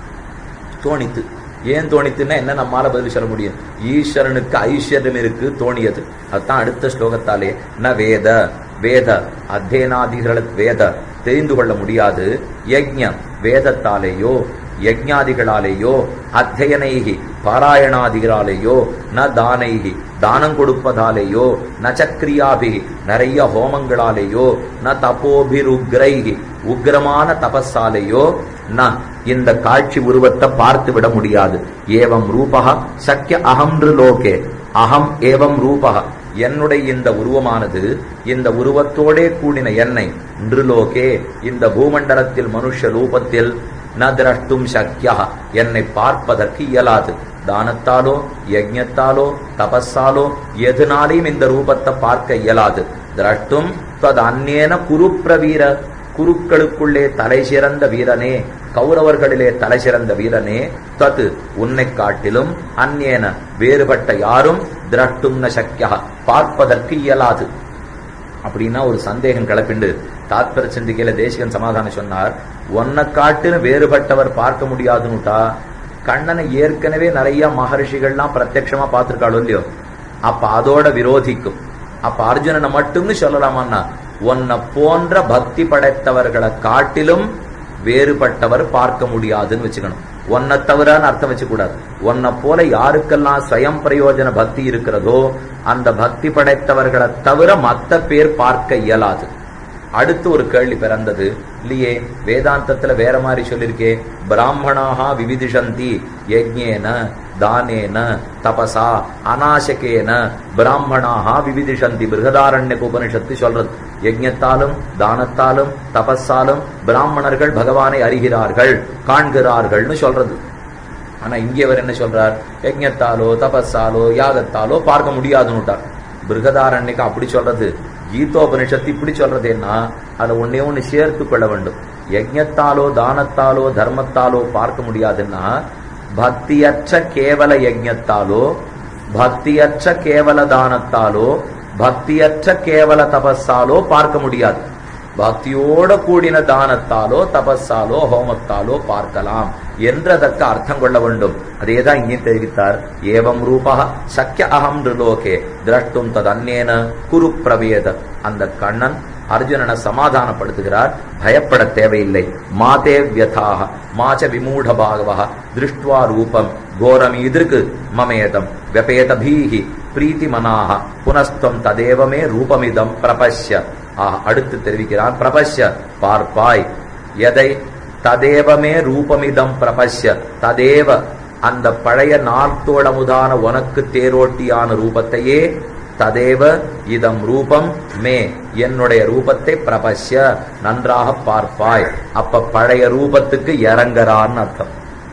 தோணித்து ஏன் தோணித்துன்னா என்ன நம்மால பதில் சொல்ல முடியும் ஈஸ்வரனுக்கு ஐஸ்வர்யம் இருக்கு தோணியது அதுதான் அடுத்த ஸ்லோகத்தாலே ந வேத வேத அத்தியனாதிகள வேத தெரிந்து கொள்ள முடியாது யஜ்ஞம் வேதத்தாலேயோ யஜ்ஞாதிகளாலேயோ அத்தியனைகி பாராயணாதிகளாலேயோ ந தானைகி தானம் கொடுப்பதாலேயோ ந சக்ரியாபிகி நிறைய ஹோமங்களாலேயோ ந தபோபிருக்ரைகி உக்ரமான தபஸாலேயோ ந இந்த காட்சி உருவத்தை பார்த்து விட முடியாது ஏவம் ரூபகா சக்கிய அகம்ன்று லோகே அகம் ஏவம் ரூபகா என்னுடைய இந்த உருவமானது இந்த உருவத்தோடே கூடின என்னை நிருலோகே இந்த பூமண்டலத்தில் மனுஷ ரூபத்தில் ந திரஷ்டும் சக்கியா என்னை பார்ப்பதற்கு இயலாது தானத்தாலோ யஜ்ஞத்தாலோ தபஸாலோ எதுனாலையும் இந்த ரூபத்தை பார்க்க இயலாது திரஷ்டும் தது அந்நேன குருப்பிரவீர குருக்களுக்குள்ளே தலை சிறந்த வீரனே கௌரவர்களிலே தலை சிறந்த வீரனே தது உன்னை காட்டிலும் அந்நேன வேறுபட்ட யாரும் திரட்டும் ந சக்கியா பார்ப்பதற்கு இயலாது அப்படின்னா ஒரு சந்தேகம் கிளப்பிண்டு தாத்பர சிந்திக்கையில தேசிகன் சமாதானம் சொன்னார் ஒன்னை காட்டுன்னு வேறுபட்டவர் பார்க்க முடியாதுன்னுட்டா கண்ணனை ஏற்கனவே நிறைய மகர்ஷிகள்லாம் பிரத்யட்சமா பார்த்திருக்காளோ இல்லையோ அப்ப அதோட விரோதிக்கும் அப்ப அர்ஜுனனை மட்டும்னு சொல்லலாமான்னா உன்னை போன்ற பக்தி படைத்தவர்களை காட்டிலும் வேறுபட்டவர் பார்க்க முடியாதுன்னு வச்சுக்கணும் ஒன்னை தவிரான்னு அர்த்தம் வச்சுக்கூடாது உன்னை போல யாருக்கெல்லாம் ஸ்வயம் பிரயோஜன பக்தி இருக்கிறதோ அந்த பக்தி படைத்தவர்களை தவிர மத்த பேர் பார்க்க இயலாது அடுத்து ஒரு கேள்வி பிறந்தது இல்லையே வேதாந்தத்துல வேற மாதிரி சொல்லிருக்கே பிராமணாக விவிதிஷந்தி யஜ்ஞேன தானேன தபசா அநாசகேன பிராமணாக விவிதிஷந்தி பிருகதாரண்ய உபனிஷத்து சொல்றது யஜ்ஞத்தாலும் தானத்தாலும் தபஸாலும் பிராமணர்கள் பகவானை அறிகிறார்கள் காண்கிறார்கள்னு சொல்றது ஆனா இங்கே அவர் என்ன சொல்றார் யஜ்ஞத்தாலோ தபஸாலோ யாகத்தாலோ பார்க்க முடியாதுன்னுட்டார் பிருகதாரண்யக்கு அப்படி சொல்றது கீதோபனிஷத்து இப்படி சொல்றதுன்னா அதுல ஒன்னே ஒண்ணு சேர்த்து கொள்ள வேண்டும் யஜ்ஞத்தாலோ தானத்தாலோ தர்மத்தாலோ பார்க்க முடியாதுன்னா பக்தியற்ற கேவல யஜ்ஞத்தாலோ பக்தியற்ற கேவல தானத்தாலோ பக்தியற்ற கேவல தபஸாலோ பார்க்க முடியாது பக்தியோட கூடின தானத்தாலோ தபஸாலோ ஹோமத்தாலோ பார்க்கலாம் என்றதற்கு அர்த்தம் கொள்ள வேண்டும் அதேதான் இங்கே தெரிவித்தார் ஏவம் ரூபா சக்கிய அகம் லோகே திரஷ்டும் ததன்னேன குரு பிரவேத அந்த கண்ணன் அர்ஜுனனை சமாதானப்படுத்துகிறார் பயப்பட தேவையில்லை மாதே வியதாக மாச்ச விமூட பாகவா திருஷ்டுவா ரூபம் கோரமீதிருக்கு மமேதம் வெபேத பீஹி பிரீத்தி மனாக புனஸ்தம் ததேவமே ரூபமிதம் பிரபஷ்ய ஆஹ் அடுத்து தெரிவிக்கிறான் பிரபஷ்ய பார்ப்பாய் எதை ததேவமே ரூபமிதம் பிரபஷ்ய ததேவ அந்த பழைய நார்த்தோளமுதான உனக்கு தேரோட்டியான ரூபத்தையே ததேவ இதம் ரூபம் மே என்னுடைய ரூபத்தை பிரபஷ்ய நன்றாக பார்ப்பாய் அப்ப பழைய ரூபத்துக்கு இறங்கறான்னு அர்த்தம்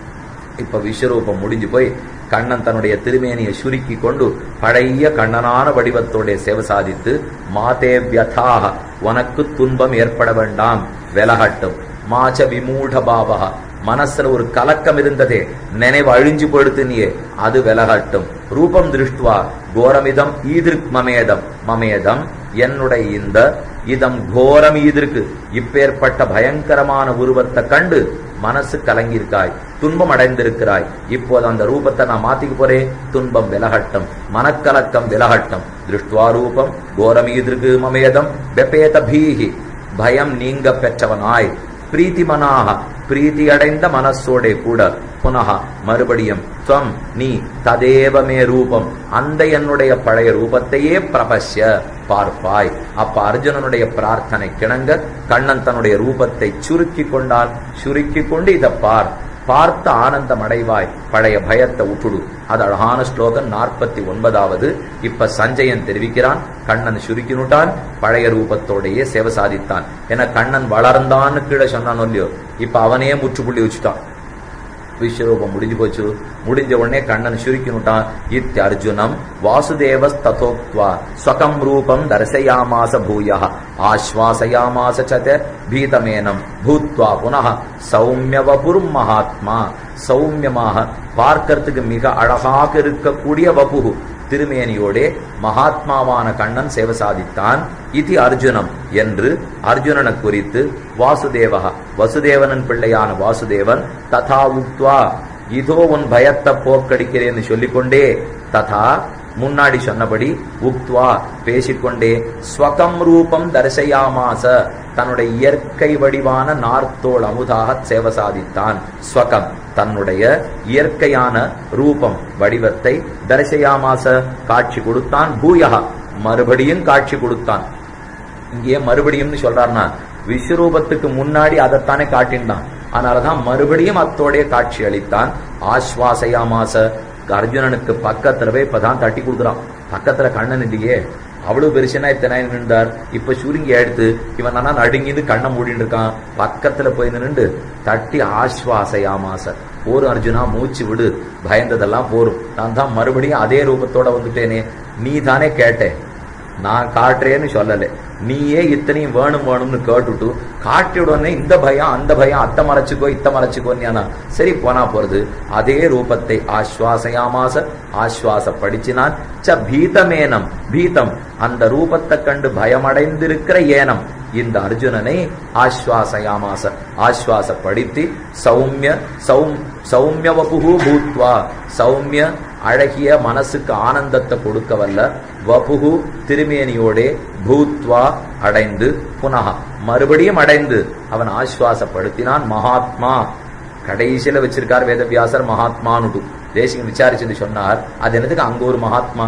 இப்ப விஸ்வரூபம் முடிஞ்சு போய் கண்ணன் தன்னுடைய திருமேனியை சுருக்கி கொண்டு பழைய கண்ணனான வடிவத்தோடைய சேவை சாதித்து மாதே வியதாக உனக்கு துன்பம் ஏற்பட வேண்டாம் விலகட்டும் மாச்ச விமூட பாவகா மனசுல ஒரு கலக்கம் இருந்ததே நினைவு அழிஞ்சு போடுத்து நீயே அது விலகட்டும் ரூபம் திருஷ்டுவா கோரமிதம் ஈதிருக் மமேதம் மமேதம் என்னுடைய இந்த இதம் கோரம் ஈதிருக்கு இப்பேற்பட்ட பயங்கரமான உருவத்தை கண்டு மனசு கலங்கியிருக்காய் துன்பம் அடைந்திருக்கிறாய் இப்போது அந்த ரூபத்தை நான் மாத்திக்க போறேன் துன்பம் விலகட்டும் மனக்கலக்கம் விலகட்டும் திருஷ்டுவா ரூபம் கோரமீதிருக்கு மமேதம் வெப்பேத பீஹி பயம் நீங்க பெற்றவனாய் பிரீத்திமனாக பிரீத்தி அடைந்த மனசோட கூட புனக மறுபடியும் துவம் நீ ததேவமே ரூபம் அந்த என்னுடைய பழைய ரூபத்தையே பிரபஷ்ய பார்ப்பாய் அப்ப அர்ஜுனனுடைய பிரார்த்தனை கிணங்க கண்ணன் தன்னுடைய ரூபத்தை சுருக்கி கொண்டான் சுருக்கி கொண்டு இதை பார் பார்த்த ஆனந்தம் அடைவாய் பழைய பயத்தை விட்டுடு அது அழகான ஸ்லோகம் நாற்பத்தி ஒன்பதாவது இப்ப சஞ்சயன் தெரிவிக்கிறான் கண்ணன் சுருக்கினுட்டான் பழைய ரூபத்தோடையே சேவை சாதித்தான் என கண்ணன் வளர்ந்தான்னு கீழே சொன்னான் இல்லையோ இப்ப அவனே முற்றுப்புள்ளி வச்சுட்டான் விஸ்வரூபம் முடிஞ்சு போச்சு முடிஞ்ச உடனே கண்ணன் சுருக்கினுட்டான் இத்தியர்ஜுனம் வாசுதேவ ததோக்வா ஸ்வகம் ரூபம் தரிசயாமாச பூய ஆஸ்வாசயாமாச சத பீதமேனம் பூத்வா புனः சௌமியவபுர் மகாத்மா சௌமியமாக பார்க்கறதுக்கு மிக அழகாக இருக்கக்கூடிய வபுகு திருமேனியோடே மகாத்மாவான கண்ணன் சேவை சாதித்தான் இது அர்ஜுனம் என்று அர்ஜுனனை குறித்து வாசுதேவக வசுதேவனன் பிள்ளையான வாசுதேவன் ததா உக்த்வா இதோ உன் பயத்தை போக்கடிக்கிறேன்னு சொல்லிக்கொண்டே ததா முன்னாடி சொன்னபடி உக்த்வா பேசிக்கொண்டே ஸ்வகம் ரூபம் தரிசையாமாச தன்னுடைய இயற்கை வடிவான நார்த்தோள் அமுதாக சேவை சாதித்தான் ஸ்வகம் தன்னுடைய இயற்கையான ரூபம் வடிவத்தை தரிசையாமாச காட்சி கொடுத்தான் பூயகா மறுபடியும் காட்சி கொடுத்தான் இங்கே மறுபடியும்னு சொல்றாருன்னா விஸ்வரூபத்துக்கு முன்னாடி அதைத்தானே காட்டின்றான் அதனாலதான் மறுபடியும் அத்தோடைய காட்சி அளித்தான் ஆஸ்வாசயாமாச அர்ஜுனனுக்கு பக்கத்துல போய் இப்பதான் தட்டி கொடுக்குறான் பக்கத்துல கண்ணன் இல்லையே அவ்வளவு பெருசுனா இத்தனை நின்றார் இப்ப சுருங்கி எடுத்து இவன் ஆனா நடுங்கிது கண்ணை மூடிட்டு இருக்கான் பக்கத்துல போய் நின்று தட்டி ஆஸ்வாசயாமாச போரும் அர்ஜுனா மூச்சு விடு பயந்ததெல்லாம் போரும் நான் தான் மறுபடியும் அதே ரூபத்தோட வந்துட்டேனே நீ தானே கேட்டேன் நான் காட்டுறேன்னு சொல்லல நீயே இத்தனையும் வேணும் வேணும்னு கேட்டுட்டு காட்டி உடனே இந்த பயம் அந்த பயம் அத்தை மறைச்சுக்கோ இத்த மறைச்சுக்கோன்னு சரி போனா போறது அதே ரூபத்தை ஆஸ்வாசயாமாச ஆஸ்வாச படிச்சினான் ச பீதமேனம் பீதம் அந்த ரூபத்தை கண்டு பயமடைந்திருக்கிற ஏனம் இந்த அர்ஜுனனை ஆஸ்வாசயாமாச ஆஸ்வாசப்படுத்தி சௌமிய சௌம் சௌமிய வபுகு பூத்வா சௌமிய அழகிய மனசுக்கு ஆனந்தத்தை கொடுக்க வல்ல வபுகு திருமேனியோடே பூத்வா அடைந்து புனக மறுபடியும் அடைந்து அவன் ஆஸ்வாசப்படுத்தினான் மகாத்மா கடைசியில வச்சிருக்கார் வேதவியாசர் மகாத்மானுடு தேசிகம் விசாரிச்சுட்டு சொன்னார் அது என்னதுக்கு அங்க ஒரு மகாத்மா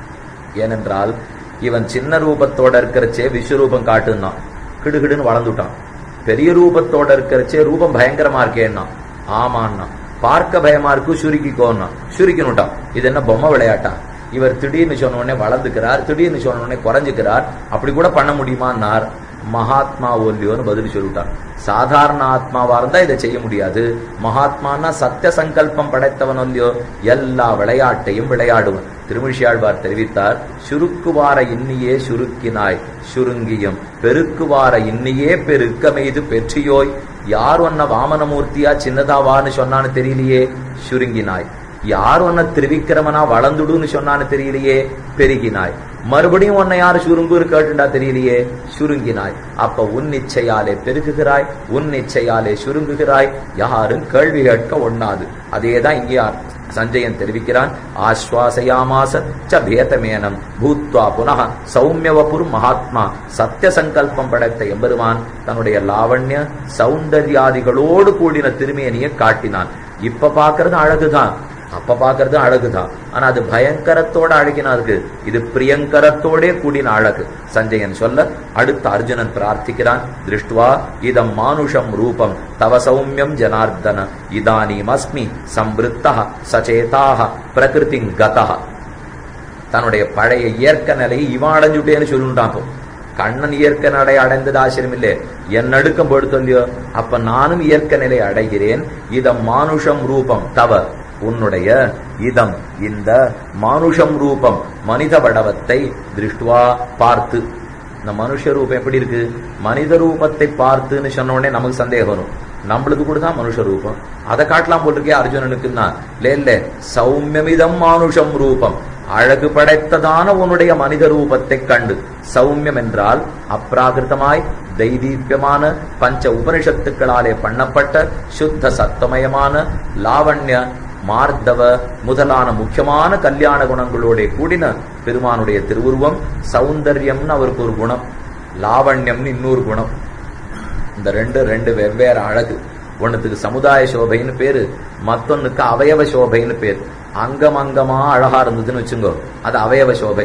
ஏனென்றால் இவன் சின்ன ரூபத்தோட இருக்கிறச்சே விஸ்வரூபம் காட்டுனான் கிடுகிடுன்னு வளர்ந்துட்டான் பெரிய ரூபத்தோட இருக்கிறச்சே ரூபம் பயங்கரமா இருக்கேன்னா ஆமான்னா பார்க்க பயமா இருக்கு சுருக்கிக்கோன்னா சுருக்கினுட்டான் இது என்ன பொம்மை விளையாட்டா இவர் திடீர்னு சொன்ன உடனே வளர்ந்துக்கிறார் திடீர்னு சொன்ன உடனே குறைஞ்சுக்கிறார் அப்படி கூட பண்ண முடியுமான்னார் மகாத்மா ஒல்லியோன்னு பதில் சொல்லிட்டான் சாதாரண ஆத்மாவா இருந்தா இதை செய்ய முடியாது மகாத்மானா சத்திய சங்கல்பம் படைத்தவன் இல்லையோ எல்லா விளையாட்டையும் விளையாடுவன் திருமிழியாழ்வார் தெரிவித்தார் சுருக்குவார இன்னியே சுருக்கினாய் சுருங்கியும் பெருக்குவார இன்னியே பெருக்கமெய்து பெற்றியோய் யார் ஒன்ன வாமனமூர்த்தியா சின்னதாவான்னு சொன்னான்னு தெரியலையே சுருங்கினாய் யார் உன்னை திருவிக்கிரமனா வளர்ந்துடுன்னு சொன்னான்னு தெரியலையே பெருகினாய் மறுபடியும் உன்னை யாரு சுருங்குன்னு கேட்டுண்டா தெரியலையே சுருங்கினாய் அப்ப உன் இச்சையாலே பெருகுகிறாய் உன் இச்சையாலே சுருங்குகிறாய் யாரும் கேள்வி கேட்க ஒண்ணாது அதேதான் இங்கே சஞ்சயன் தெரிவிக்கிறான் ஆஸ்வாசயாமாச ச பேதமேனம் பூத்வா புனக சௌமியவபுர் மகாத்மா சத்திய சங்கல்பம் படைத்த எம்பெருமான் தன்னுடைய லாவண்ய சௌந்தர்யாதிகளோடு கூடின திருமேனியை காட்டினான் இப்ப பாக்குறது அழகுதான் அப்ப பாக்குறது அழகுதான் ஆனா அது பயங்கரத்தோட அழகினா இருக்கு இது பிரியங்கரத்தோடே கூடின அழகு சஞ்சயன் சொல்ல அடுத்த அர்ஜுனன் பிரார்த்திக்கிறான் திருஷ்டுவா இதம் மானுஷம் ரூபம் தவ சௌமியம் ஜனார்தன இதானீம் அஸ்மி சம்பிருத்தா சச்சேதாக பிரகிருதி கதா தன்னுடைய பழைய இயற்கை நிலையை இவன் அடைஞ்சுட்டேன்னு சொல்லுண்டாக்கும் கண்ணன் இயற்கை நடை அடைந்தது ஆசிரியம் இல்லே என் நடுக்கம் படுத்தோ இல்லையோ அப்ப நானும் இயற்கை நிலை அடைகிறேன் இதம் மானுஷம் ரூபம் தவ உன்னுடைய இதம் இந்த மானுஷம் ரூபம் மனித படவத்தை திருஷ்டுவா பார்த்து இந்த மனுஷ ரூபம் எப்படி இருக்கு மனித ரூபத்தை பார்த்துன்னு சொன்ன உடனே நமக்கு சந்தேகம் வரும் நம்மளுக்கு கூட தான் மனுஷ ரூபம் அதை காட்டலாம் போட்டிருக்கே அர்ஜுனனுக்குன்னா இல்ல இல்ல சௌமியமிதம் மானுஷம் ரூபம் அழகு படைத்ததான உன்னுடைய மனித ரூபத்தை கண்டு சௌமியம் என்றால் அப்ராகிருத்தமாய் தைதீபியமான பஞ்ச உபனிஷத்துக்களாலே பண்ணப்பட்ட சுத்த சத்தமயமான லாவண்ய மார்தவ முதலான முக்கியமான கல்யாண குணங்களோட கூடின பெருமானுடைய திருவுருவம் சௌந்தர்யம்னு அவருக்கு ஒரு குணம் லாவண்யம்னு இன்னொரு குணம் இந்த ரெண்டு ரெண்டு வெவ்வேறு அழகு ஒன்னுத்துக்கு சமுதாய சோபைன்னு பேரு மத்தொன்னுக்கு அவயவ சோபைன்னு பேரு அங்கம் அங்கமா அழகா இருந்ததுன்னு வச்சுங்கோ அது அவயவ சோபை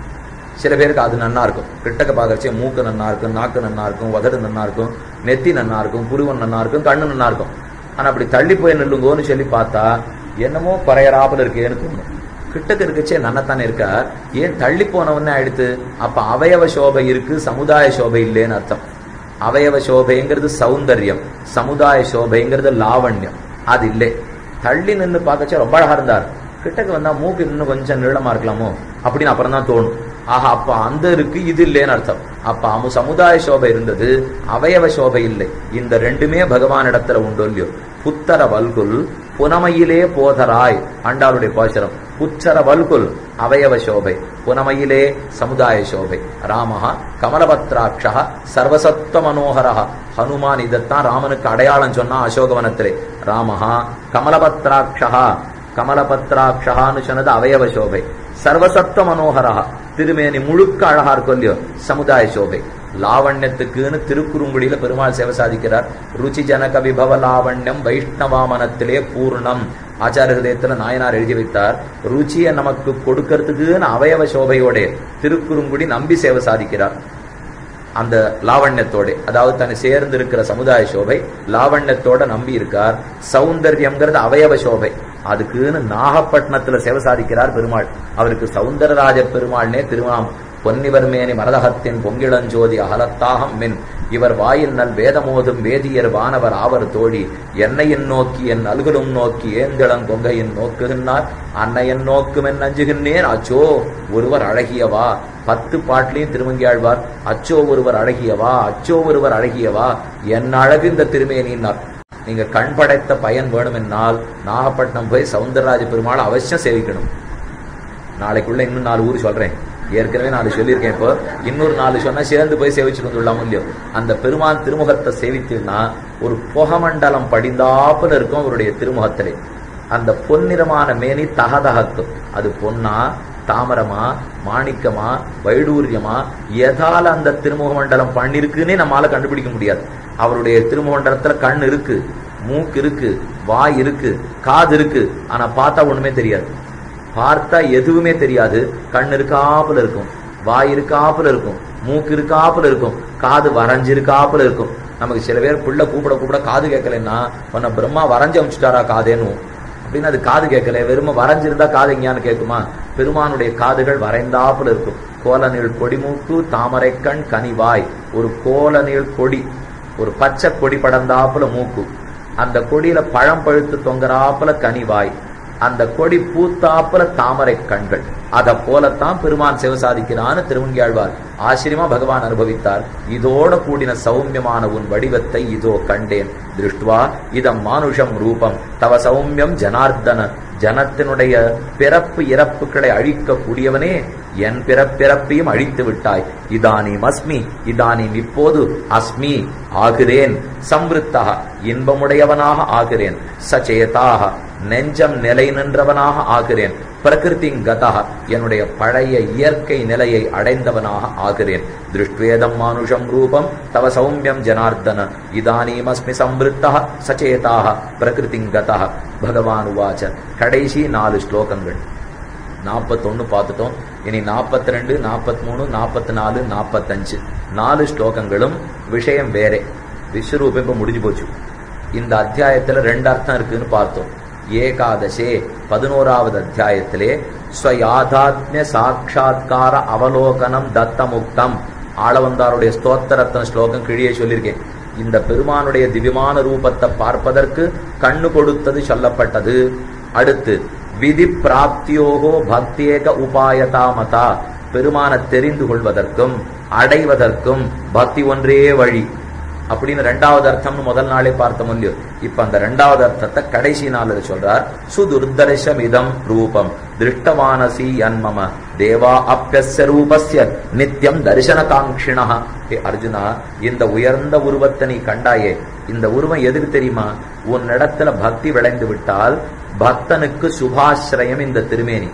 சில பேருக்கு அது நன்னா இருக்கும் கிட்டக்க பாக்கறச்சே மூக்கு நன்னா இருக்கும் நாக்கு நன்னா இருக்கும் உதடு நன்னா இருக்கும் நெத்தி நன்னா இருக்கும் புருவன் நன்னா இருக்கும் கண்ணு நன்னா இருக்கும் ஆனா அப்படி தள்ளி போய் நில்லுங்கோன்னு சொல்லி பார்த்தா என்னமோ குறையறாப்புல இருக்கேன்னு தோணும் கிட்டக்கு இருக்கச்சே நன்னத்தானே இருக்கா ஏன் தள்ளி போனவொன்னே ஆயிடுத்து அப்ப அவயவ சோபை இருக்கு சமுதாய சோபை இல்லைன்னு அர்த்தம் அவயவ சோபைங்கிறது சௌந்தர்யம் சமுதாய சோபைங்கிறது லாவண்யம் அது இல்லை தள்ளி நின்னு பார்க்கச்சா ரொம்ப அழகா இருந்தார் கிட்டக்கு வந்தா மூக்கு இன்னும் கொஞ்சம் நீளமா இருக்கலாமோ அப்படின்னு அப்புறம் தான் தோணும் ஆஹா அப்ப அந்த இருக்கு இது இல்லைன்னு அர்த்தம் அப்ப அமு சமுதாய சோபை இருந்தது அவயவ சோபை இல்லை இந்த ரெண்டுமே பகவான் இடத்துல உண்டு இல்லையோ புத்தர வல்குல் புனமையிலே போதராய் ஆண்டாளுடைய பாசுரம் புச்சர வல்குல் அவயவ சோபை புனமையிலே சமுதாய சோபை ராமஹா கமலபத்ராட்சா சர்வசத்வ மனோகரா ஹனுமான் இதைத்தான் ராமனுக்கு அடையாளம் சொன்னா அசோகவனத்திலே ராமஹா கமலபத்ராட்சா கமலபத்ராட்சான்னு சொன்னது அவயவ சோபை சர்வசத்வ மனோகரா திருமேனி முழுக்க அழகா இருக்கும் இல்லையோ சமுதாய சோபை லாவண்யத்துக்குன்னு திருக்குறுங்குடியில பெருமாள் சேவை சாதிக்கிறார் ருச்சி ஜனக விபவ லாவண்யம் வைஷ்ணவாமனத்திலே பூர்ணம் ஆச்சார ஹிருதயத்துல நாயனார் எழுதி வைத்தார் ருச்சியை நமக்கு கொடுக்கறதுக்குன்னு அவயவ சோபையோட திருக்குறுங்குடி நம்பி சேவை சாதிக்கிறார் அந்த லாவண்யத்தோட அதாவது தன்னை சேர்ந்து இருக்கிற சமுதாய சோபை லாவண்யத்தோட நம்பி இருக்கார் சௌந்தர்யம்ங்கிறது அவயவ சோபை அதுக்குன்னு நாகப்பட்டினத்துல சேவை சாதிக்கிறார் பெருமாள் அவருக்கு சௌந்தரராஜ பெருமாள்னே திருநாம் பொன்னிவர் மேனி மரதகத்தின் பொங்கிளஞ்சோதி அகலத்தாகம் மின் இவர் வாயில் நல் வேதமோதும் வேதியர் வானவர் ஆவர் தோழி என்னையின் நோக்கி என் அல்கலும் நோக்கி ஏந்திளம் கொங்கையின் நோக்குகின்றார் அன்னையன் நோக்கும் என் அஞ்சுகின்றேன் அச்சோ ஒருவர் அழகியவா பத்து பாட்டிலையும் திருமங்கியாழ்வார் அச்சோ ஒருவர் அழகியவா அச்சோ ஒருவர் அழகியவா என் அழகு இந்த திருமேனின்னார் நீங்க கண் படைத்த பயன் வேணுமென்னால் நாகப்பட்டினம் போய் சவுந்தரராஜ பெருமாள் அவசியம் சேவிக்கணும் நாளைக்குள்ள இன்னும் நாலு ஊர் சொல்றேன் ஏற்கனவே நாலு சொல்லியிருக்கேன் இப்போ இன்னொரு நாலு சொன்னா சேர்ந்து போய் சேவிச்சுட்டு வந்துடலாம் இல்லையோ அந்த பெருமான் திருமுகத்தை சேவித்தீங்கன்னா ஒரு புகமண்டலம் படிந்தாப்புல இருக்கும் அவருடைய திருமுகத்திலே அந்த பொன்னிறமான மேனி தகதகக்கும் அது பொன்னா தாமரமா மாணிக்கமா வைடூரியமா எதால அந்த திருமுக மண்டலம் பண்ணிருக்குன்னே நம்மளால கண்டுபிடிக்க முடியாது அவருடைய திருமுக மண்டலத்துல கண் இருக்கு மூக்கு இருக்கு வாய் இருக்கு காது இருக்கு ஆனா பார்த்தா ஒண்ணுமே தெரியாது பார்த்தா எதுவுமே தெரியாது கண் இருக்காப்புல இருக்கும் வாய் இருக்காப்புல இருக்கும் மூக்கு இருக்காப்புல இருக்கும் காது வரைஞ்சிருக்காப்புல இருக்கும் நமக்கு சில பேர் புள்ள கூப்பிட கூப்பிட காது கேட்கலன்னா உன்னை பிரம்மா வரைஞ்சு அமிச்சுட்டாரா காதேன்னு அப்படின்னு அது காது கேட்கல வெறும வரைஞ்சிருந்தா காது எங்கேயான்னு கேட்குமா பெருமானுடைய காதுகள் வரைந்தாப்புல இருக்கும் கோலநீள் கொடிமூக்கு தாமரைக்கண் கனிவாய் ஒரு கோலநீள் கொடி ஒரு பச்சை கொடி படர்ந்தாப்புல மூக்கு அந்த கொடியில பழம் பழுத்து தொங்குறாப்புல கனிவாய் அந்த கொடி பூத்தாப்புல தாமரை கண்கள் அத போலத்தான் பெருமான் சிவசாதிக்கிறான்னு திருவங்கியாழ்வார் ஆச்சரியமா பகவான் அனுபவித்தார் இதோட கூடின சௌமியமான உன் வடிவத்தை இதோ கண்டேன் திருஷ்டுவா இதம் மானுஷம் ரூபம் தவ சௌமியம் ஜனார்தன ஜனத்தினுடைய பிறப்பு இறப்புகளை அழிக்க கூடியவனே என் பிறப்பிறப்பையும் அழித்து விட்டாய் இதானீம் அஸ்மி இதானீம் இப்போது அஸ்மி ஆகிறேன் சம்ருத்தா இன்பமுடையவனாக ஆகிறேன் சச்சேதாக நெஞ்சம் நிலை நின்றவனாக ஆகிறேன் பிரகிருதி கதா என்னுடைய பழைய இயற்கை நிலையை அடைந்தவனாக ஆகிறேன் திருஷ்டுவேதம் மானுஷம் ரூபம் தவ சௌமியம் ஜனார்தன இதானீமஸ்மி சம்ருத்தா சச்சேதாக பிரகிருதி கதா பகவான் உவாச்ச கடைசி நாலு ஸ்லோகங்கள் நாற்பத்தொன்னு பார்த்துட்டோம் இனி நாற்பத்தி ரெண்டு நாற்பத்தி மூணு நாற்பத்தி நாலு நாற்பத்தஞ்சு நாலு ஸ்லோகங்களும் விஷயம் வேறே விஸ்வரூபம் இப்ப முடிஞ்சு போச்சு இந்த அத்தியாயத்துல ரெண்டு அர்த்தம் இருக்குன்னு பார்த்தோம் ஏகாதசே பதினோராவது அத்தியாயத்திலே ஸ்வயாதாத்மிய சாட்சா்கார அவலோகனம் தத்தமுக்தம் ஆளவந்தாருடைய ஸ்தோத்திரத்தன ஸ்லோகம் கிழியே சொல்லியிருக்கேன் இந்த பெருமானுடைய திவ்யமான ரூபத்தை பார்ப்பதற்கு கண்ணு கொடுத்தது சொல்லப்பட்டது அடுத்து விதி பிராப்தியோகோ பக்தியேக உபாயதாமதா பெருமான தெரிந்து கொள்வதற்கும் அடைவதற்கும் பக்தி ஒன்றே வழி அப்படின்னு ரெண்டாவது அர்த்தம்னு முதல் நாளே பார்த்தோம் இல்லையோ இப்ப அந்த ரெண்டாவது அர்த்தத்தை கடைசி நாள் சொல்றார் சுதுர்தர்ஷம் இதம் ரூபம் திருஷ்டவானசி அன்மம தேவா அப்பியஸ்ய ரூபஸ்ய நித்தியம் தரிசன காங்கிணா அர்ஜுனா இந்த உயர்ந்த உருவத்தை நீ கண்டாயே இந்த உருவம் எதுக்கு தெரியுமா உன் இடத்துல பக்தி விளைந்து விட்டால் பக்தனுக்கு சுபாசிரயம் இந்த திருமேனி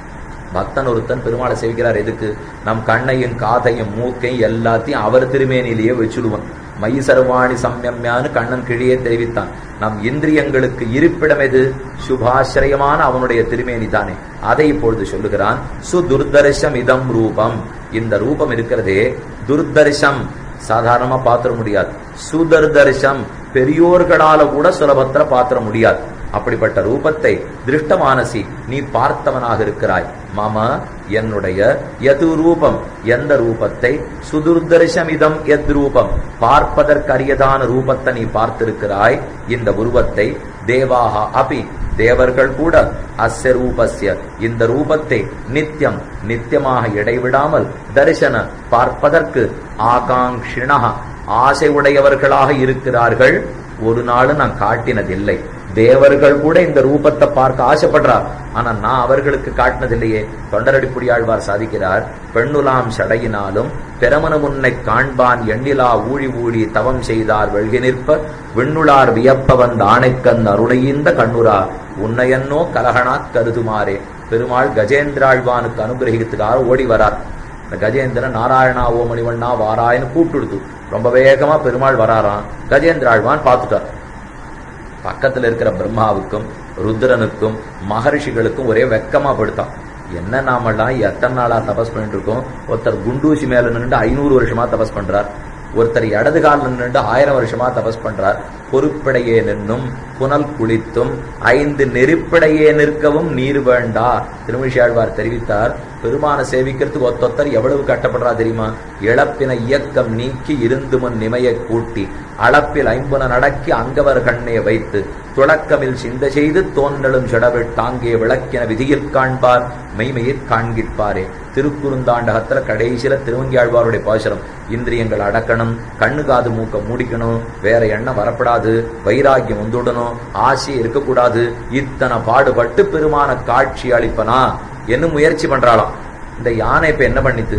பக்தன் ஒருத்தன் பெருமாளை சேவிக்கிறார் எதுக்கு நம் கண்ணையும் காதையும் மூக்கையும் எல்லாத்தையும் அவர் திருமேனிலேயே வச்சுடுவான் மை சர்வாணி சம்யம்யான்னு கண்ணன் கிழியே தெரிவித்தான் நம் இந்திரியங்களுக்கு இருப்பிடம் எது சுபாசிரயமான அவனுடைய திருமேனி தானே அதை இப்பொழுது சொல்லுகிறான் சுதுர்தர்ஷம் இதம் ரூபம் இந்த ரூபம் இருக்கிறதே துர்தர்ஷம் சாதாரணமா பாத்திர முடியாது சுதர்தர்ஷம் பெரியோர்களால கூட சுலபத்துல பாத்திர முடியாது அப்படிப்பட்ட ரூபத்தை திருஷ்டமானசி நீ பார்த்தவனாக இருக்கிறாய் மம என்னுடைய எது ரூபம் எந்த ரூபத்தை சுதுர்தர்ஷமிதம் எத் ரூபம் பார்ப்பதற்கரியதான ரூபத்தை நீ பார்த்திருக்கிறாய் இந்த உருவத்தை தேவாக அபி தேவர்கள் கூட அஸ்ய ரூபஸ்ய இந்த ரூபத்தை நித்தியம் நித்தியமாக இடைவிடாமல் தரிசன பார்ப்பதற்கு ஆகாங்ஷிணா ஆசை உடையவர்களாக இருக்கிறார்கள் ஒரு நாளும் நான் காட்டினதில்லை தேவர்கள் கூட இந்த ரூபத்தை பார்க்க ஆசைப்படுறார் ஆனா நான் அவர்களுக்கு காட்டினதில்லையே தொண்டரடிப்புடியாழ்வார் சாதிக்கிறார் பெண்ணுலாம் சடையினாலும் பெருமனு முன்னை காண்பான் எண்ணிலா ஊழி ஊழி தவம் செய்தார் வெள்கி நிற்ப விண்ணுளார் வியப்ப வந்த ஆணைக்கண் அருணையிந்த கண்ணுரா உன்னையன்னோ கலகனா கருதுமாறே பெருமாள் கஜேந்திராழ்வானுக்கு அனுகிரகித்துக்காக ஓடி வரார் இந்த கஜேந்திரன் நாராயணா ஓ மணிவண்ணா வாராயன்னு கூப்பிட்டுடுது ரொம்ப வேகமா பெருமாள் வராராம் கஜேந்திராழ்வான் பார்த்துட்டார் பக்கத்துல இருக்கிற பிரம்மாவுக்கும் ருத்ரனுக்கும் மகரிஷிகளுக்கும் ஒரே வெக்கமா படுத்தான் என்ன நாமெல்லாம் எத்தனை நாளா தபஸ் பண்ணிட்டு இருக்கோம் ஒருத்தர் குண்டூசி மேல நின்று ஐநூறு வருஷமா தபஸ் பண்றார் ஒருத்தர் இடது காலில் நின்று ஆயிரம் வருஷமா தபஸ் பண்றார் பொறுப்பிடையே நின்னும் புனல் குளித்தும் ஐந்து நெருப்பிடையே நிற்கவும் நீர் வேண்டா திருமிஷாழ்வார் தெரிவித்தார் பெருமான சேவிக்கிறதுக்கு ஒத்தொத்தர் எவ்வளவு கட்டப்படுறா தெரியுமா இழப்பின இயக்கம் நீக்கி இருந்து முன் நிமைய கூட்டி அளப்பில் ஐம்புன நடக்கி அங்கவர் கண்ணே வைத்து துளக்கமில் சிந்த செய்து தோன்றலும் செடவிட்டாங்கே விளக்கின விதியில் காண்பார் மெய்மையிற் காண்கிற்பாரே திருக்குறுந்தாண்டகத்துல கடைசியில திருவங்கியாழ்வாருடைய பாசுரம் இந்திரியங்கள் அடக்கணும் கண்ணு காது மூக்க மூடிக்கணும் வேற எண்ணம் வரப்படாது வைராக்கியம் வந்துடணும் ஆசை இருக்கக்கூடாது இத்தனை பாடுபட்டு பெருமான காட்சி அளிப்பனா என்ன முயற்சி பண்றாளாம் இந்த யானை இப்ப என்ன பண்ணித்து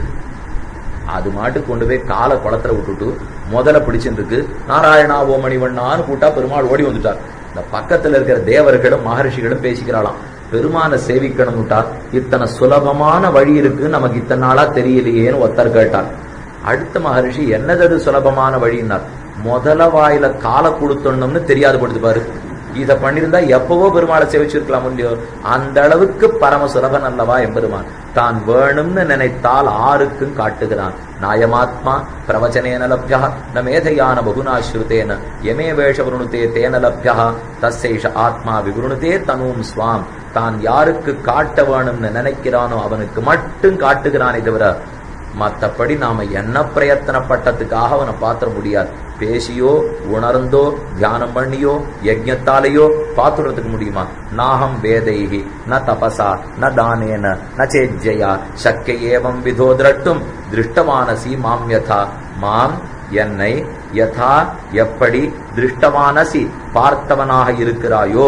அது மாட்டு கொண்டு போய் காலை குளத்துல விட்டுட்டு முதல்ல பிடிச்சிட்டு இருக்கு நாராயணா ஓமணிவண்ணான்னு கூட்டா பெருமாள் ஓடி வந்துட்டார் இந்த பக்கத்துல இருக்கிற தேவர்களும் மகர்ஷிகளும் பேசிக்கிறாளாம் பெருமான சேவிக்கணும்ட்டா இத்தனை சுலபமான வழி இருக்கு நமக்கு இத்தனை நாளா தெரியலையேன்னு ஒருத்தர் கேட்டார் அடுத்த மகரிஷி என்னது சுலபமான வழின்னார் முதல வாயில காலை கொடுத்தோம்னு தெரியாது படுத்து பாரு இத பண்ணிருந்தா எப்பவோ பெருமாளை சேவிச்சிருக்கலாம் இல்லையோ அந்த அளவுக்கு பரம சுலபன் அல்லவா எம்பெருமான் தான் வேணும்னு நினைத்தால் ஆருக்கும் காட்டுகிறான் நாயமாத்மா பிரவச்சனேன லப்யா ந மேதையான பகுனாஸ்ருதேன எமே வேஷ விருணுதே தேன லப்யா தசேஷ ஆத்மா விவருணுதே தனூம் ஸ்வாம் தான் யாருக்கு காட்ட வேணும்னு நினைக்கிறானோ அவனுக்கு மட்டும் காட்டுகிறானே தவிர மத்தபடி நாம என்ன பிரயத்தனப்பட்டதுக்காக அவனை பாத்திர முடியாது பேசியோ உணர்ந்தோ தியானம் பண்ணியோ யஜ்ஞத்தாலேயோ பாத்துறதுக்கு முடியுமா நாகம் வேதைகி ந தபசா ந தானேன ந சேஜ்ஜயா சக்கிய ஏவம் விதோ திரட்டும் திருஷ்டமானசி மாம் யதா மாம் என்னை யதா எப்படி திருஷ்டமானசி பார்த்தவனாக இருக்கிறாயோ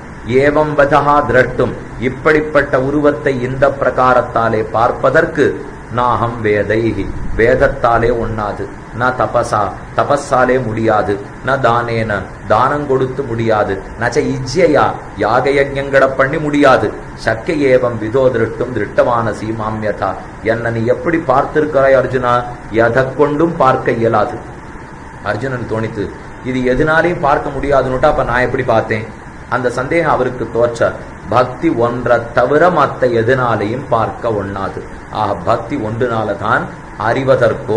ஏவம் வதா திரட்டும் இப்படிப்பட்ட உருவத்தை இந்த பிரகாரத்தாலே பார்ப்பதற்கு நாகம் வேதைகி வேதத்தாலே உண்ணாது ந தபசா தபஸாலே முடியாது ந தானேன தானம் கொடுத்து முடியாது நச்ச இஜ்ஜையா யாக யஜ்யங்களை பண்ணி முடியாது சக்கிய ஏவம் விதோ திருட்டும் திருட்டமானசி மாமியதா என்ன நீ எப்படி பார்த்திருக்கிறாய் அர்ஜுனா எதை கொண்டும் பார்க்க இயலாது அர்ஜுனன் தோணித்து இது எதுனாலையும் பார்க்க முடியாதுன்னுட்டு அப்ப நான் எப்படி பார்த்தேன் அந்த சந்தேகம் அவருக்கு தோற்ற பக்தி ஒன்றை தவிர மத்த எதுனாலையும் பார்க்க ஒண்ணாது ஆக பக்தி ஒன்றுனால தான் அறிவதற்கோ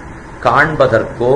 காண்பதற்கோ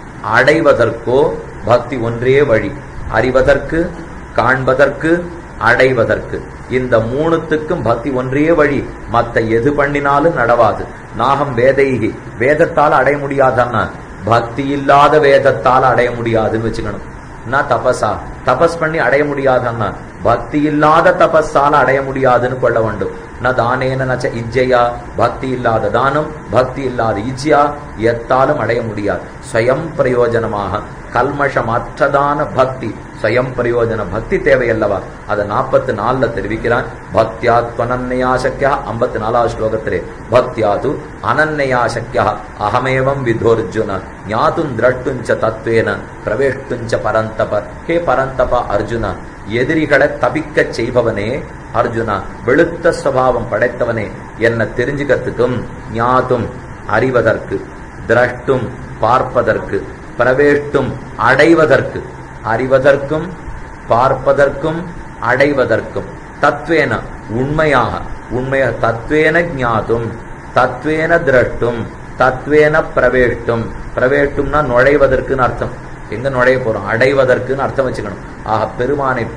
அடைவதற்கோ பக்தி ஒன்றே வழி அறிவதற்கு காண்பதற்கு அடைவதற்கு இந்த மூணுத்துக்கும் பக்தி ஒன்றே வழி மத்த எது பண்ணினாலும் நடவாது நாகம் வேதைகி வேதத்தால் அடைய முடியாதன்னா பக்தி இல்லாத வேதத்தால் அடைய முடியாதுன்னு வச்சுக்கணும் நான் தபஸா தபஸ் பண்ணி அடைய முடியாதன்னா பக்தி இல்லாத தபஸால அடைய முடியாதுன்னு கொள்ள வேண்டும் ந தானேன நச்ச இஜ்ஜையா பக்தி இல்லாத தானம் பக்தி இல்லாத இஜ்யா எத்தாலும் அடைய முடியாது ஸ்வயம் பிரயோஜனமாக கல்மஷமற்றதான பக்தி ஸ்வயம் பிரயோஜன பக்தி தேவையல்லவா அதை நாற்பத்தி நாலுல தெரிவிக்கிறான் பக்தியாத்வனன்யா சக்கியா ஐம்பத்தி நாலாவது ஸ்லோகத்திலே பக்தியாது அனன்யா சக்கியா அகமேவம் விதோர்ஜுன ஞாத்தும் திரட்டுஞ்ச தத்வேன பிரவேஷ்டுஞ்ச பரந்தப ஹே பரந்தப அர்ஜுன எதிரிகளை தபிக்கச் செய்பவனே அர்ஜுனா வெளுத்த சுவாவம் படைத்தவனே என்ன தெரிஞ்சுக்கிறதுக்கும் ஞாத்தும் அறிவதற்கு திரஷ்டும் பார்ப்பதற்கு பிரவேஷ்டும் அடைவதற்கு அறிவதற்கும் பார்ப்பதற்கும் அடைவதற்கும் தத்வேன உண்மையாக உண்மைய தத்வேன ஞாதும் தத்வேன திரஷ்டும் தத்வேன பிரவேஷ்டும் பிரவேஷ்டும்னா நுழைவதற்குன்னு அர்த்தம் எங்க நுழைய போறோம் அடைவதற்குன்னு அர்த்தம் வச்சுக்கணும் ஆக பெருமானை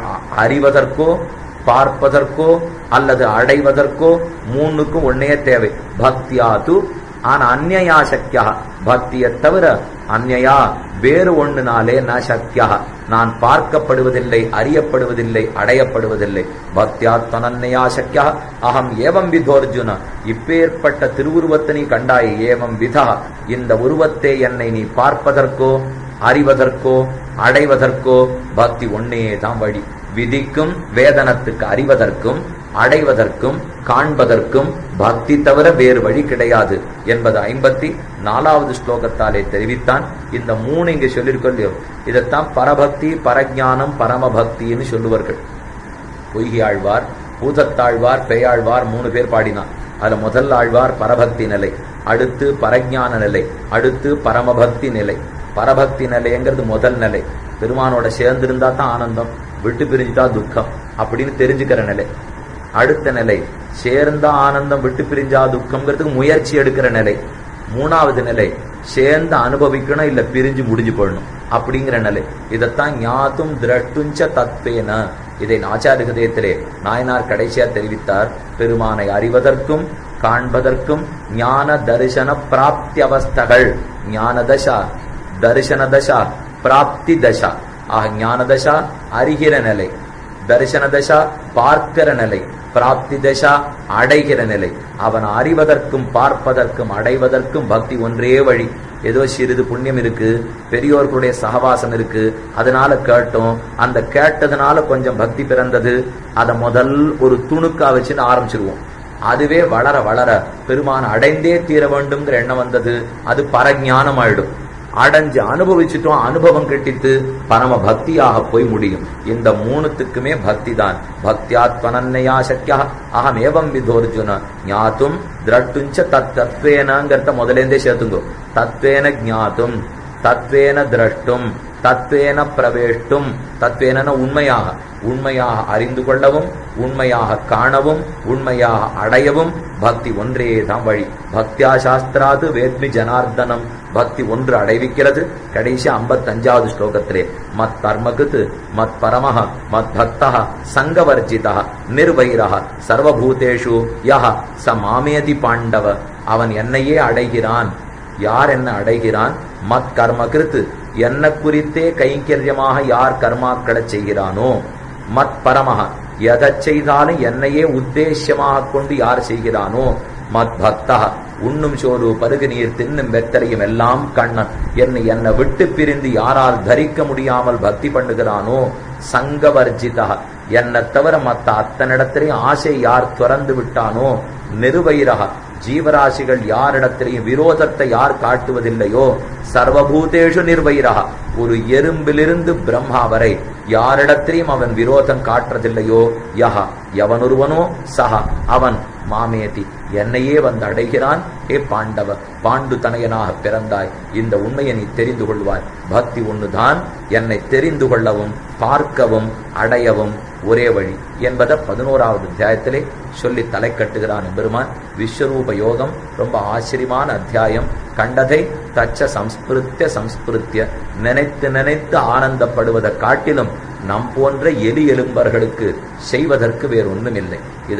அறிவதற்கோ பார்ப்பதற்கோ அல்லது அடைவதற்கோ மூணுக்கும் ஒன்னே தேவை பக்தியாது ஆனா அந்நயா சக்கியா பக்தியை தவிர அந்நயா வேறு ஒண்ணுனாலே ந சக்கியா நான் பார்க்கப்படுவதில்லை அறியப்படுவதில்லை அடையப்படுவதில்லை பக்தியா தனன்னையா சக்கியா அகம் ஏவம் விதோர்ஜுன இப்பேற்பட்ட திருவுருவத்தை நீ கண்டாய் ஏவம் விதா இந்த உருவத்தை என்னை நீ பார்ப்பதற்கோ அறிவதற்கோ அடைவதற்கோ பக்தி ஒன்னே தான் வழி விதிக்கும் வேதனத்துக்கு அறிவதற்கும் அடைவதற்கும் காண்பதற்கும் பக்தி தவிர வேறு வழி கிடையாது என்பது ஐம்பத்தி நாலாவது ஸ்லோகத்தாலே தெரிவித்தான் இந்த மூணு இங்க சொல்லியிருக்கோம் இல்லையோ இதைத்தான் பரபக்தி பரஜானம் பரமபக்தின்னு சொல்லுவார்கள் பொய்கி ஆழ்வார் பூதத்தாழ்வார் பேயாழ்வார் மூணு பேர் பாடினான் அதுல முதல் ஆழ்வார் பரபக்தி நிலை அடுத்து பரஜான நிலை அடுத்து பரமபக்தி நிலை பரபக்தி நிலைங்கிறது முதல் நிலை பெருமானோட சேர்ந்திருந்தா தான் ஆனந்தம் விட்டு பிரிஞ்சுட்டா துக்கம் அப்படின்னு தெரிஞ்சுக்கிற நிலை அடுத்த நிலை சேர்ந்தா ஆனந்தம் விட்டு பிரிஞ்சா துக்கம்ங்கிறதுக்கு முயற்சி எடுக்கிற நிலை மூணாவது நிலை சேர்ந்து அனுபவிக்கணும் இல்ல பிரிஞ்சு முடிஞ்சு போடணும் அப்படிங்கிற நிலை இதைத்தான் ஞாத்தும் திரட்டுஞ்ச தத்வேன இதை ஆச்சார ஹதயத்திலே நாயனார் கடைசியா தெரிவித்தார் பெருமானை அறிவதற்கும் காண்பதற்கும் ஞான தரிசன பிராப்தி அவஸ்தகள் ஞான தசா தரிசன தசா பிராப்தி தசா ஆக ஞான தசா அறிகிற நிலை தரிசன தசா பார்க்கிற நிலை பிராப்தி தசா அடைகிற நிலை அவன் அறிவதற்கும் பார்ப்பதற்கும் அடைவதற்கும் பக்தி ஒன்றே வழி ஏதோ சிறிது புண்ணியம் இருக்கு பெரியோர்களுடைய சகவாசம் இருக்கு அதனால கேட்டோம் அந்த கேட்டதுனால கொஞ்சம் பக்தி பிறந்தது அதை முதல் ஒரு துணுக்கா வச்சுன்னு ஆரம்பிச்சிருவோம் அதுவே வளர வளர பெருமான அடைந்தே தீர வேண்டும்ங்கிற எண்ணம் வந்தது அது பரஞானம் ஆயிடும் அடைஞ்சு அனுபவிச்சுட்டோம் அனுபவம் கட்டித்து பரம பக்தியாக போய் முடியும் இந்த மூணுத்துக்குமே பக்தி தான் பக்தியாத்மனன்னையா சக்கியா அகம் ஏவம் விதோர்ஜுன ஞாத்தும் திரட்டுஞ்ச தத் தத்வேனங்கிறத முதலேந்தே சேர்த்துங்கோ தத்வேன ஜாத்தும் தத்வேன திரஷ்டும் தத்வேன பிரவேஷ்டும் தத்வேன உண்மையாக உண்மையாக அறிந்து கொள்ளவும் உண்மையாக காணவும் உண்மையாக அடையவும் பக்தி ஒன்றே தான் வழி பக்தியா சாஸ்திராது வேத்மி ஜனார்தனம் பக்தி ஒன்று அடைவிக்கிறது கடைசி ஐம்பத்தஞ்சாவது ஸ்லோகத்திலே மத் கர்மகுத் மத் பரமஹ மத் பக்தா சங்கவர்ஜிதா நிர்வைரஹ சர்வபூதேஷு யஹ ச மாமேதி பாண்டவ அவன் என்னையே அடைகிறான் யார் என்ன அடைகிறான் மத் கர்ம கிருத்து என்ன குறித்தே கைங்கரியமாக யார் கர்மாக்களை செய்கிறானோ மத் பரமஹ எதை செய்தாலும் என்னையே உத்தேசியமாக கொண்டு யார் செய்கிறானோ மத் பக்தா உண்ணும் சோறு பருகு நீர் தின்னும் வெத்தலையும் எல்லாம் கண்ணன் என்னை என்னை விட்டு பிரிந்து யாரால் தரிக்க முடியாமல் பக்தி பண்ணுகிறானோ சங்கவர்ஜிதா என்னை தவிர மத்த அத்தனிடத்திலையும் ஆசை யார் துறந்து விட்டானோ நிருவைரகா ஜீவராசிகள் யாரிடத்திலையும் விரோதத்தை யார் காட்டுவதில்லையோ சர்வபூதேஷு நிர்வைரகா ஒரு எறும்பிலிருந்து பிரம்மா வரை யாரிடத்திலையும் அவன் விரோதம் காட்டுறதில்லையோ யஹா எவனொருவனோ சஹா அவன் மாமேதி என்னையே வந்து அடைகிறான் ஏ பாண்டவ பாண்டு தனையனாக பிறந்தாய் இந்த உண்மையை நீ தெரிந்து கொள்வாய் பக்தி ஒண்ணுதான் என்னை தெரிந்து கொள்ளவும் பார்க்கவும் அடையவும் ஒரே வழி என்பதை பதினோராவது அத்தியாயத்திலே சொல்லி தலை கட்டுகிறான் பெருமான் விஸ்வரூப யோகம் ரொம்ப ஆச்சரியமான அத்தியாயம் கண்டதை தச்ச சம்ஸ்கிருத்திய சம்ஸ்கிருத்திய நினைத்து நினைத்து ஆனந்தப்படுவதை காட்டிலும் நம் போன்ற எலி எலும்பர்களுக்கு செய்வதற்கு வேறொன்றுமில்லை இதை